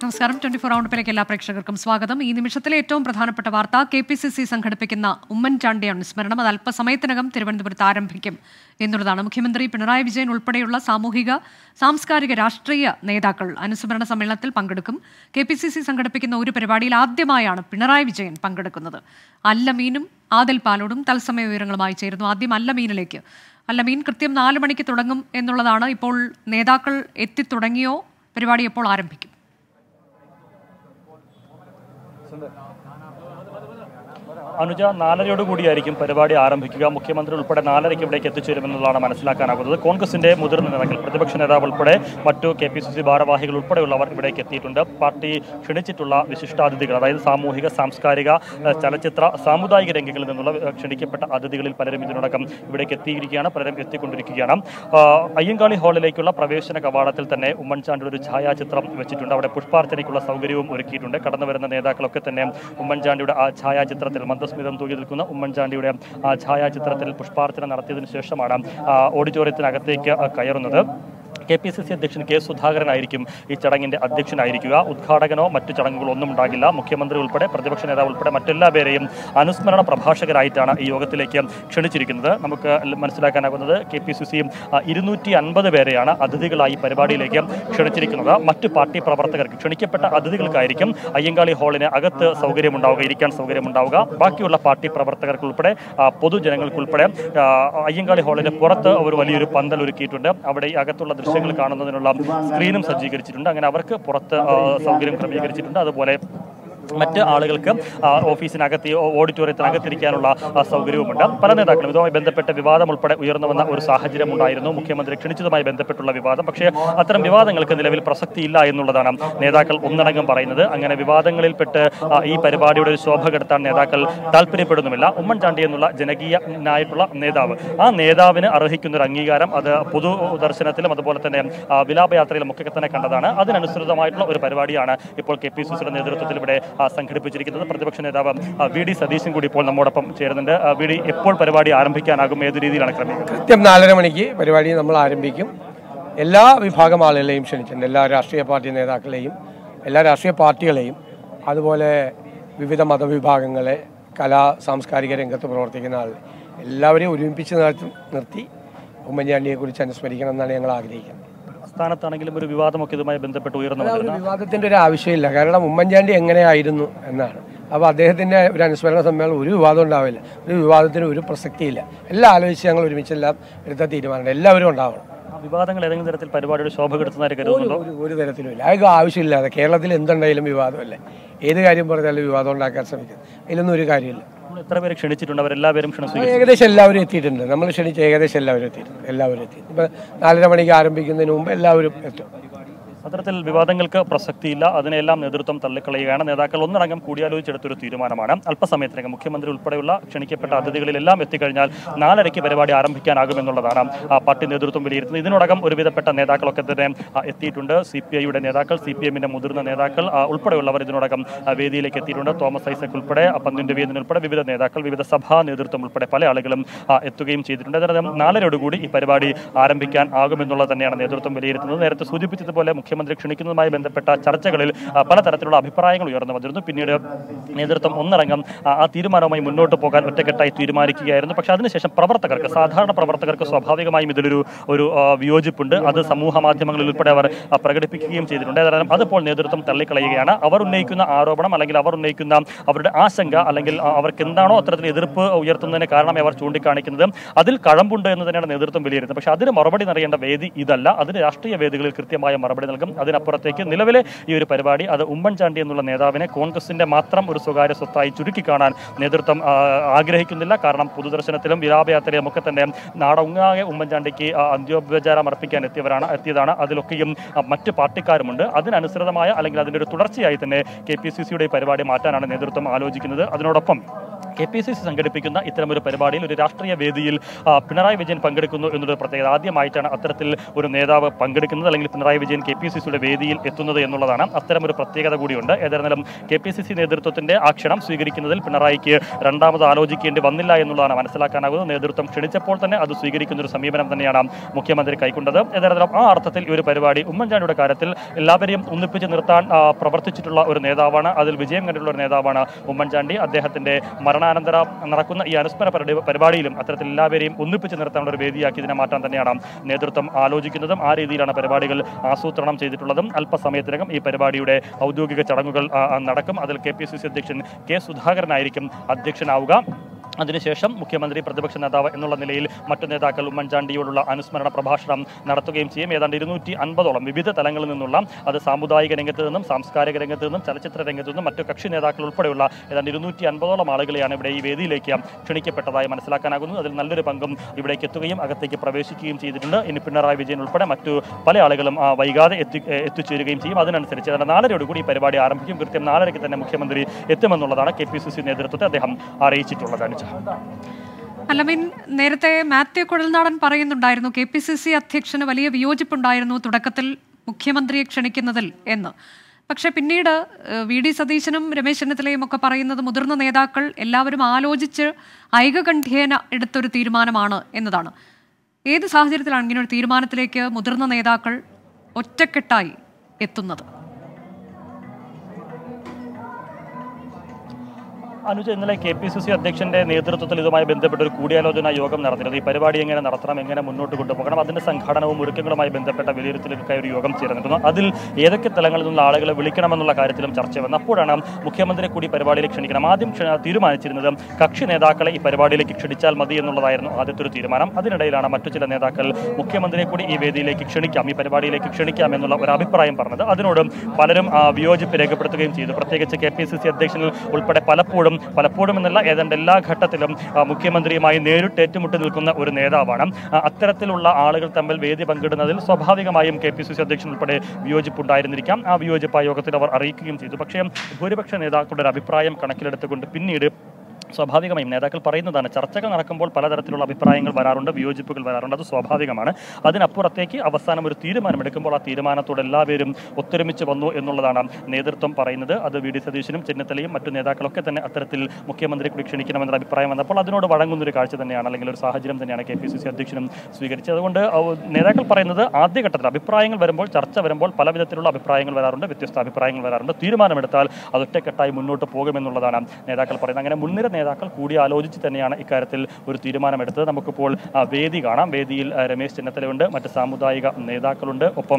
നമസ്കാരം twenty four റൗണ്ടിലേക്ക് എല്ലാ പ്രേക്ഷകർക്കും സ്വാഗതം ഈ നിമിഷത്തിലെ ഏറ്റവും പ്രധാനപ്പെട്ട വാർത്ത കെ പി സി സി സംഘടിപ്പിക്കുന്ന ഉമ്മൻചാണ്ടി അനുസ്മരണം അത് അല്പസമയത്തിനകം തിരുവനന്തപുരത്ത് ആരംഭിക്കും എന്നുള്ളതാണ് മുഖ്യമന്ത്രി പിണറായി വിജയൻ ഉൾപ്പെടെയുള്ള സാമൂഹിക സാംസ്കാരിക രാഷ്ട്രീയ നേതാക്കൾ അനുസ്മരണ സമ്മേളനത്തിൽ പങ്കെടുക്കും കെ പി സി സി സംഘടിപ്പിക്കുന്ന ഒരു പരിപാടിയിൽ ആദ്യമായാണ് പിണറായി വിജയൻ പങ്കെടുക്കുന്നത് അല്ലമീനും ആദിൽ പാലോടും തത്സമയ വിവരങ്ങളുമായി ചേരുന്നു ആദ്യം അല്ലമീനിലേക്ക് അല്ലമീൻ കൃത്യം നാല് മണിക്ക് തുടങ്ങും എന്നുള്ളതാണ് ഇപ്പോൾ നേതാക്കൾ എത്തിത്തുടങ്ങിയോ പരിപാടി എപ്പോൾ ആരംഭിക്കും അനുജ നാലരയോട് കൂടിയായിരിക്കും പരിപാടി ആരംഭിക്കുക മുഖ്യമന്ത്രി ഉൾപ്പെടെ നാലരയ്ക്ക് ഇവിടേക്ക് എത്തിച്ചേരുമെന്നുള്ളതാണ് മനസ്സിലാക്കാനാകുന്നത് കോൺഗ്രസിന്റെ മുതിർന്ന നേതാക്കൾ പ്രതിപക്ഷ നേതാവ് ഉൾപ്പെടെ മറ്റു കെ പി സി സി ഭാരവാഹികൾ ഉൾപ്പെടെയുള്ളവർ ഇവിടേക്ക് എത്തിയിട്ടുണ്ട് പാർട്ടി ക്ഷണിച്ചിട്ടുള്ള വിശിഷ്ടാതിഥികൾ അതായത് സാമൂഹിക സാംസ്കാരിക ഏഹ്, ചലച്ചിത്ര സാമുദായിക രംഗങ്ങളിൽ നിന്നുള്ള ഏഹ്, ക്ഷണിക്കപ്പെട്ട അതിഥികളിൽ പലരും ഇതിനോടകം ഇവിടേക്ക് എത്തിയിരിക്കുകയാണ് പലരും എത്തിക്കൊണ്ടിരിക്കുകയാണ് ആ, അയ്യങ്കാളി ഹാളിലേക്കുള്ള പ്രവേശന കവാടത്തിൽ തന്നെ ഉമ്മൻചാണ്ടിയുടെ ഒരു ഛായാചിത്രം വെച്ചിട്ടുണ്ട് അവിടെ പുഷ്പാർച്ചനയ്ക്കുള്ള സൗകര്യവും ഒരുക്കിയിട്ടുണ്ട് കടന്നു വരുന്ന നേതാക്കളൊക്കെ തന്നെ ഉമ്മൻചാണ്ടിയുടെ ആ ഛായാചിത്രത്തിൽ മന്ദസ്മിതം തൂക്കി നിൽക്കുന്ന ഉമ്മൻചാണ്ടിയുടെ ആ ഛായാചിത്രത്തിൽ പുഷ്പാർച്ചന നടത്തിയതിനു ശേഷമാണ് ആ, ഓഡിറ്റോറിയത്തിനകത്തേക്ക് ആ, കയറുന്നത് കെ പി സി സി അധ്യക്ഷൻ കെ സുധാകരനായിരിക്കും ഈ ചടങ്ങിന്റെ അധ്യക്ഷനായിരിക്കുക ഉദ്ഘാടകനോ മറ്റു ചടങ്ങുകളോ ഒന്നും ഉണ്ടാകില്ല മുഖ്യമന്ത്രി ഉൾപ്പെടെ പ്രതിപക്ഷ നേതാവ് ഉൾപ്പെടെ മറ്റെല്ലാ പേരെയും അനുസ്മരണ പ്രഭാഷകരായിട്ടാണ് ഈ യോഗത്തിലേക്ക് ക്ഷണിച്ചിരിക്കുന്നത് നമുക്ക് മനസ്സിലാക്കാനാകുന്നത് കെ പി സി സി ഇരുന്നൂറ്റി അൻപത് പേരെയാണ് അതിഥികളായി പരിപാടിയിലേക്ക് ക്ഷണിച്ചിരിക്കുന്നത് മറ്റു പാർട്ടി പ്രവർത്തകർക്ക് ക്ഷണിക്കപ്പെട്ട അതിഥികൾക്കായിരിക്കും അയ്യങ്കാളി ഹാളിന് അകത്ത് സൗകര്യമുണ്ടാവുക ഇരിക്കാൻ സൗകര്യമുണ്ടാവുക ബാക്കിയുള്ള പാർട്ടി പ്രവർത്തകർക്ക് ഉൾപ്പെടെ ആ, പൊതുജനങ്ങൾക്കുൾപ്പെടെ ആ, അയ്യങ്കാളി ഹാളിന് പുറത്ത് ഒരു വലിയൊരു പന്തൽ ഒരുക്കിയിട്ടുണ്ട് അവിടെ ഈ അകത്തുള്ള ദൃശ്യങ്ങൾ കാണുന്നതിനുള്ള സ്ക്രീനും സജ്ജീകരിച്ചിട്ടുണ്ട് അങ്ങനെ അവർക്ക് പുറത്ത് ആ, സൗകര്യം ക്രമീകരിച്ചിട്ടുണ്ട് അതുപോലെ മറ്റ് ആളുകൾക്ക് ആ, ഓഫീസിനകത്ത് ഈ ഓഡിറ്റോറിയത്തിനകത്തിരിക്കാനുള്ള ആ, സൗകര്യവുമുണ്ട് പല നേതാക്കളും ഇതുമായി ബന്ധപ്പെട്ട വിവാദം ഉൾപ്പെടെ ഉയർന്നു വന്ന ഒരു സാഹചര്യം ഉണ്ടായിരുന്നു മുഖ്യമന്ത്രി ക്ഷണിച്ചതുമായി ബന്ധപ്പെട്ടുള്ള വിവാദം പക്ഷേ അത്തരം വിവാദങ്ങൾക്ക് നിലവിൽ പ്രസക്തിയില്ല എന്നുള്ളതാണ് നേതാക്കൾ ഒന്നടങ്കം പറയുന്നത് അങ്ങനെ വിവാദങ്ങളിൽപ്പെട്ട് ആ, ഈ പരിപാടിയുടെ ഒരു ശോഭ കെടുത്താൻ നേതാക്കൾ താല്പര്യപ്പെടുന്നുമില്ല ഉമ്മൻചാണ്ടി എന്നുള്ള ജനകീയനായിട്ടുള്ള നേതാവ് ആ നേതാവിന് അർഹിക്കുന്ന ഒരു അംഗീകാരം അത് പൊതു ദർശനത്തിലും അതുപോലെ തന്നെ ആ, വിലാപയാത്രയിലും ഒക്കെ തന്നെ കണ്ടതാണ് അതിനനുസൃതമായിട്ടുള്ള ഒരു പരിപാടിയാണ് ഇപ്പോൾ കെ പി സി സിയുടെ നേതൃത്വത്തിൽ ഇവിടെ ആ, സംഘടിപ്പിച്ചിരിക്കുന്നത് പ്രതിപക്ഷ നേതാവ് ആ, വി ഡി സതീശൻ കൂടി ഇപ്പോൾ നമ്മോടൊപ്പം ചേരുന്നുണ്ട് ആ, വി ഡി എപ്പോൾ പരിപാടി ആരംഭിക്കാനാകും ഏത് രീതിയിലാണ് ക്രമീകരണം കൃത്യം നാലര മണിക്ക് പരിപാടി നമ്മൾ ആരംഭിക്കും എല്ലാ വിഭാഗം ആളുകളെയും ക്ഷണിച്ചിട്ടുണ്ട് എല്ലാ രാഷ്ട്രീയ പാർട്ടി നേതാക്കളെയും എല്ലാ രാഷ്ട്രീയ പാർട്ടികളെയും അതുപോലെ വിവിധ മതവിഭാഗങ്ങളെ കലാ സാംസ്കാരിക രംഗത്ത് പ്രവർത്തിക്കുന്ന ആളുകൾ എല്ലാവരെയും ഒരുമിപ്പിച്ച് നിർത്തി നിർത്തി ഉമ്മൻചാണ്ടിയെ കുറിച്ച് അനുസ്മരിക്കണം എന്നാണ് ഞങ്ങൾ ആഗ്രഹിക്കുന്നത് സ്ഥാനത്താണെങ്കിലും ഒരു വിവാദമൊക്കെ ഇതുമായി ബന്ധപ്പെട്ട് ഉയർന്നു ഒരു വന്നിരുന്നു വിവാദത്തിന്റെ ഒരു ആവശ്യമില്ല കാരണം ഉമ്മൻചാണ്ടി എങ്ങനെയായിരുന്നു എന്നാണ് അപ്പോൾ അദ്ദേഹത്തിന്റെ ഒരു അനുസ്മരണ സമ്മേളനം ഒരു വിവാദം ഉണ്ടാവില്ല ഒരു വിവാദത്തിന് ഒരു പ്രസക്തിയില്ല എല്ലാം ആലോചിച്ച് ഞങ്ങൾ ഒരുമിച്ചെല്ലാം എടുത്ത തീരുമാനമുണ്ട് എല്ലാവരും ഉണ്ടാവണം ആ വിവാദങ്ങൾ ഏതെങ്കിലും തരത്തിൽ പരിപാടിയുടെ ശോഭ കെടുത്തുന്നതായിട്ട് കരുതുന്നുണ്ടോ ഒരു ഒരു തരത്തിലും ഇല്ല അതൊക്കെ ആവശ്യമില്ലാതെ കേരളത്തിൽ എന്തുണ്ടായാലും വിവാദമല്ലേ ഏത് കാര്യം പറഞ്ഞാലും വിവാദം ഉണ്ടാക്കാൻ ശ്രമിക്കുന്നത് അതിലൊന്നും ഒരു കാര്യമില്ല നമ്മൾ എത്ര പേര് ക്ഷണിച്ചിട്ടുണ്ട് അവരെല്ലാവരും ക്ഷണം അപ്പോൾ സ്വീകരിച്ചു ഏകദേശം എല്ലാവരും എത്തിയിട്ടുണ്ട് നമ്മൾ ക്ഷണിച്ച് ഏകദേശം എല്ലാവരും എത്തിയിട്ടുണ്ട് എല്ലാവരും എത്തി ഇപ്പം നാലര മണിക്ക് ആരംഭിക്കുന്നതിന് മുമ്പ് എല്ലാവരും എത്തും അത്തരത്തിൽ വിവാദങ്ങൾക്ക് പ്രസക്തിയില്ല അതിനെല്ലാം നേതൃത്വം തള്ളിക്കളയുകയാണ് നേതാക്കൾ ഒന്നടങ്കം കൂടിയാലോചിച്ചെടുത്തൊരു തീരുമാനമാണ് അല്പസമയത്തിനകം മുഖ്യമന്ത്രി ഉൾപ്പെടെയുള്ള ക്ഷണിക്കപ്പെട്ട അതിഥികളിലെല്ലാം എത്തിക്കഴിഞ്ഞാൽ നാലരയ്ക്ക് പരിപാടി ആരംഭിക്കാനാകുമെന്നുള്ളതാണ് ആ പാർട്ടി നേതൃത്വം വിലയിരുത്തുന്നത് ഇതിനോടകം ഒരുവിധപ്പെട്ട നേതാക്കളൊക്കെ തന്നെ ആ, എത്തിയിട്ടുണ്ട് സി പി ഐയുടെ നേതാക്കൾ സി പി എമ്മിന്റെ മുതിർന്ന നേതാക്കൾ ആ, ഉൾപ്പെടെയുള്ളവർ ഇതിനോടകം ആ, വേദിയിലേക്ക് എത്തിയിട്ടുണ്ട് തോമസ് ഐസക് ഉൾപ്പെടെ ആ, പന്തിന്റെ വേദിന് ഉൾപ്പെടെ വിവിധ നേതാക്കൾ വിവിധ സഭാ നേതൃത്വം ഉൾപ്പെടെ പല ആളുകളും ആ, എത്തുകയും ചെയ്തിട്ടുണ്ട് അതിനകം നാലരയോടുകൂടി ഈ പരിപാടി ആരംഭിക്കാൻ ആകുമെന്നുള്ളത് തന്നെയാണ് നേതൃത്വം വിലയിരുത്തുന്നത് നേരത്തെ സൂചിപ്പിച്ചതുപോലെ മുഖ്യമന്ത്രി ക്ഷണിക്കുന്നതുമായി ബന്ധപ്പെട്ട ചർച്ചകളിൽ ആ, പലതരത്തിലുള്ള അഭിപ്രായങ്ങൾ ഉയർന്നു വന്നിരുന്നു പിന്നീട് നേതൃത്വം ഒന്നടങ്കം ആ, ആ തീരുമാനവുമായി മുന്നോട്ട് പോകാൻ ഒറ്റക്കെട്ടായി തീരുമാനിക്കുകയായിരുന്നു പക്ഷേ അതിനുശേഷം പ്രവർത്തകർക്ക് സാധാരണ പ്രവർത്തകർക്ക് സ്വാഭാവികമായും ഇതിലൊരു ഒരു ആ, വിയോജിപ്പുണ്ട് അത് സമൂഹ മാധ്യമങ്ങളിൽ ഉൾപ്പെടെ അവർ ആ, പ്രകടിപ്പിക്കുകയും ചെയ്തിട്ടുണ്ട് ഏതായാലും അതിപ്പോൾ നേതൃത്വം തള്ളിക്കളയുകയാണ് അവർ ഉന്നയിക്കുന്ന ആരോപണം അല്ലെങ്കിൽ അവർ ഉന്നയിക്കുന്ന അവരുടെ ആശങ്ക അല്ലെങ്കിൽ ആ, അവർക്ക് എന്താണോ അത്തരത്തിൽ എതിർപ്പ് ഉയർത്തുന്നതിന് കാരണമായി അവർ ചൂണ്ടിക്കാണിക്കുന്നത് അതിൽ കഴമ്പുണ്ട് എന്ന് തന്നെയാണ് നേതൃത്വം വിലയിരുത്തുന്നത് പക്ഷേ അതിന് മറുപടി നൽകേണ്ട വേദി ഇതല്ല അതിന് രാഷ്ട്രീയ വേദികളിൽ കൃത്യമായ മറുപടി നൽകും അതിനപ്പുറത്തേക്ക് നിലവിലെ ഈ ഒരു പരിപാടി അത് ഉമ്മൻചാണ്ടി എന്നുള്ള നേതാവിനെ കോൺഗ്രസിന്റെ മാത്രം ഒരു സ്വകാര്യ സ്വത്തായി ചുരുക്കി കാണാൻ നേതൃത്വം ആ, ആഗ്രഹിക്കുന്നില്ല കാരണം പൊതുദർശനത്തിലും വിലാപയാത്രയിലും ഒക്കെ തന്നെ നാടൊങ്ങാകെ ഉമ്മൻചാണ്ടിക്ക് ആ, അന്ത്യോപചാരം അർപ്പിക്കാൻ എത്തിയവരാണ് എത്തിയതാണ് അതിലൊക്കെയും ആ, മറ്റ് പാർട്ടിക്കാരുമുണ്ട് അതിനനുസൃതമായ അല്ലെങ്കിൽ അതിന്റെ ഒരു തുടർച്ചയായി തന്നെ കെ പി സി സിയുടെ പരിപാടി മാറ്റാനാണ് നേതൃത്വം ആലോചിക്കുന്നത് അതിനോടൊപ്പം കെ പി സി സി സംഘടിപ്പിക്കുന്ന ഇത്തരമൊരു പരിപാടിയിൽ ഒരു രാഷ്ട്രീയ വേദിയിൽ ആ, പിണറായി വിജയൻ പങ്കെടുക്കുന്നു എന്നൊരു പ്രത്യേകത ആദ്യമായിട്ടാണ് അത്തരത്തിൽ ഒരു നേതാവ് പങ്കെടുക്കുന്നത് അല്ലെങ്കിൽ Pinarayi Vijayan K P C സിയുടെ വേദിയിൽ എത്തുന്നത് എന്നുള്ളതാണ് അത്തരമൊരു പ്രത്യേകത കൂടിയുണ്ട് ഏതായിരുന്നാലും കെ പി സി സി നേതൃത്വത്തിന്റെ ആ ക്ഷണം സ്വീകരിക്കുന്നതിൽ പിണറായിക്ക് രണ്ടാമത് ആലോചിക്കേണ്ടി വന്നില്ല എന്നുള്ളതാണ് മനസ്സിലാക്കാനാകുന്നത് നേതൃത്വം ക്ഷണിച്ചപ്പോൾ തന്നെ അത് സ്വീകരിക്കുന്ന ഒരു സമീപനം തന്നെയാണ് മുഖ്യമന്ത്രി കൈക്കൊണ്ടത് ഏതായിരുന്നാലും ആ അർത്ഥത്തിൽ ഈ ഒരു പരിപാടി ഉമ്മൻചാണ്ടിയുടെ കാര്യത്തിൽ എല്ലാവരെയും ഒന്നിപ്പിച്ച് നിർത്താൻ ആ, പ്രവർത്തിച്ചിട്ടുള്ള ഒരു നേതാവാണ് അതിൽ വിജയം കണ്ടിട്ടുള്ള ഒരു നേതാവാണ് ഉമ്മൻചാണ്ടി അദ്ദേഹത്തിന്റെ മരണാനന്തരം നടക്കുന്ന ഈ അനുസ്മരണ പരിപാടി- പരിപാടിയിലും അത്തരത്തിൽ എല്ലാവരെയും ഒന്നിപ്പിച്ച് നിർത്താനുള്ള ഒരു വേദിയാക്കി ഇതിനെ മാറ്റാൻ തന്നെയാണ് നേതൃത്വം ആലോചിക്കുന്നതും ആ രീതിയിലാണ് പരിപാടികൾ ആസൂത്രണം ചെയ്തിട്ടുള്ളതും അല്പസമയത്തിനകം ഈ പരിപാടിയുടെ ഔദ്യോഗിക ചടങ്ങുകൾ ആ, ആ, നടക്കും അതിൽ കെ പി സി സി അധ്യക്ഷൻ കെ സുധാകരനായിരിക്കും അധ്യക്ഷനാവുക അതിനുശേഷം മുഖ്യമന്ത്രി പ്രതിപക്ഷ നേതാവ് എന്നുള്ള നിലയിൽ മറ്റു നേതാക്കൾ ഉമ്മൻചാണ്ടിയോടുള്ള അനുസ്മരണ പ്രഭാഷണം നടത്തുകയും ചെയ്യും ഏതാണ്ട് ഇരുന്നൂറ്റി അൻപതോളം വിവിധ തലങ്ങളിൽ നിന്നുള്ള അത് സാമുദായിക രംഗത്ത് നിന്നും സാംസ്കാരിക രംഗത്ത് നിന്നും ചലച്ചിത്ര രംഗത്ത് നിന്നും മറ്റു കക്ഷി നേതാക്കൾ ഉൾപ്പെടെയുള്ള ഏതാണ്ട് ഇരുന്നൂറ്റി അൻപതോളം ആളുകളെയാണ് ഇവിടെ ഈ വേദിയിലേക്ക് ക്ഷണിക്കപ്പെട്ടതായി മനസ്സിലാക്കാനാകുന്നു അതിൽ നല്ലൊരു പങ്കും ഇവിടേക്ക് എത്തുകയും അകത്തേക്ക് പ്രവേശിക്കുകയും ചെയ്തിട്ടുണ്ട് ഇനി പിണറായി വിജയൻ ഉൾപ്പെടെ മറ്റു പല ആളുകളും ആ, വൈകാതെ എത്തി എ- എത്തിച്ചേരുകയും ചെയ്യും അതിനനുസരിച്ച് ഏതാണ്ട് നാലരയോടുകൂടി ഈ പരിപാടി ആരംഭിക്കും കൃത്യം നാലരയ്ക്ക് തന്നെ മുഖ്യമന്ത്രി എത്തുമെന്നുള്ളതാണ് കെ പി സി സി നേതൃത്വത്തെ അദ്ദേഹം അറിയിച്ചിട്ടുള്ളത് അനുജ അല്ലമീൻ നേരത്തെ മാത്യു കുഴൽനാടൻ പറയുന്നുണ്ടായിരുന്നു കെ പി സി സി അധ്യക്ഷന് വലിയ വിയോജിപ്പുണ്ടായിരുന്നു തുടക്കത്തിൽ മുഖ്യമന്ത്രിയെ ക്ഷണിക്കുന്നതിൽ എന്ന് പക്ഷെ പിന്നീട് ഏഹ്, വി ഡി സതീശനും രമേശ് ചെന്നിത്തലയും ഒക്കെ പറയുന്നത് മുതിർന്ന നേതാക്കൾ എല്ലാവരും ആലോചിച്ച് ഐകകണ്ഠ്യേന എടുത്തൊരു തീരുമാനമാണ് എന്നതാണ് ഏത് സാഹചര്യത്തിലാണ് ഇങ്ങനെ ഒരു തീരുമാനത്തിലേക്ക് മുതിർന്ന നേതാക്കൾ ഒറ്റക്കെട്ടായി എത്തുന്നത് അനുജ ഇന്നലെ കെ പി സി സി അധ്യക്ഷന്റെ നേതൃത്വത്തിൽ ഇതുമായി ബന്ധപ്പെട്ട ഒരു കൂടിയാലോചന യോഗം നടത്തിയിരുന്നു ഈ പരിപാടി എങ്ങനെ നടത്തണം എങ്ങനെ മുന്നോട്ട് കൊണ്ടുപോകണം അതിന്റെ സംഘാടനവും ഒരുക്കങ്ങളുമായി ബന്ധപ്പെട്ട വിലയിരുത്തലുകൾക്കായി ഒരു യോഗം ചേർന്നിരുന്നു അതിൽ ഏതൊക്കെ തലങ്ങളിൽ നിന്നുള്ള ആളുകളെ വിളിക്കണമെന്നുള്ള കാര്യത്തിലും ചർച്ച വന്നു അപ്പോഴാണ് മുഖ്യമന്ത്രിയെ കൂടി പരിപാടിയിലേക്ക് ക്ഷണിക്കണം ആദ്യം ക്ഷ- തീരുമാനിച്ചിരുന്നത് കക്ഷി നേതാക്കളെ ഈ പരിപാടിയിലേക്ക് ക്ഷണിച്ചാൽ മതി എന്നുള്ളതായിരുന്നു ആദ്യത്തെ ഒരു തീരുമാനം അതിനിടയിലാണ് മറ്റു ചില നേതാക്കൾ മുഖ്യമന്ത്രിയെ കൂടി ഈ വേദിയിലേക്ക് ക്ഷണിക്കാം ഈ പരിപാടിയിലേക്ക് ക്ഷണിക്കാം എന്നുള്ള ഒരു അഭിപ്രായം പറഞ്ഞത് അതിനോട് പലരും ആ, വിയോജിപ്പ് രേഖപ്പെടുത്തുകയും ചെയ്തു പ്രത്യേകിച്ച് കെ പി സി സി അധ്യക്ഷനിൽ ഉൾപ്പെടെ പലപ്പോഴും പലപ്പോഴും എന്നല്ല ഏതാണ്ട് എല്ലാ ഘട്ടത്തിലും ആ, മുഖ്യമന്ത്രിയുമായി നേരിട്ട് ഏറ്റുമുട്ടി നിൽക്കുന്ന ഒരു നേതാവാണ് ആ, അത്തരത്തിലുള്ള ആളുകൾ തമ്മിൽ വേദി പങ്കിടുന്നതിൽ സ്വാഭാവികമായും കെ പി സി സി അധ്യക്ഷൻ ഉൾപ്പെടെ വിയോജിപ്പുണ്ടായിരുന്നിരിക്കാം ആ വിയോജിപ്പ് ആ യോഗത്തിൽ അവർ അറിയിക്കുകയും ചെയ്തു പക്ഷേ ഭൂരിപക്ഷ നേതാക്കളുടെ ഒരു അഭിപ്രായം കണക്കിലെടുത്തുകൊണ്ട് പിന്നീട് സ്വാഭാവികമായും നേതാക്കൾ പറയുന്നതാണ് ചർച്ചകൾ നടക്കുമ്പോൾ പലതരത്തിലുള്ള അഭിപ്രായങ്ങൾ വരാറുണ്ട് വിയോജിപ്പുകൾ വരാറുണ്ട് അത് സ്വാഭാവികമാണ് അതിനപ്പുറത്തേക്ക് അവസാനം ഒരു തീരുമാനമെടുക്കുമ്പോൾ ആ തീരുമാനത്തോട് എല്ലാവരും ഒത്തൊരുമിച്ച് വന്നു എന്നുള്ളതാണ് നേതൃത്വം പറയുന്നത് അത് വി ഡി സതീശനും ചെന്നിത്തലയും മറ്റു നേതാക്കളൊക്കെ തന്നെ അത്തരത്തിൽ മുഖ്യമന്ത്രി കൂടി ക്ഷണിക്കണമെന്ന അഭിപ്രായം വന്നപ്പോൾ അതിനോട് വഴങ്ങുന്ന ഒരു കാഴ്ച തന്നെയാണ് അല്ലെങ്കിൽ ഒരു സാഹചര്യം തന്നെയാണ് കെ പി സി സി അധ്യക്ഷനും സ്വീകരിച്ചത് അതുകൊണ്ട് ഔ- നേതാക്കൾ പറയുന്നത് ആദ്യഘട്ടത്തിൽ അഭിപ്രായങ്ങൾ വരുമ്പോൾ ചർച്ച വരുമ്പോൾ പല വിധത്തിലുള്ള അഭിപ്രായങ്ങൾ വരാറുണ്ട് വ്യത്യസ്ത അഭിപ്രായങ്ങൾ വരാറുണ്ട് തീരുമാനമെടുത്താൽ അത് ഒറ്റക്കെട്ടായി മുന്നോട്ട് പോകുമെന്നുള്ളതാണ് നേതാക്കൾ പറയുന്നത് അങ്ങനെ മുൻനിര നേതാക്കൾ കൂടി ആലോചിച്ച് തന്നെയാണ് ഇക്കാര്യത്തിൽ ഒരു തീരുമാനമെടുത്തത് നമുക്കിപ്പോൾ ആ, വേദി കാണാം വേദിയിൽ ആ, രമേശ് ചെന്നിത്തലയുണ്ട് മറ്റ് സാമുദായിക നേതാക്കളുണ്ട് ഒപ്പം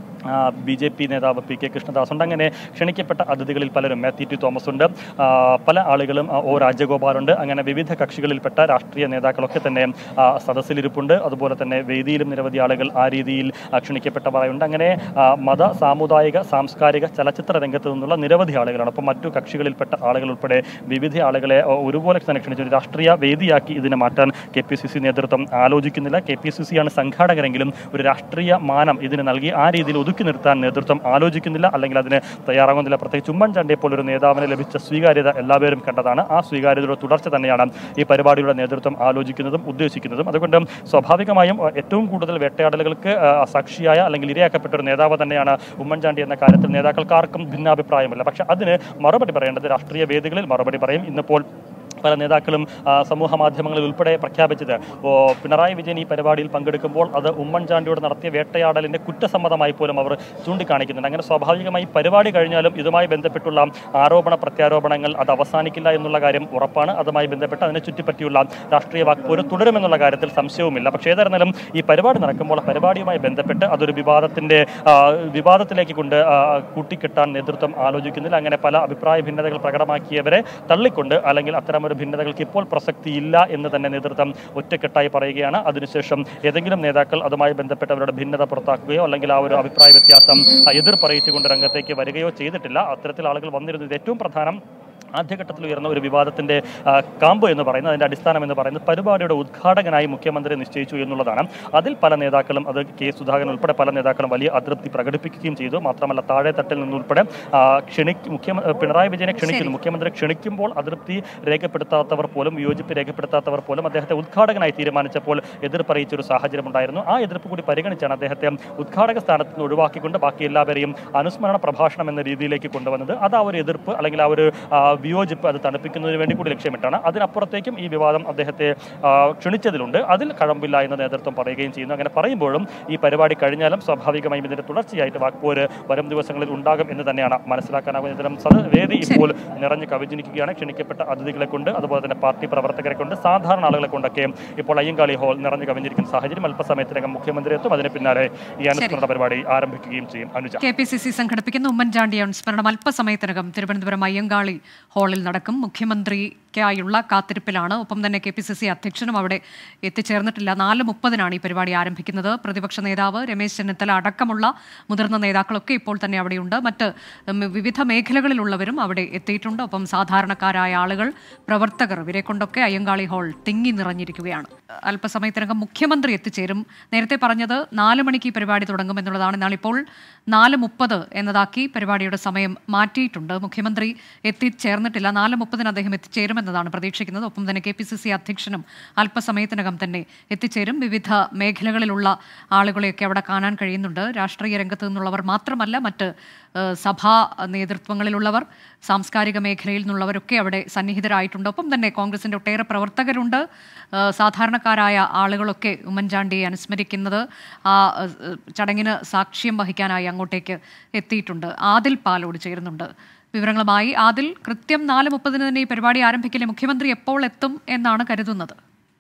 ബി ജെ പി നേതാവ് പി കെ കൃഷ്ണദാസ് ഉണ്ട് അങ്ങനെ ക്ഷണിക്കപ്പെട്ട അതിഥികളിൽ പലരും മാത്യു ടി തോമസ് ഉണ്ട് ആ, പല ആളുകളും ആ, ഒ രാജഗോപാലുണ്ട് അങ്ങനെ വിവിധ കക്ഷികളിൽപ്പെട്ട രാഷ്ട്രീയ നേതാക്കളൊക്കെ തന്നെ ആ, സദസ്സിലിരിപ്പുണ്ട് അതുപോലെ തന്നെ വേദിയിലും നിരവധി ആളുകൾ ആ രീതിയിൽ ആ, ക്ഷണിക്കപ്പെട്ടവരുണ്ട് അങ്ങനെ ആ, മത സാമുദായിക സാംസ്കാരിക ചലച്ചിത്ര രംഗത്ത് നിന്നുള്ള നിരവധി ആളുകളാണ് അപ്പോൾ മറ്റു കക്ഷികളിൽപ്പെട്ട ആളുകൾ ഉൾപ്പെടെ വിവിധ ആളുകളെ ആ, ഒരുപോലെ തന്നെ ക്ഷണിച്ചു ഒരു രാഷ്ട്രീയ വേദിയാക്കി ഇതിനെ മാറ്റാൻ കെ പി സി സി നേതൃത്വം ആലോചിക്കുന്നില്ല കെ പി സി സി ആണ് സംഘാടകരെങ്കിലും ഒരു രാഷ്ട്രീയ മാനം ഇതിന് നൽകി ആ രീതിയിൽ ഒതുക്കി നിർത്താൻ നേതൃത്വം ആലോചിക്കുന്നില്ല അല്ലെങ്കിൽ അതിന് തയ്യാറാകുന്നില്ല പ്രത്യേകിച്ച് ഉമ്മൻചാണ്ടിയെ പോലൊരു നേതാവിന് ലഭിച്ച സ്വീകാര്യത എല്ലാവരും കണ്ടതാണ് ആ സ്വീകാര്യതയുടെ തുടർച്ച തന്നെയാണ് ഈ പരിപാടിയുടെ നേതൃത്വം ആലോചിക്കുന്നതും ഉദ്ദേശിക്കുന്നതും അതുകൊണ്ട് സ്വാഭാവികമായും അഹ്, ഏറ്റവും കൂടുതൽ വേട്ടയാടലുകൾക്ക് അഹ്, സാക്ഷിയായ അല്ലെങ്കിൽ ഇരയാക്കപ്പെട്ട ഒരു നേതാവ് തന്നെയാണ് ഉമ്മൻചാണ്ടി എന്ന കാര്യത്തിൽ നേതാക്കൾക്ക് ആർക്കും ഭിന്നാഭിപ്രായമില്ല പക്ഷെ അതിന് മറുപടി പറയേണ്ടത് രാഷ്ട്രീയ വേദികളിൽ മറുപടി പറയും ഇന്നിപ്പോൾ പല നേതാക്കളും ആ, സമൂഹ മാധ്യമങ്ങളിൽ ഉൾപ്പെടെ പ്രഖ്യാപിച്ചത് ഓ, പിണറായി വിജയൻ ഈ പരിപാടിയിൽ പങ്കെടുക്കുമ്പോൾ അത് ഉമ്മൻചാണ്ടിയോട് നടത്തിയ വേട്ടയാടലിന്റെ കുറ്റസമ്മതമായി പോലും അവർ ചൂണ്ടിക്കാണിക്കുന്നുണ്ട് അങ്ങനെ സ്വാഭാവികമായി പരിപാടി കഴിഞ്ഞാലും ഇതുമായി ബന്ധപ്പെട്ടുള്ള ആരോപണ പ്രത്യാരോപണങ്ങൾ അത് അവസാനിക്കില്ല എന്നുള്ള കാര്യം ഉറപ്പാണ് അതുമായി ബന്ധപ്പെട്ട് അതിനെ ചുറ്റിപ്പറ്റിയുള്ള രാഷ്ട്രീയ വാക്പോര് തുടരുമെന്നുള്ള കാര്യത്തിൽ സംശയവുമില്ല പക്ഷേ ഏതായിരുന്നാലും ഈ പരിപാടി നടക്കുമ്പോൾ ആ പരിപാടിയുമായി ബന്ധപ്പെട്ട് അതൊരു വിവാദത്തിന്റെ ആ, വിവാദത്തിലേക്ക് കൊണ്ട് ആ, കൂട്ടിക്കെട്ടാൻ നേതൃത്വം ആലോചിക്കുന്നില്ല അങ്ങനെ പല അഭിപ്രായ ഭിന്നതകൾ പ്രകടമാക്കിയവരെ തള്ളിക്കൊണ്ട് അല്ലെങ്കിൽ അത്തരമൊരു ഭിന്നതകൾക്ക് ഇപ്പോൾ പ്രസക്തിയില്ല എന്ന് തന്നെ നേതൃത്വം ഒറ്റക്കെട്ടായി പറയുകയാണ് അതിനുശേഷം ഏതെങ്കിലും നേതാക്കൾ അതുമായി ബന്ധപ്പെട്ടവരുടെ ഭിന്നത പുറത്താക്കുകയോ അല്ലെങ്കിൽ ആ ഒരു അഭിപ്രായ വ്യത്യാസം ആ, എതിർ പറയിച്ചുകൊണ്ട് രംഗത്തേക്ക് വരികയോ ചെയ്തിട്ടില്ല അത്തരത്തിൽ ആളുകൾ വന്നിരുന്നത് ഏറ്റവും പ്രധാനം ആദ്യഘട്ടത്തിൽ ഉയർന്ന ഒരു വിവാദത്തിന്റെ ആ, കാമ്പ് എന്ന് പറയുന്നത് അതിന്റെ അടിസ്ഥാനം എന്ന് പറയുന്നത് പരിപാടിയുടെ ഉദ്ഘാടകനായി മുഖ്യമന്ത്രി നിശ്ചയിച്ചു എന്നുള്ളതാണ് അതിൽ പല നേതാക്കളും അത് കെ സുധാകരൻ ഉൾപ്പെടെ പല നേതാക്കളും വലിയ അതൃപ്തി പ്രകടിപ്പിക്കുകയും ചെയ്തു മാത്രമല്ല താഴെത്തട്ടിൽ നിന്നുൾപ്പെടെ ആ, ക്ഷണി മുഖ്യമന്ത്രി പിണറായി വിജയനെ ക്ഷണിക്കുന്നു മുഖ്യമന്ത്രി ക്ഷണിക്കുമ്പോൾ അതൃപ്തി രേഖപ്പെടുത്താത്തവർ പോലും വിയോജിപ്പ് രേഖപ്പെടുത്താത്തവർ പോലും അദ്ദേഹത്തെ ഉദ്ഘാടകനായി തീരുമാനിച്ചപ്പോൾ എതിർപ്പറിയിച്ച ഒരു സാഹചര്യം ഉണ്ടായിരുന്നു ആ എതിർപ്പ് കൂടി പരിഗണിച്ചാണ് അദ്ദേഹത്തെ ഉദ്ഘാടക സ്ഥാനത്ത് നിന്ന് ഒഴിവാക്കിക്കൊണ്ട് ബാക്കി എല്ലാവരെയും അനുസ്മരണ പ്രഭാഷണം എന്ന രീതിയിലേക്ക് കൊണ്ടുവന്നത് അത് ആ ഒരു എതിർപ്പ് അല്ലെങ്കിൽ ആ ഒരു ആ, വിയോജിപ്പ് അത് തണുപ്പിക്കുന്നതിന് വേണ്ടി കൂടി ലക്ഷ്യമിട്ടാണ് അതിനപ്പുറത്തേക്കും ഈ വിവാദം അദ്ദേഹത്തെ ആ, ക്ഷണിച്ചതിലുണ്ട് അതിൽ കഴമ്പില്ല എന്ന് നേതൃത്വം പറയുകയും ചെയ്യുന്നു അങ്ങനെ പറയുമ്പോഴും ഈ പരിപാടി കഴിഞ്ഞാലും സ്വാഭാവികമായും ഇതിന്റെ തുടർച്ചയായിട്ട് വാക്പോര് വരും ദിവസങ്ങളിൽ ഉണ്ടാകും എന്ന് തന്നെയാണ് മനസ്സിലാക്കാനാകുന്നത് ഇത്തരം സദ വേദി ഇപ്പോൾ നിറഞ്ഞു കവിഞ്ഞിരിക്കുകയാണ് ക്ഷണിക്കപ്പെട്ട അതിഥികളെ കൊണ്ട് അതുപോലെ തന്നെ പാർട്ടി പ്രവർത്തകരെ കൊണ്ട് സാധാരണ ആളുകളെ കൊണ്ടൊക്കെ ഇപ്പോൾ അയ്യങ്കാളി ഹാൾ നിറഞ്ഞു കവിഞ്ഞിരിക്കുന്ന സാഹചര്യം അല്പസമയത്തിനകം മുഖ്യമന്ത്രി എത്തും അതിന് പിന്നാലെ ഈ അനുസ്മരണ പരിപാടി ആരംഭിക്കുകയും ചെയ്യും Anuja K P C C സംഘടിപ്പിക്കുന്ന ഉമ്മൻചാണ്ടി അനുസ്മരണം അല്പസമയത്തിനകം തിരുവനന്തപുരം അയ്യങ്കാളി ഹാളിൽ നടക്കും മുഖ്യമന്ത്രിക്കായുള്ള കാത്തിരിപ്പിലാണ് ഒപ്പം തന്നെ കെ പി സി സി അധ്യക്ഷനും അവിടെ എത്തിച്ചേർന്നിട്ടില്ല നാല് മുപ്പതിനാണ് ഈ പരിപാടി ആരംഭിക്കുന്നത് പ്രതിപക്ഷ നേതാവ് രമേശ് ചെന്നിത്തല അടക്കമുള്ള മുതിർന്ന നേതാക്കളൊക്കെ ഇപ്പോൾ തന്നെ അവിടെയുണ്ട് മറ്റ് ഉം, വിവിധ മേഖലകളിലുള്ളവരും അവിടെ എത്തിയിട്ടുണ്ട് ഒപ്പം സാധാരണക്കാരായ ആളുകൾ പ്രവർത്തകർ ഇവരെ കൊണ്ടൊക്കെ അയ്യങ്കാളി ഹാൾ തിങ്ങി നിറഞ്ഞിരിക്കുകയാണ് അല്പസമയത്തിനകം മുഖ്യമന്ത്രി എത്തിച്ചേരും നേരത്തെ പറഞ്ഞത് നാല് മണിക്ക് ഈ പരിപാടി തുടങ്ങും എന്നുള്ളതാണ് എന്നാൽ ഇപ്പോൾ നാല് മുപ്പത് എന്നതാക്കി പരിപാടിയുടെ സമയം മാറ്റിയിട്ടുണ്ട് മുഖ്യമന്ത്രി എത്തിച്ചേർന്നിട്ടില്ല നാല് മുപ്പതിന് അദ്ദേഹം എത്തിച്ചേരുമെന്നതാണ് പ്രതീക്ഷിക്കുന്നത് ഒപ്പം തന്നെ കെ പി സി സി അധ്യക്ഷനും അല്പസമയത്തിനകം തന്നെ എത്തിച്ചേരും വിവിധ മേഖലകളിലുള്ള ആളുകളെയൊക്കെ അവിടെ കാണാൻ കഴിയുന്നുണ്ട് രാഷ്ട്രീയ രംഗത്ത് നിന്നുള്ളവർ മാത്രമല്ല മറ്റ് ഏഹ്, സഭാ നേതൃത്വങ്ങളിലുള്ളവർ സാംസ്കാരിക മേഖലയിൽ നിന്നുള്ളവരൊക്കെ അവിടെ സന്നിഹിതരായിട്ടുണ്ട് ഒപ്പം തന്നെ കോൺഗ്രസിന്റെ ഒട്ടേറെ പ്രവർത്തകരുണ്ട് ഏഹ്, സാധാരണക്കാരായ ആളുകളൊക്കെ ഉമ്മൻചാണ്ടിയെ അനുസ്മരിക്കുന്നത് ആ ഏഹ്, ചടങ്ങിന് സാക്ഷ്യം വഹിക്കാനായി അങ്ങോട്ടേക്ക് എത്തിയിട്ടുണ്ട് ആദിൽ പാലോട് ചേരുന്നുണ്ട് വിവരങ്ങളുമായി ആദിൽ കൃത്യം നാല് മുപ്പതിന് തന്നെ ഈ പരിപാടി ആരംഭിക്കില്ലേ മുഖ്യമന്ത്രി എപ്പോൾ എത്തും എന്നാണ് കരുതുന്നത്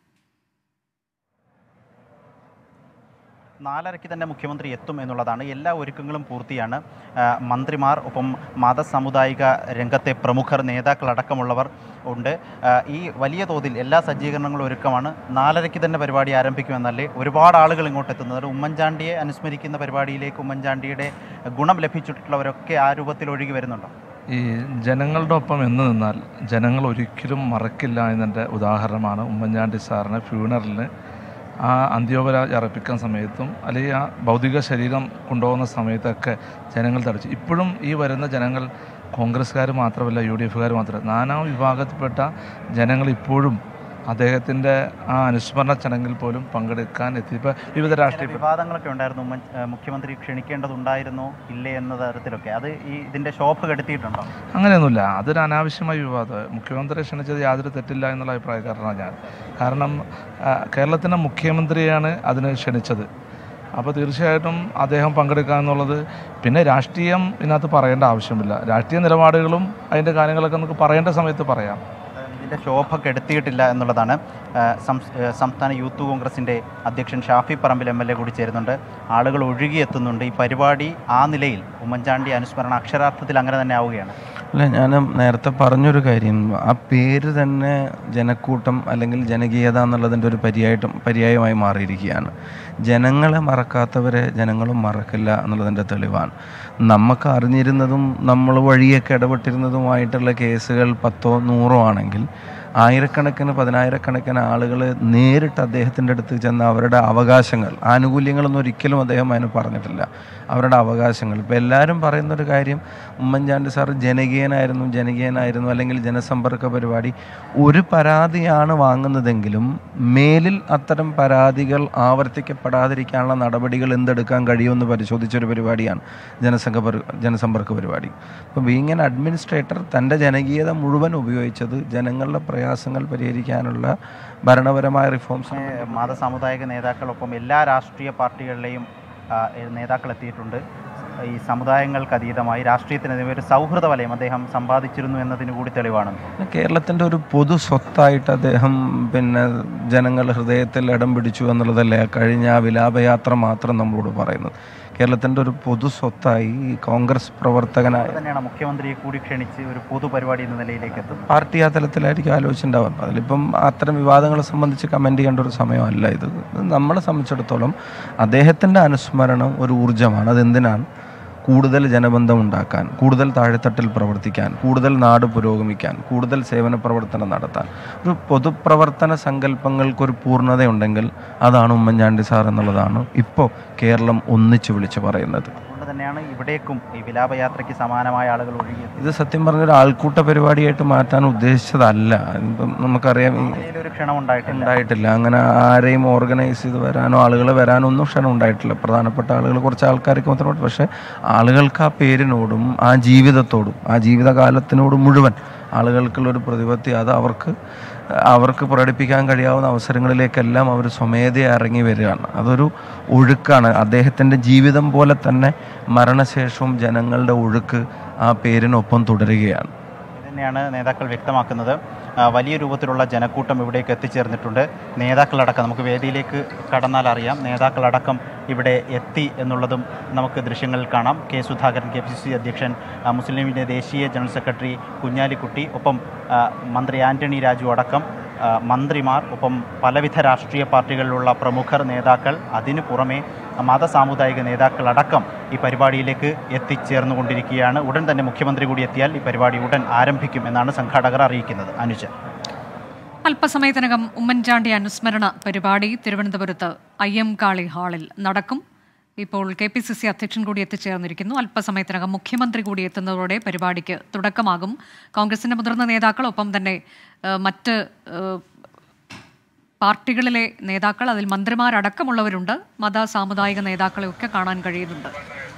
നാലരയ്ക്ക് തന്നെ മുഖ്യമന്ത്രി എത്തും എന്നുള്ളതാണ് എല്ലാ ഒരുക്കങ്ങളും പൂർത്തിയാണ് ആ, മന്ത്രിമാർ ഒപ്പം മതസാമുദായിക രംഗത്തെ പ്രമുഖർ നേതാക്കളടക്കമുള്ളവർ ഉണ്ട് ആ, ഈ വലിയ തോതിൽ എല്ലാ സജ്ജീകരണങ്ങളും ഒരുക്കമാണ് നാലരയ്ക്ക് തന്നെ പരിപാടി ആരംഭിക്കുമെന്നല്ലേ ഒരുപാട് ആളുകൾ ഇങ്ങോട്ട് എത്തുന്നത് ഉമ്മൻചാണ്ടിയെ അനുസ്മരിക്കുന്ന പരിപാടിയിലേക്ക് ഉമ്മൻചാണ്ടിയുടെ ഗുണം ലഭിച്ചിട്ടുള്ളവരൊക്കെ ആ രൂപത്തിൽ ഒഴുകി വരുന്നുണ്ടോ ഈ ജനങ്ങളുടെ ഒപ്പം എന്ന് നിന്നാൽ ജനങ്ങൾ ഒരിക്കലും മറക്കില്ല എന്നതിൻ്റെ ഉദാഹരണമാണ് ഉമ്മൻചാണ്ടി സാറിന് ഫ്യൂണറലിന് ആ അന്ത്യോപരാജ് അർപ്പിക്കുന്ന സമയത്തും അല്ലെങ്കിൽ ആ ഭൗതിക ശരീരം കൊണ്ടുപോകുന്ന സമയത്തൊക്കെ ജനങ്ങൾ തടച്ചു ഇപ്പോഴും ഈ വരുന്ന ജനങ്ങൾ കോൺഗ്രസ്സുകാർ മാത്രമല്ല യു ഡി എഫുകാർ മാത്രമല്ല നാനാ വിഭാഗത്തിൽപ്പെട്ട ജനങ്ങൾ ഇപ്പോഴും അദ്ദേഹത്തിൻ്റെ ആ അനുസ്മരണ ചടങ്ങിൽ പോലും പങ്കെടുക്കാൻ എത്തി ഇപ്പോൾ വിവിധ രാഷ്ട്രീയ വിവാദങ്ങളൊക്കെ ഉണ്ടായിരുന്നു ഉമ്മൻ ആ, മുഖ്യമന്ത്രി ക്ഷണിക്കേണ്ടതുണ്ടായിരുന്നോ ഇല്ലേ എന്ന തരത്തിലൊക്കെ അത് ഈ ഇതിന്റെ ശോഭ കെടുത്തിയിട്ടുണ്ടോ അങ്ങനെയൊന്നുമില്ല അതൊരു അനാവശ്യമായ വിവാദം മുഖ്യമന്ത്രി ക്ഷണിച്ചത് യാതൊരു തെറ്റില്ല എന്നുള്ള അഭിപ്രായക്കാരനാണ് ഞാൻ കാരണം ആ, കേരളത്തിൻ്റെ മുഖ്യമന്ത്രിയാണ് അതിന് ക്ഷണിച്ചത് അപ്പോൾ തീർച്ചയായിട്ടും അദ്ദേഹം പങ്കെടുക്കുക എന്നുള്ളത് പിന്നെ രാഷ്ട്രീയം ഇതിനകത്ത് പറയേണ്ട ആവശ്യമില്ല രാഷ്ട്രീയ നിലപാടുകളും അതിൻ്റെ കാര്യങ്ങളൊക്കെ നമുക്ക് പറയേണ്ട സമയത്ത് പറയാം ഇതിൻ്റെ ശോഭ കെടുത്തിയിട്ടില്ല എന്നുള്ളതാണ് ആ, സംസ്- ആ, സംസ്ഥാന യൂത്ത് കോൺഗ്രസിൻ്റെ അധ്യക്ഷൻ Shafi Parambil M L A കൂടി ചേരുന്നുണ്ട് ആളുകൾ ഒഴുകിയെത്തുന്നുണ്ട് ഈ പരിപാടി ആ നിലയിൽ ഉമ്മൻചാണ്ടി അനുസ്മരണ അക്ഷരാർത്ഥത്തിൽ അങ്ങനെ തന്നെ ആവുകയാണ് അല്ല ഞാൻ നേരത്തെ പറഞ്ഞൊരു കാര്യം ആ പേര് തന്നെ ജനക്കൂട്ടം അല്ലെങ്കിൽ ജനകീയത എന്നുള്ളതിൻ്റെ ഒരു പര്യായിട്ടും പര്യായമായി മാറിയിരിക്കുകയാണ് ജനങ്ങളെ മറക്കാത്തവരെ ജനങ്ങളും മറക്കില്ല എന്നുള്ളതിൻ്റെ തെളിവാണ് നമുക്ക് അറിഞ്ഞിരുന്നതും നമ്മൾ വഴിയൊക്കെ ഇടപെട്ടിരുന്നതുമായിട്ടുള്ള കേസുകൾ പത്തോ നൂറോ ആണെങ്കിൽ ആയിരക്കണക്കിന് പതിനായിരക്കണക്കിന് ആളുകൾ നേരിട്ട് അദ്ദേഹത്തിൻ്റെ അടുത്ത് ചെന്ന് അവരുടെ അവകാശങ്ങൾ ആനുകൂല്യങ്ങളൊന്നും ഒരിക്കലും അദ്ദേഹം അതിന് പറഞ്ഞിട്ടില്ല അവരുടെ അവകാശങ്ങൾ ഇപ്പോൾ എല്ലാവരും പറയുന്നൊരു കാര്യം ഉമ്മൻചാണ്ടി സാർ ജനകീയനായിരുന്നു ജനകീയനായിരുന്നു അല്ലെങ്കിൽ ജനസമ്പർക്ക പരിപാടി ഒരു പരാതിയാണ് വാങ്ങുന്നതെങ്കിലും മേലിൽ അത്തരം പരാതികൾ ആവർത്തിക്കപ്പെടാതിരിക്കാനുള്ള നടപടികൾ എന്തെടുക്കാൻ കഴിയുമെന്ന് പരിശോധിച്ചൊരു പരിപാടിയാണ് ജനസംഘ പരി- ജനസമ്പർക്ക പരിപാടി അപ്പോൾ ബീങ് എൻ അഡ്മിനിസ്ട്രേറ്റർ തൻ്റെ ജനകീയത മുഴുവൻ ഉപയോഗിച്ചത് ജനങ്ങളുടെ പ്രയാസങ്ങൾ പരിഹരിക്കാനുള്ള ഭരണപരമായ റിഫോംസ് ഏ, മതസാമുദായിക നേതാക്കളൊപ്പം എല്ലാ രാഷ്ട്രീയ പാർട്ടികളിലെയും ആ, ഏ, നേതാക്കൾ എത്തിയിട്ടുണ്ട് ഈ സമുദായങ്ങൾക്ക് അതീതമായി രാഷ്ട്രീയത്തിനെതിരെ ഒരു സൗഹൃദ വലയം അദ്ദേഹം സമ്പാദിച്ചിരുന്നു എന്നതിന് കൂടി തെളിവാണ് കേരളത്തിൻ്റെ ഒരു പൊതു സ്വത്തായിട്ട് അദ്ദേഹം പിന്നെ ജനങ്ങളുടെ ഹൃദയത്തിൽ ഇടം പിടിച്ചു എന്നുള്ളതല്ലേ ആ കഴിഞ്ഞ ആ വിലാപയാത്ര മാത്രം നമ്മളോട് പറയുന്നത് കേരളത്തിൻ്റെ ഒരു പൊതു സ്വത്തായി ഈ കോൺഗ്രസ് പ്രവർത്തകനായ അത് തന്നെയാണ് മുഖ്യമന്ത്രിയെ കൂടി ക്ഷണിച്ച് ഒരു പൊതുപരിപാടി എന്ന നിലയിലേക്ക് എത്തുന്നത് പാർട്ടി ആ തലത്തിലായിരിക്കും ആലോചിച്ചിട്ടുണ്ടാവുക അതിലിപ്പം അത്തരം വിവാദങ്ങളെ സംബന്ധിച്ച് കമൻറ്റ് ചെയ്യേണ്ട ഒരു സമയമല്ല ഇത് ഇത് നമ്മളെ സംബന്ധിച്ചിടത്തോളം അദ്ദേഹത്തിൻ്റെ അനുസ്മരണം ഒരു ഊർജ്ജമാണ് അതെന്തിനാണ് കൂടുതൽ ജനബന്ധം ഉണ്ടാക്കാൻ കൂടുതൽ താഴെത്തട്ടിൽ പ്രവർത്തിക്കാൻ കൂടുതൽ നാട് പുരോഗമിക്കാൻ കൂടുതൽ സേവന പ്രവർത്തനം നടത്താൻ ഒരു പൊതുപ്രവർത്തന സങ്കല്പങ്ങൾക്കൊരു പൂർണ്ണതയുണ്ടെങ്കിൽ അതാണ് ഉമ്മൻചാണ്ടി സാർ എന്നുള്ളതാണ് ഇപ്പോൾ കേരളം ഒന്നിച്ചു വിളിച്ചു പറയുന്നത് അതുകൊണ്ട് തന്നെയാണ് ഇവിടേക്കും ഈ വിലാപയാത്രയ്ക്ക് സമാനമായ ആളുകൾ ഒഴുകിയത് ഇത് സത്യം പറഞ്ഞൊരു ആൾക്കൂട്ട പരിപാടിയായിട്ട് മാറ്റാൻ ഉദ്ദേശിച്ചതല്ല ഇപ്പം നമുക്കറിയാം ഈ ഒരു ക്ഷണം ഉണ്ടായിട്ടില്ല ഉണ്ടായിട്ടില്ല അങ്ങനെ ആരെയും ഓർഗനൈസ് ചെയ്ത് വരാനോ ആളുകൾ വരാനോ ഒന്നും ക്ഷണം ഉണ്ടായിട്ടില്ല പ്രധാനപ്പെട്ട ആളുകൾ കുറച്ച് ആൾക്കാർക്ക് മാത്രമായിട്ട് പക്ഷേ ആളുകൾക്ക് ആ പേരിനോടും ആ ജീവിതത്തോടും ആ ജീവിതകാലത്തിനോടും മുഴുവൻ ആളുകൾക്കുള്ളൊരു പ്രതിപത്തി അത് അവർക്ക് അവർക്ക് പ്രകടിപ്പിക്കാൻ കഴിയാവുന്ന അവസരങ്ങളിലേക്കെല്ലാം അവർ സ്വമേധയെ ഇറങ്ങി വരികയാണ് അതൊരു ഒഴുക്കാണ് അദ്ദേഹത്തിൻ്റെ ജീവിതം പോലെ തന്നെ മരണശേഷവും ജനങ്ങളുടെ ഒഴുക്ക് ആ പേരിനൊപ്പം തുടരുകയാണ് ഇത് തന്നെയാണ് നേതാക്കൾ വ്യക്തമാക്കുന്നത് ആ, വലിയ രൂപത്തിലുള്ള ജനക്കൂട്ടം ഇവിടേക്ക് എത്തിച്ചേർന്നിട്ടുണ്ട് നേതാക്കളടക്കം നമുക്ക് വേദിയിലേക്ക് കടന്നാൽ അറിയാം നേതാക്കളടക്കം ഇവിടെ എത്തി എന്നുള്ളതും നമുക്ക് ദൃശ്യങ്ങളിൽ കാണാം K Sudhakaran K P C C അധ്യക്ഷൻ ആ, മുസ്ലിം ലീഗിൻ്റെ ദേശീയ ജനറൽ സെക്രട്ടറി കുഞ്ഞാലിക്കുട്ടി ഒപ്പം ആ, മന്ത്രി ആന്റണി രാജു അടക്കം ആ, മന്ത്രിമാർ ഒപ്പം പലവിധ രാഷ്ട്രീയ പാർട്ടികളിലുള്ള പ്രമുഖർ നേതാക്കൾ അതിനു പുറമെ മത സാമുദായിക നേതാക്കളടക്കം ഈ പരിപാടിയിലേക്ക് എത്തിച്ചേർന്നുകൊണ്ടിരിക്കുകയാണ് ഉടൻ തന്നെ മുഖ്യമന്ത്രി കൂടി എത്തിയാൽ ഈ പരിപാടി ഉടൻ ആരംഭിക്കും എന്നാണ് സംഘാടകർ അറിയിക്കുന്നത് അനുജ അല്പസമയത്തിനകം ഉമ്മൻചാണ്ടി അനുസ്മരണ പരിപാടി തിരുവനന്തപുരത്ത് അയ്യംകാളി ഹാളിൽ നടക്കും ഇപ്പോൾ കെ പി സി സി അധ്യക്ഷൻ കൂടി എത്തിച്ചേർന്നിരിക്കുന്നു അല്പസമയത്തിനകം മുഖ്യമന്ത്രി കൂടി എത്തുന്നതോടെ പരിപാടിക്ക് തുടക്കമാകും കോൺഗ്രസിന്റെ മുതിർന്ന നേതാക്കൾ ഒപ്പം തന്നെ ഏഹ്, മറ്റ് ഏഹ്, പാർട്ടികളിലെ നേതാക്കൾ അതിൽ മന്ത്രിമാരടക്കമുള്ളവരുണ്ട് മത സാമുദായിക നേതാക്കളെയൊക്കെ കാണാൻ കഴിയുന്നുണ്ട്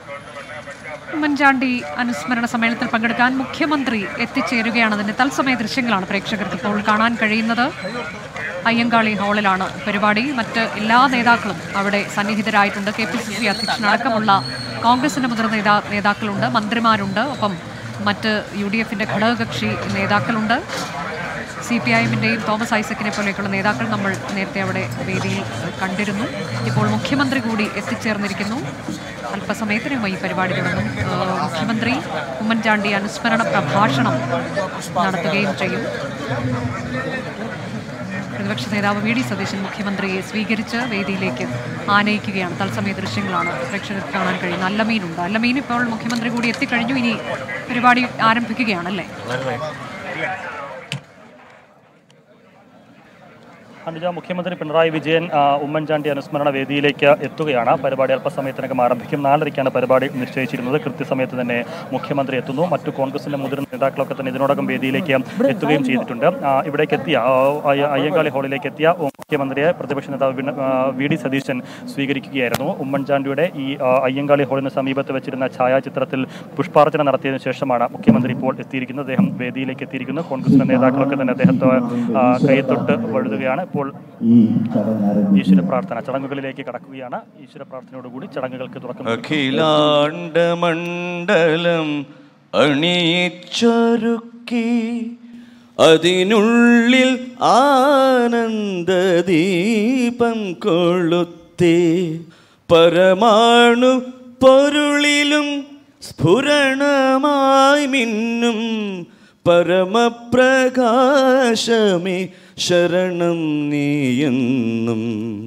ഉമ്മൻചാണ്ടി അനുസ്മരണ സമ്മേളനത്തിൽ പങ്കെടുക്കാൻ മുഖ്യമന്ത്രി എത്തിച്ചേരുകയാണ് അതിന്റെ തത്സമയ ദൃശ്യങ്ങളാണ് പ്രേക്ഷകർക്ക് ഇപ്പോൾ കാണാൻ കഴിയുന്നത് അയ്യങ്കാളി ഹാളിലാണ് പരിപാടി മറ്റ് എല്ലാ നേതാക്കളും അവിടെ സന്നിഹിതരായിട്ടുണ്ട് കെ പി സി സി അധ്യക്ഷനടക്കമുള്ള കോൺഗ്രസിന്റെ മുതിർന്ന നേതാ നേതാക്കളുണ്ട് മന്ത്രിമാരുണ്ട് ഒപ്പം മറ്റ് യു ഡി എഫിന്റെ ഘടകകക്ഷി നേതാക്കളുണ്ട് സി പി ഐ എമ്മിൻ്റെയും തോമസ് ഐസക്കിനെ പോലെയൊക്കെയുള്ള നേതാക്കൾ നമ്മൾ നേരത്തെ അവിടെ വേദിയിൽ ഏഹ്, കണ്ടിരുന്നു ഇപ്പോൾ മുഖ്യമന്ത്രി കൂടി എത്തിച്ചേർന്നിരിക്കുന്നു അല്പസമയത്തിനുമായി ഈ പരിപാടി തുടങ്ങും ഏഹ്, മുഖ്യമന്ത്രി ഉമ്മൻചാണ്ടി അനുസ്മരണ പ്രഭാഷണം നടത്തുകയും ചെയ്യും പ്രതിപക്ഷ നേതാവ് വി ഡി സതീശൻ മുഖ്യമന്ത്രിയെ സ്വീകരിച്ച് വേദിയിലേക്ക് ആനയിക്കുകയാണ് തത്സമയ ദൃശ്യങ്ങളാണ് പ്രേക്ഷകർക്ക് കാണാൻ കഴിയുന്നത് അല്ലമീനുണ്ട് അല്ലമീൻ ഇപ്പോൾ മുഖ്യമന്ത്രി കൂടി എത്തിക്കഴിഞ്ഞു ഇനി പരിപാടി ആരംഭിക്കുകയാണല്ലേ അനുജ മുഖ്യമന്ത്രി പിണറായി വിജയൻ ആ, ഉമ്മൻചാണ്ടി അനുസ്മരണ വേദിയിലേക്ക് എത്തുകയാണ് പരിപാടി അല്പസമയത്തിനകം ആരംഭിക്കും നാലരയ്ക്കാണ് പരിപാടി നിശ്ചയിച്ചിരുന്നത് കൃത്യസമയത്ത് തന്നെ മുഖ്യമന്ത്രി എത്തുന്നു മറ്റു കോൺഗ്രസിന്റെ മുതിർന്ന നേതാക്കളൊക്കെ തന്നെ ഇതിനോടകം വേദിയിലേക്ക് എത്തുകയും ചെയ്തിട്ടുണ്ട് ആ, ഇവിടേക്ക് എത്തിയ ആ, അയ്യ- അയ്യങ്കാളി ഹാളിലേക്ക് എത്തിയ മുഖ്യമന്ത്രിയെ പ്രതിപക്ഷ നേതാവ് വിന- ആ, വി ഡി സതീശൻ സ്വീകരിക്കുകയായിരുന്നു ഉമ്മൻചാണ്ടിയുടെ ഈ ആ, അയ്യങ്കാളി ഹാളിന് സമീപത്ത് വെച്ചിരുന്ന ഛായാചിത്രത്തിൽ പുഷ്പാർച്ചന നടത്തിയതിനു ശേഷമാണ് മുഖ്യമന്ത്രി ഇപ്പോൾ എത്തിയിരിക്കുന്നത് അദ്ദേഹം വേദിയിലേക്ക് എത്തിയിരിക്കുന്നു കോൺഗ്രസിന്റെ നേതാക്കളൊക്കെ തന്നെ അദ്ദേഹത്തെ ആ, കൈത്തൊട്ട് വഴുതുകയാണ് ഇപ്പോൾ ഈശ്വര പ്രാർത്ഥന ചടങ്ങുകളിലേക്ക് കടക്കുകയാണ് ഈശ്വര പ്രാർത്ഥനയോടുകൂടി ചടങ്ങുകൾക്ക് തുടക്കം അഖിലാണ്ടമണ്ഡലം അണിയിച്ചൊരുക്കി അതിനുള്ളിൽ ആനന്ദദീപം കൊളുത്തി പരമാണു പൊരുളിലും സ്ഫുരണമായി മിന്നും പരമപ്രകാശമേ ശരണം നീയെന്നും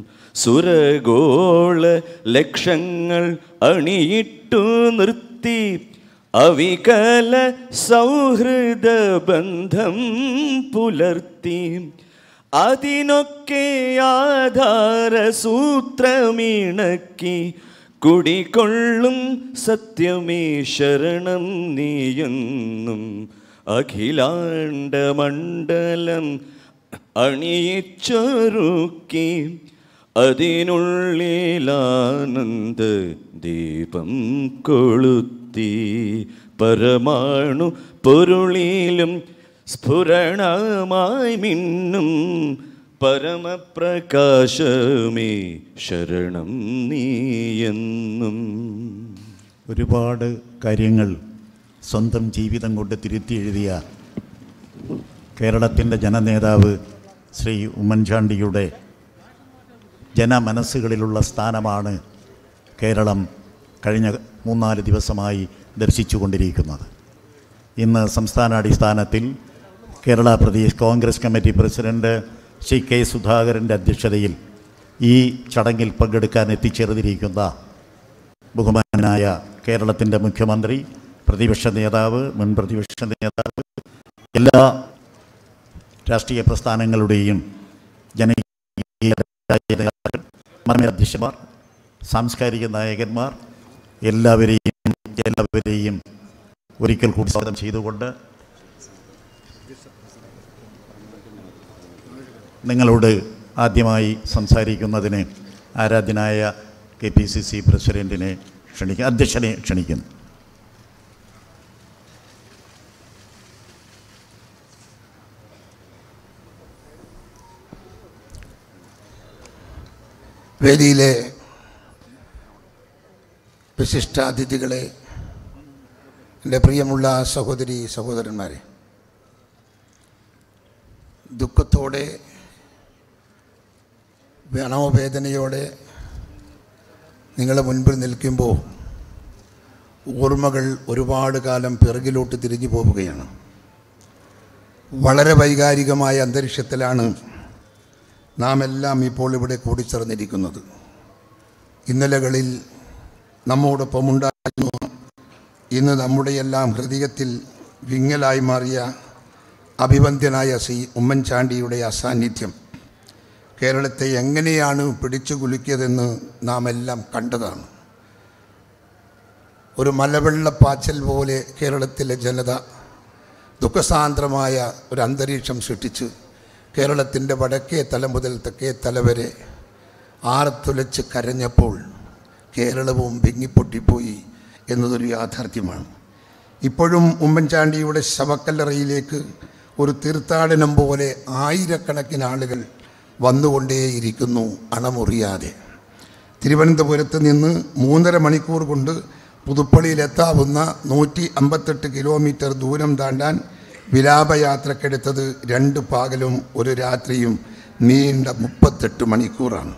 സുരഗോള ലക്ഷങ്ങൾ അണിയിട്ടു നിർത്തി അവികല സൗഹൃദ ബന്ധം പുലർത്തി അതിനൊക്കെ ആധാര സൂത്രമിണക്കി കുടികൊള്ളും സത്യമേ ശരണം നീയെന്നും അഖിലാണ്ടമണ്ഡലം അണിയിച്ചൊരുക്കി അതിനുള്ളിലാനന്ദ ദീപം കൊളുത്തി പരമാണു പൊരുളിലും സ്ഫുരണമായി മിന്നും പരമപ്രകാശമേ ശരണം നീയെന്നും ഒരുപാട് കാര്യങ്ങൾ സ്വന്തം ജീവിതം കൊണ്ട് തിരുത്തി എഴുതിയ കേരളത്തിൻ്റെ ജനനേതാവ് ശ്രീ ഉമ്മൻചാണ്ടിയുടെ ജനമനസ്സുകളിലുള്ള സ്ഥാനമാണ് കേരളം കഴിഞ്ഞ മൂന്നാല് ദിവസമായി ദർശിച്ചു കൊണ്ടിരിക്കുന്നത് ഇന്ന് സംസ്ഥാനാടിസ്ഥാനത്തിൽ Kerala Pradesh Congress committee president Shri K സുധാകരൻ്റെ അധ്യക്ഷതയിൽ ഈ ചടങ്ങിൽ പങ്കെടുക്കാൻ എത്തിച്ചേർന്നിരിക്കുന്ന ബഹുമാനായ കേരളത്തിൻ്റെ മുഖ്യമന്ത്രി പ്രതിപക്ഷ നേതാവ് മുൻ പ്രതിപക്ഷ നേതാവ് എല്ലാ രാഷ്ട്രീയ പ്രസ്ഥാനങ്ങളുടെയും ജനകീയ നേതാക്കൾ മർമ്മധ്യക്ഷന്മാർ സാംസ്കാരിക നായകന്മാർ എല്ലാവരെയും എല്ലാവരെയും ഒരിക്കൽ കൂടി സ്വാഗതം ചെയ്തുകൊണ്ട് നിങ്ങളോട് ആദ്യമായി സംസാരിക്കുന്നതിന് ആരാധ്യനായ കെ പി സി സി പ്രസിഡൻറ്റിനെ ക്ഷണിക്കുക അധ്യക്ഷനെ ക്ഷണിക്കുന്നു വേദിയിലെ വിശിഷ്ടാതിഥികളെ എൻ്റെ പ്രിയമുള്ള സഹോദരി സഹോദരന്മാരെ ദുഃഖത്തോടെ മനോവേദനയോടെ നിങ്ങളെ മുൻപിൽ നിൽക്കുമ്പോൾ ഓർമ്മകൾ ഒരുപാട് കാലം പിറകിലോട്ട് തിരിഞ്ഞു പോവുകയാണ് വളരെ വൈകാരികമായ അന്തരീക്ഷത്തിലാണ് നാം എല്ലാം ഇപ്പോൾ ഇവിടെ കൂടിച്ചേർന്നിരിക്കുന്നത് ഇന്നലകളിൽ നമ്മോടൊപ്പം ഉണ്ടായിരുന്നു ഇന്ന് നമ്മുടെയെല്ലാം ഹൃദയത്തിൽ വിങ്ങലായി മാറിയ അഭിവന്ദ്യനായ ശ്രീ ഉമ്മൻചാണ്ടിയുടെ അസാന്നിധ്യം കേരളത്തെ എങ്ങനെയാണ് പിടിച്ചു കുലുക്കിയതെന്ന് നാം എല്ലാം കണ്ടതാണ് ഒരു മലവെള്ളപ്പാച്ചൽ പോലെ കേരളത്തിലെ ജനത ദുഃഖസാന്ദ്രമായ ഒരു അന്തരീക്ഷം സൃഷ്ടിച്ച് കേരളത്തിൻ്റെ വടക്കേ തല മുതൽ തെക്കേ തല വരെ ആർത്തുലച്ച് കരഞ്ഞപ്പോൾ കേരളവും വിങ്ങിപ്പൊട്ടിപ്പോയി എന്നതൊരു യാഥാർത്ഥ്യമാണ് ഇപ്പോഴും ഉമ്മൻചാണ്ടിയുടെ ശവക്കല്ലറയിലേക്ക് ഒരു തീർത്ഥാടനം പോലെ ആയിരക്കണക്കിന് ആളുകൾ വന്നുകൊണ്ടേയിരിക്കുന്നു അണമുറിയാതെ തിരുവനന്തപുരത്ത് നിന്ന് മൂന്നര മണിക്കൂർ കൊണ്ട് പുതുപ്പള്ളിയിലെത്താവുന്ന നൂറ്റി അമ്പത്തെട്ട് കിലോമീറ്റർ ദൂരം താണ്ടാൻ വിലാപയാത്രക്കെടുത്തത് രണ്ട് പകലും ഒരു രാത്രിയും നീണ്ട മുപ്പത്തെട്ട് മണിക്കൂറാണ്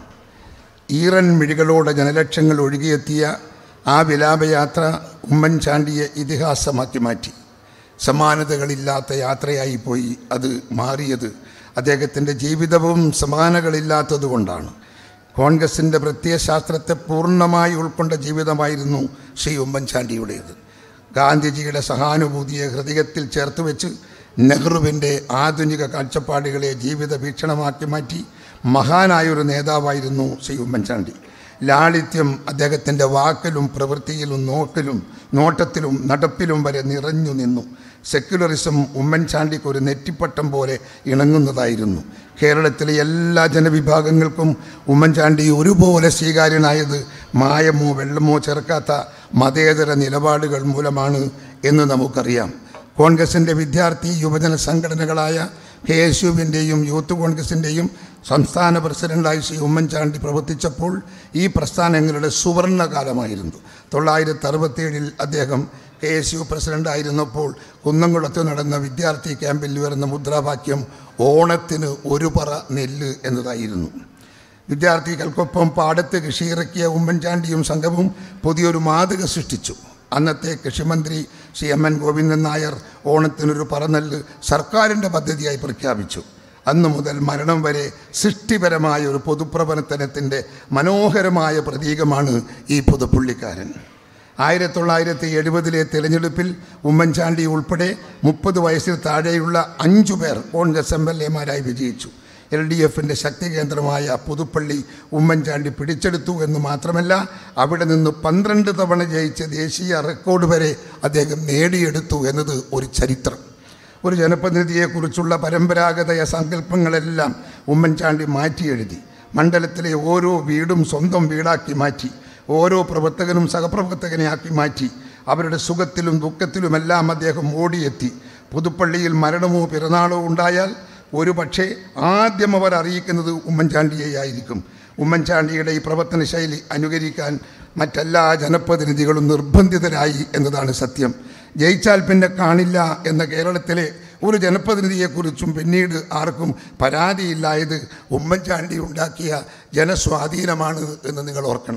ഈറൻ മിഴികളോടെ ജനലക്ഷങ്ങൾ ഒഴുകിയെത്തിയ ആ വിലാപയാത്ര ഉമ്മൻചാണ്ടിയെ ഇതിഹാസമാക്കി മാറ്റി സമാനതകളില്ലാത്ത യാത്രയായി പോയി അത് മാറിയത് അദ്ദേഹത്തിൻ്റെ ജീവിതവും സമാനകളില്ലാത്തതുകൊണ്ടാണ് കോൺഗ്രസിൻ്റെ പ്രത്യയശാസ്ത്രത്തെ പൂർണ്ണമായി ഉൾക്കൊണ്ട ജീവിതമായിരുന്നു ശ്രീ ഉമ്മൻചാണ്ടിയുടേത് ഗാന്ധിജിയുടെ സഹാനുഭൂതിയെ ഹൃദയത്തിൽ ചേർത്ത് വെച്ച് നെഹ്റുവിൻ്റെ ആധുനിക കാഴ്ചപ്പാടുകളെ ജീവിത വീക്ഷണമാക്കി മാറ്റി മഹാനായൊരു നേതാവായിരുന്നു ശ്രീ ഉമ്മൻചാണ്ടി ലാളിത്യം അദ്ദേഹത്തിൻ്റെ വാക്കിലും പ്രവൃത്തിയിലും നോക്കിലും നോട്ടത്തിലും നടപ്പിലും വരെ നിറഞ്ഞു നിന്നു സെക്യുലറിസം ഉമ്മൻചാണ്ടിക്ക് ഒരു നെറ്റിപ്പട്ടം പോലെ ഇണങ്ങുന്നതായിരുന്നു കേരളത്തിലെ എല്ലാ ജനവിഭാഗങ്ങൾക്കും ഉമ്മൻചാണ്ടി ഒരുപോലെ സ്വീകാര്യനായത് മായമോ വെള്ളമോ ചേർക്കാത്ത മതേതര നിലപാടുകൾ മൂലമാണ് എന്ന് നമുക്കറിയാം കോൺഗ്രസിൻ്റെ വിദ്യാർത്ഥി യുവജന സംഘടനകളായ കെ എസ് യുവിൻ്റെയും യൂത്ത് കോൺഗ്രസിൻ്റെയും സംസ്ഥാന പ്രസിഡന്റായി ശ്രീ ഉമ്മൻചാണ്ടി പ്രവർത്തിച്ചപ്പോൾ ഈ പ്രസ്ഥാനങ്ങളുടെ സുവർണകാലമായിരുന്നു തൊള്ളായിരത്തി അറുപത്തിയേഴിൽ അദ്ദേഹം കെ എസ് യു പ്രസിഡൻ്റായിരുന്നപ്പോൾ കുന്നംകുളത്ത് നടന്ന വിദ്യാർത്ഥി ക്യാമ്പിൽ ഉയർന്ന മുദ്രാവാക്യം ഓണത്തിന് ഒരു പറ നെല്ല് എന്നതായിരുന്നു വിദ്യാർത്ഥികൾക്കൊപ്പം പാടത്ത് കൃഷിയിറക്കിയ ഉമ്മൻചാണ്ടിയും സംഘവും പുതിയൊരു മാതൃക സൃഷ്ടിച്ചു അന്നത്തെ കൃഷിമന്ത്രി ശ്രീ എം എൻ ഗോവിന്ദൻ നായർ ഓണത്തിനൊരു പറന്നെല്ല് സർക്കാരിൻ്റെ പദ്ധതിയായി പ്രഖ്യാപിച്ചു അന്നു മുതൽ മരണം വരെ സൃഷ്ടിപരമായ ഒരു പൊതുപ്രവർത്തനത്തിൻ്റെ മനോഹരമായ പ്രതീകമാണ് ഈ പുതുപ്പുള്ളിക്കാരൻ ആയിരത്തി തൊള്ളായിരത്തി എഴുപതിലെ തിരഞ്ഞെടുപ്പിൽ ഉമ്മൻചാണ്ടി ഉൾപ്പെടെ മുപ്പത് വയസ്സിൽ താഴെയുള്ള അഞ്ചു പേർ കോൺഗ്രസ് എം എൽ എമാരായി വിജയിച്ചു എൽ ഡി എഫിൻ്റെ ശക്തി കേന്ദ്രമായ പുതുപ്പള്ളി ഉമ്മൻചാണ്ടി പിടിച്ചെടുത്തു എന്ന് മാത്രമല്ല അവിടെ നിന്ന് പന്ത്രണ്ട് തവണ ജയിച്ച ദേശീയ റെക്കോർഡ് വരെ അദ്ദേഹം നേടിയെടുത്തു എന്നത് ഒരു ചരിത്രം ഒരു ജനപ്രതിനിധിയെക്കുറിച്ചുള്ള പരമ്പരാഗത സങ്കല്പങ്ങളെല്ലാം ഉമ്മൻചാണ്ടി മാറ്റി എഴുതി മണ്ഡലത്തിലെ ഓരോ വീടും സ്വന്തം വീടാക്കി മാറ്റി ഓരോ പ്രവർത്തകനും സഹപ്രവർത്തകനെ ആക്കി മാറ്റി അവരുടെ സുഖത്തിലും ദുഃഖത്തിലുമെല്ലാം അദ്ദേഹം ഓടിയെത്തി പുതുപ്പള്ളിയിൽ മരണമോ പിറന്നാളോ ഉണ്ടായാൽ ഒരു പക്ഷേ ആദ്യം അവർ അറിയിക്കുന്നത് ഉമ്മൻചാണ്ടിയെ ആയിരിക്കും ഉമ്മൻചാണ്ടിയുടെ ഈ പ്രവർത്തന ശൈലി അനുകരിക്കാൻ മറ്റെല്ലാ ജനപ്രതിനിധികളും നിർബന്ധിതരായി എന്നതാണ് സത്യം ജയിച്ചാൽ പിന്നെ കാണില്ല എന്ന കേരളത്തിലെ ഒരു ജനപ്രതിനിധിയെക്കുറിച്ചും പിന്നീട് ആർക്കും പരാതിയില്ലായത് ഉമ്മൻചാണ്ടി ഉണ്ടാക്കിയ ജനസ്വാധീനമാണ് എന്ന് നിങ്ങൾ ഓർക്കണം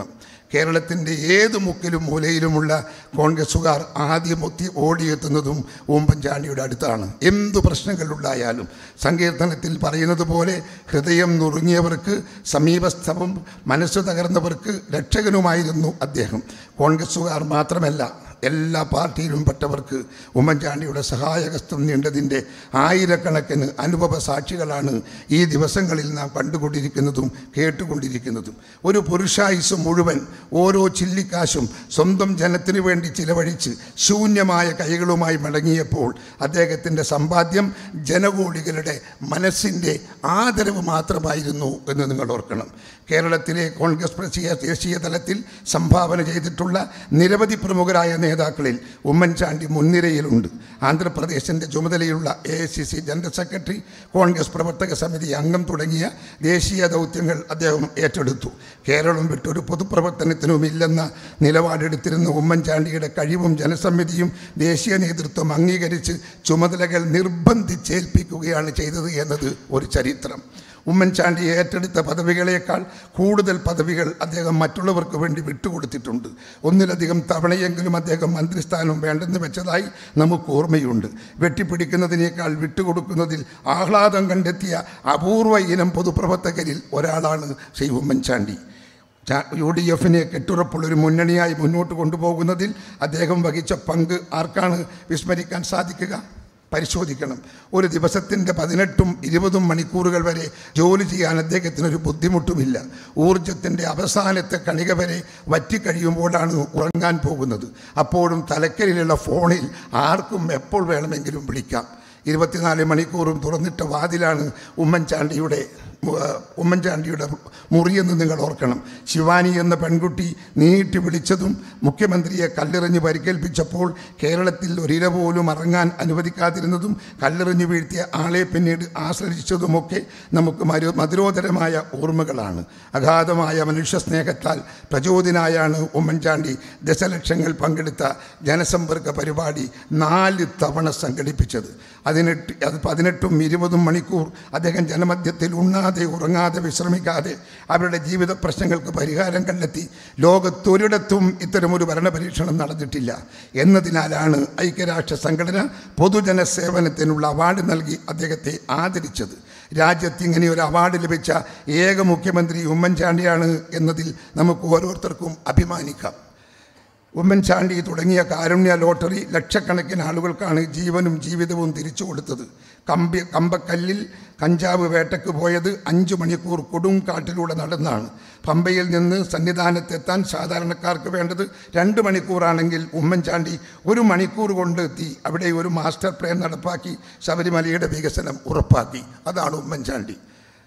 കേരളത്തിൻ്റെ ഏത് മുക്കിലും മൂലയിലുമുള്ള കോൺഗ്രസ്സുകാർ ആദ്യം ഒത്തി ഓടിയെത്തുന്നതും ഉമ്മൻചാണ്ടിയുടെ അടുത്താണ് എന്തു പ്രശ്നങ്ങളുണ്ടായാലും സങ്കീർത്തനത്തിൽ പറയുന്നത് പോലെ ഹൃദയം നുറുങ്ങിയവർക്ക് സമീപസ്ഥവും മനസ്സ് തകർന്നവർക്ക് രക്ഷകനുമായിരുന്നു അദ്ദേഹം കോൺഗ്രസ്സുകാർ മാത്രമല്ല എല്ലാ പാർട്ടിയിലും പെട്ടവർക്ക് ഉമ്മൻചാണ്ടിയുടെ സഹായകസ്തം നീണ്ടതിൻ്റെ ആയിരക്കണക്കിന് അനുഭവ സാക്ഷികളാണ് ഈ ദിവസങ്ങളിൽ നാം കണ്ടുകൊണ്ടിരിക്കുന്നതും കേട്ടുകൊണ്ടിരിക്കുന്നതും ഒരു പുരുഷായുസ് മുഴുവൻ ഓരോ ചില്ലിക്കാശും സ്വന്തം ജനത്തിനു വേണ്ടി ചിലവഴിച്ച് ശൂന്യമായ കൈകളുമായി മടങ്ങിയപ്പോൾ അദ്ദേഹത്തിൻ്റെ സമ്പാദ്യം ജനകോടികളുടെ മനസ്സിൻ്റെ ആദരവ് മാത്രമായിരുന്നു എന്ന് നിങ്ങൾ ഓർക്കണം കേരളത്തിലെ കോൺഗ്രസ് ദേശീയ ദേശീയ തലത്തിൽ സംഭാവന ചെയ്തിട്ടുള്ള നിരവധി പ്രമുഖരായ നേതാക്കളിൽ ഉമ്മൻചാണ്ടി മുൻനിരയിലുണ്ട് ആന്ധ്രാപ്രദേശിൻ്റെ ചുമതലയുള്ള A I C C general secretary Congress പ്രവർത്തക സമിതി അംഗം തുടങ്ങിയ ദേശീയ ദൗത്യങ്ങൾ അദ്ദേഹം ഏറ്റെടുത്തു കേരളം വിട്ടൊരു പൊതുപ്രവർത്തനത്തിനുമില്ലെന്ന നിലപാടെടുത്തിരുന്ന ഉമ്മൻചാണ്ടിയുടെ കഴിവും ജനസമിതിയും ദേശീയ നേതൃത്വം അംഗീകരിച്ച് ചുമതലകൾ നിർബന്ധിച്ചേൽപ്പിക്കുകയാണ് ചെയ്തത് എന്നത് ഒരു ചരിത്രം ഉമ്മൻചാണ്ടി ഏറ്റെടുത്ത പദവികളേക്കാൾ കൂടുതൽ പദവികൾ അദ്ദേഹം മറ്റുള്ളവർക്ക് വേണ്ടി വിട്ടുകൊടുത്തിട്ടുണ്ട് ഒന്നിലധികം തവണയെങ്കിലും അദ്ദേഹം മന്ത്രിസ്ഥാനം വേണ്ടെന്ന് വെച്ചതായി നമുക്ക് ഓർമ്മയുണ്ട് വെട്ടിപ്പിടിക്കുന്നതിനേക്കാൾ വിട്ടുകൊടുക്കുന്നതിൽ ആഹ്ലാദം കണ്ടെത്തിയ അപൂർവ ഇനം പൊതുപ്രവർത്തകരിൽ ഒരാളാണ് ശ്രീ ഉമ്മൻചാണ്ടി ചാ- യു ഡി എഫിനെ കെട്ടുറപ്പുള്ളൊരു മുന്നണിയായി മുന്നോട്ട് കൊണ്ടുപോകുന്നതിൽ അദ്ദേഹം വഹിച്ച പങ്ക് ആർക്കാണ് വിസ്മരിക്കാൻ സാധിക്കുക പരിശോധിക്കണം ഒരു ദിവസത്തിൻ്റെ പതിനെട്ടും ഇരുപതും മണിക്കൂറുകൾ വരെ ജോലി ചെയ്യാൻ അദ്ദേഹത്തിനൊരു ബുദ്ധിമുട്ടുമില്ല ഊർജത്തിൻ്റെ അവസാനത്തെ കണിക വരെ വറ്റിക്കഴിയുമ്പോഴാണ് ഉറങ്ങാൻ പോകുന്നത് അപ്പോഴും തലക്കരിലുള്ള ഫോണിൽ ആർക്കും എപ്പോൾ വേണമെങ്കിലും വിളിക്കാം ഇരുപത്തിനാല് മണിക്കൂറും തുറന്നിട്ട വാതിലാണ് ഉമ്മൻചാണ്ടിയുടെ ആ, ഉമ്മൻചാണ്ടിയുടെ മുറിയെന്ന് നിങ്ങൾ ഓർക്കണം ശിവാനി എന്ന പെൺകുട്ടി നീട്ടി വിളിച്ചതും മുഖ്യമന്ത്രിയെ കല്ലെറിഞ്ഞ് പരിക്കേൽപ്പിച്ചപ്പോൾ കേരളത്തിൽ ഒരിര പോലും ഇറങ്ങാൻ അനുവദിക്കാതിരുന്നതും കല്ലെറിഞ്ഞ് വീഴ്ത്തിയ ആളെ പിന്നീട് ആശ്രയിച്ചതുമൊക്കെ നമുക്ക് മരു മധുരോധരമായ ഓർമ്മകളാണ് അഗാധമായ മനുഷ്യ സ്നേഹത്താൽ പ്രചോദിനായാണ് ഉമ്മൻചാണ്ടി ദശലക്ഷങ്ങൾ പങ്കെടുത്ത ജനസമ്പർക്ക പരിപാടി നാല് തവണ സംഘടിപ്പിച്ചത് അതിനെട്ട് അത് പതിനെട്ടും ഇരുപതും മണിക്കൂർ അദ്ദേഹം ജനമധ്യത്തിൽ ഉണ്ണാതെ ഉറങ്ങാതെ വിശ്രമിക്കാതെ അവരുടെ ജീവിത പ്രശ്നങ്ങൾക്ക് പരിഹാരം കണ്ടെത്തി ലോകത്തൊരിടത്തും ഇത്തരമൊരു ഭരണപരീക്ഷണം നടന്നിട്ടില്ല എന്നതിനാലാണ് ഐക്യരാഷ്ട്ര സംഘടന പൊതുജന സേവനത്തിനുള്ള അവാർഡ് നൽകി അദ്ദേഹത്തെ ആദരിച്ചത് രാജ്യത്ത് ഇങ്ങനെ ഒരു അവാർഡ് ലഭിച്ച ഏക മുഖ്യമന്ത്രി ഉമ്മൻചാണ്ടിയാണ് എന്നതിൽ നമുക്ക് ഓരോരുത്തർക്കും അഭിമാനിക്കാം ഉമ്മൻചാണ്ടി തുടങ്ങിയ കാരുണ്യ ലോട്ടറി ലക്ഷക്കണക്കിന് ആളുകൾക്കാണ് ജീവനും ജീവിതവും തിരിച്ചു കൊടുത്തത് കമ്പി കമ്പക്കല്ലിൽ കഞ്ചാവ് വേട്ടയ്ക്ക് പോയത് അഞ്ചു മണിക്കൂർ കൊടും കാട്ടിലൂടെ നടന്നാണ് പമ്പയിൽ നിന്ന് സന്നിധാനത്തെത്താൻ സാധാരണക്കാർക്ക് വേണ്ടത് രണ്ട് മണിക്കൂറാണെങ്കിൽ ഉമ്മൻചാണ്ടി ഒരു മണിക്കൂർ കൊണ്ട് എത്തി അവിടെ ഒരു മാസ്റ്റർ പ്ലാൻ നടപ്പാക്കി ശബരിമലയുടെ വികസനം ഉറപ്പാക്കി അതാണ് ഉമ്മൻചാണ്ടി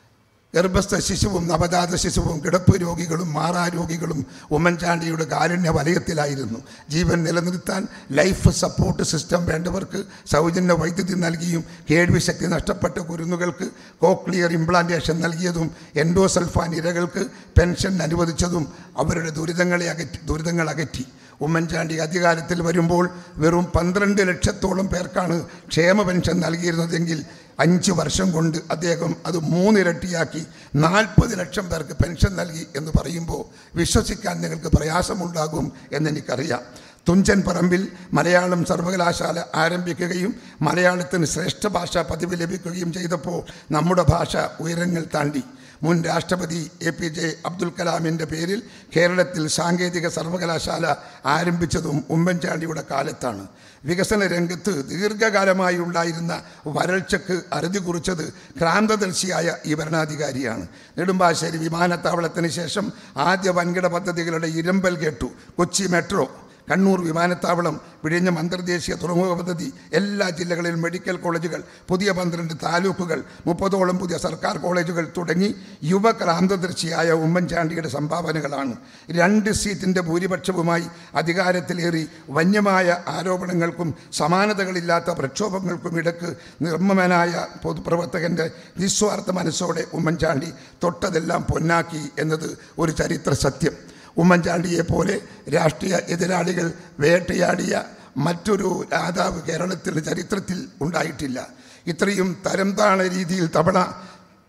ഗർഭസ്ഥ ശിശുവും നവജാത ശിശുവും കിടപ്പ് രോഗികളും മാറാ രോഗികളും ഉമ്മൻചാണ്ടിയുടെ കാരുണ്യ വലയത്തിലായിരുന്നു ജീവൻ നിലനിർത്താൻ ലൈഫ് സപ്പോർട്ട് സിസ്റ്റം വേണ്ടവർക്ക് സൗജന്യ വൈദ്യുതി നൽകിയും കേൾവിശക്തി നഷ്ടപ്പെട്ട കുരുന്നുകൾക്ക് കോക്ലിയർ ഇംപ്ലാന്റേഷൻ നൽകിയതും എൻഡോസൾഫാൻ ഇരകൾക്ക് പെൻഷൻ അനുവദിച്ചതും അവരുടെ ദുരിതങ്ങളെ അകറ്റി ദുരിതങ്ങൾ അകറ്റി ഉമ്മൻചാണ്ടി അധികാരത്തിൽ വരുമ്പോൾ വെറും പന്ത്രണ്ട് ലക്ഷത്തോളം പേർക്കാണ് ക്ഷേമ പെൻഷൻ നൽകിയിരുന്നതെങ്കിൽ അഞ്ച് വർഷം കൊണ്ട് അദ്ദേഹം അത് മൂന്നിരട്ടിയാക്കി നാൽപ്പത് ലക്ഷം പേർക്ക് പെൻഷൻ നൽകി എന്ന് പറയുമ്പോൾ വിശ്വസിക്കാൻ നിങ്ങൾക്ക് പ്രയാസമുണ്ടാകും എന്നെനിക്കറിയാം തുഞ്ചൻ പറമ്പിൽ മലയാളം സർവകലാശാല ആരംഭിക്കുകയും മലയാളത്തിന് ശ്രേഷ്ഠ ഭാഷ പതിവ് ലഭിക്കുകയും ചെയ്തപ്പോൾ നമ്മുടെ ഭാഷ ഉയരങ്ങൾ താണ്ടി മുൻ രാഷ്ട്രപതി എ പി ജെ അബ്ദുൽ കലാമിൻ്റെ പേരിൽ കേരളത്തിൽ സാങ്കേതിക സർവകലാശാല ആരംഭിച്ചതും ഉമ്മൻചാണ്ടിയുടെ കാലത്താണ് വികസന രംഗത്ത് ദീർഘകാലമായി ഉണ്ടായിരുന്ന വരൾച്ചയ്ക്ക് അറുതി കുറിച്ചത് ക്രാന്തദർശിയായ ഈ ഭരണാധികാരിയാണ് നെടുമ്പാശ്ശേരി വിമാനത്താവളത്തിന് ശേഷം ആദ്യ വൻകിട പദ്ധതികളുടെ ഇരമ്പൽ കേട്ടു കൊച്ചി മെട്രോ കണ്ണൂർ വിമാനത്താവളം വിഴിഞ്ഞം അന്തർദേശീയ തുറമുഖ പദ്ധതി എല്ലാ ജില്ലകളിലും മെഡിക്കൽ കോളേജുകൾ പുതിയ പന്ത്രണ്ട് താലൂക്കുകൾ മുപ്പതോളം പുതിയ സർക്കാർ കോളേജുകൾ തുടങ്ങി യുവക്രാന്തദർശിയായ ഉമ്മൻചാണ്ടിയുടെ സംഭാവനകളാണ് രണ്ട് സീറ്റിൻ്റെ ഭൂരിപക്ഷവുമായി അധികാരത്തിലേറി വന്യമായ ആരോപണങ്ങൾക്കും സമാനതകളില്ലാത്ത പ്രക്ഷോഭങ്ങൾക്കും ഇടക്ക് നിർമ്മമനായ പൊതുപ്രവർത്തകൻ്റെ നിസ്വാർത്ഥ മനസ്സോടെ ഉമ്മൻചാണ്ടി തൊട്ടതെല്ലാം പൊന്നാക്കി എന്നത് ഒരു ചരിത്ര സത്യം ഉമ്മൻചാണ്ടിയെ പോലെ രാഷ്ട്രീയ എതിരാളികൾ വേട്ടയാടിയ മറ്റൊരു രാജാവ് കേരളത്തിൽ ചരിത്രത്തിൽ ഉണ്ടായിട്ടില്ല ഇത്രയും തരം താണ രീതിയിൽ തവണ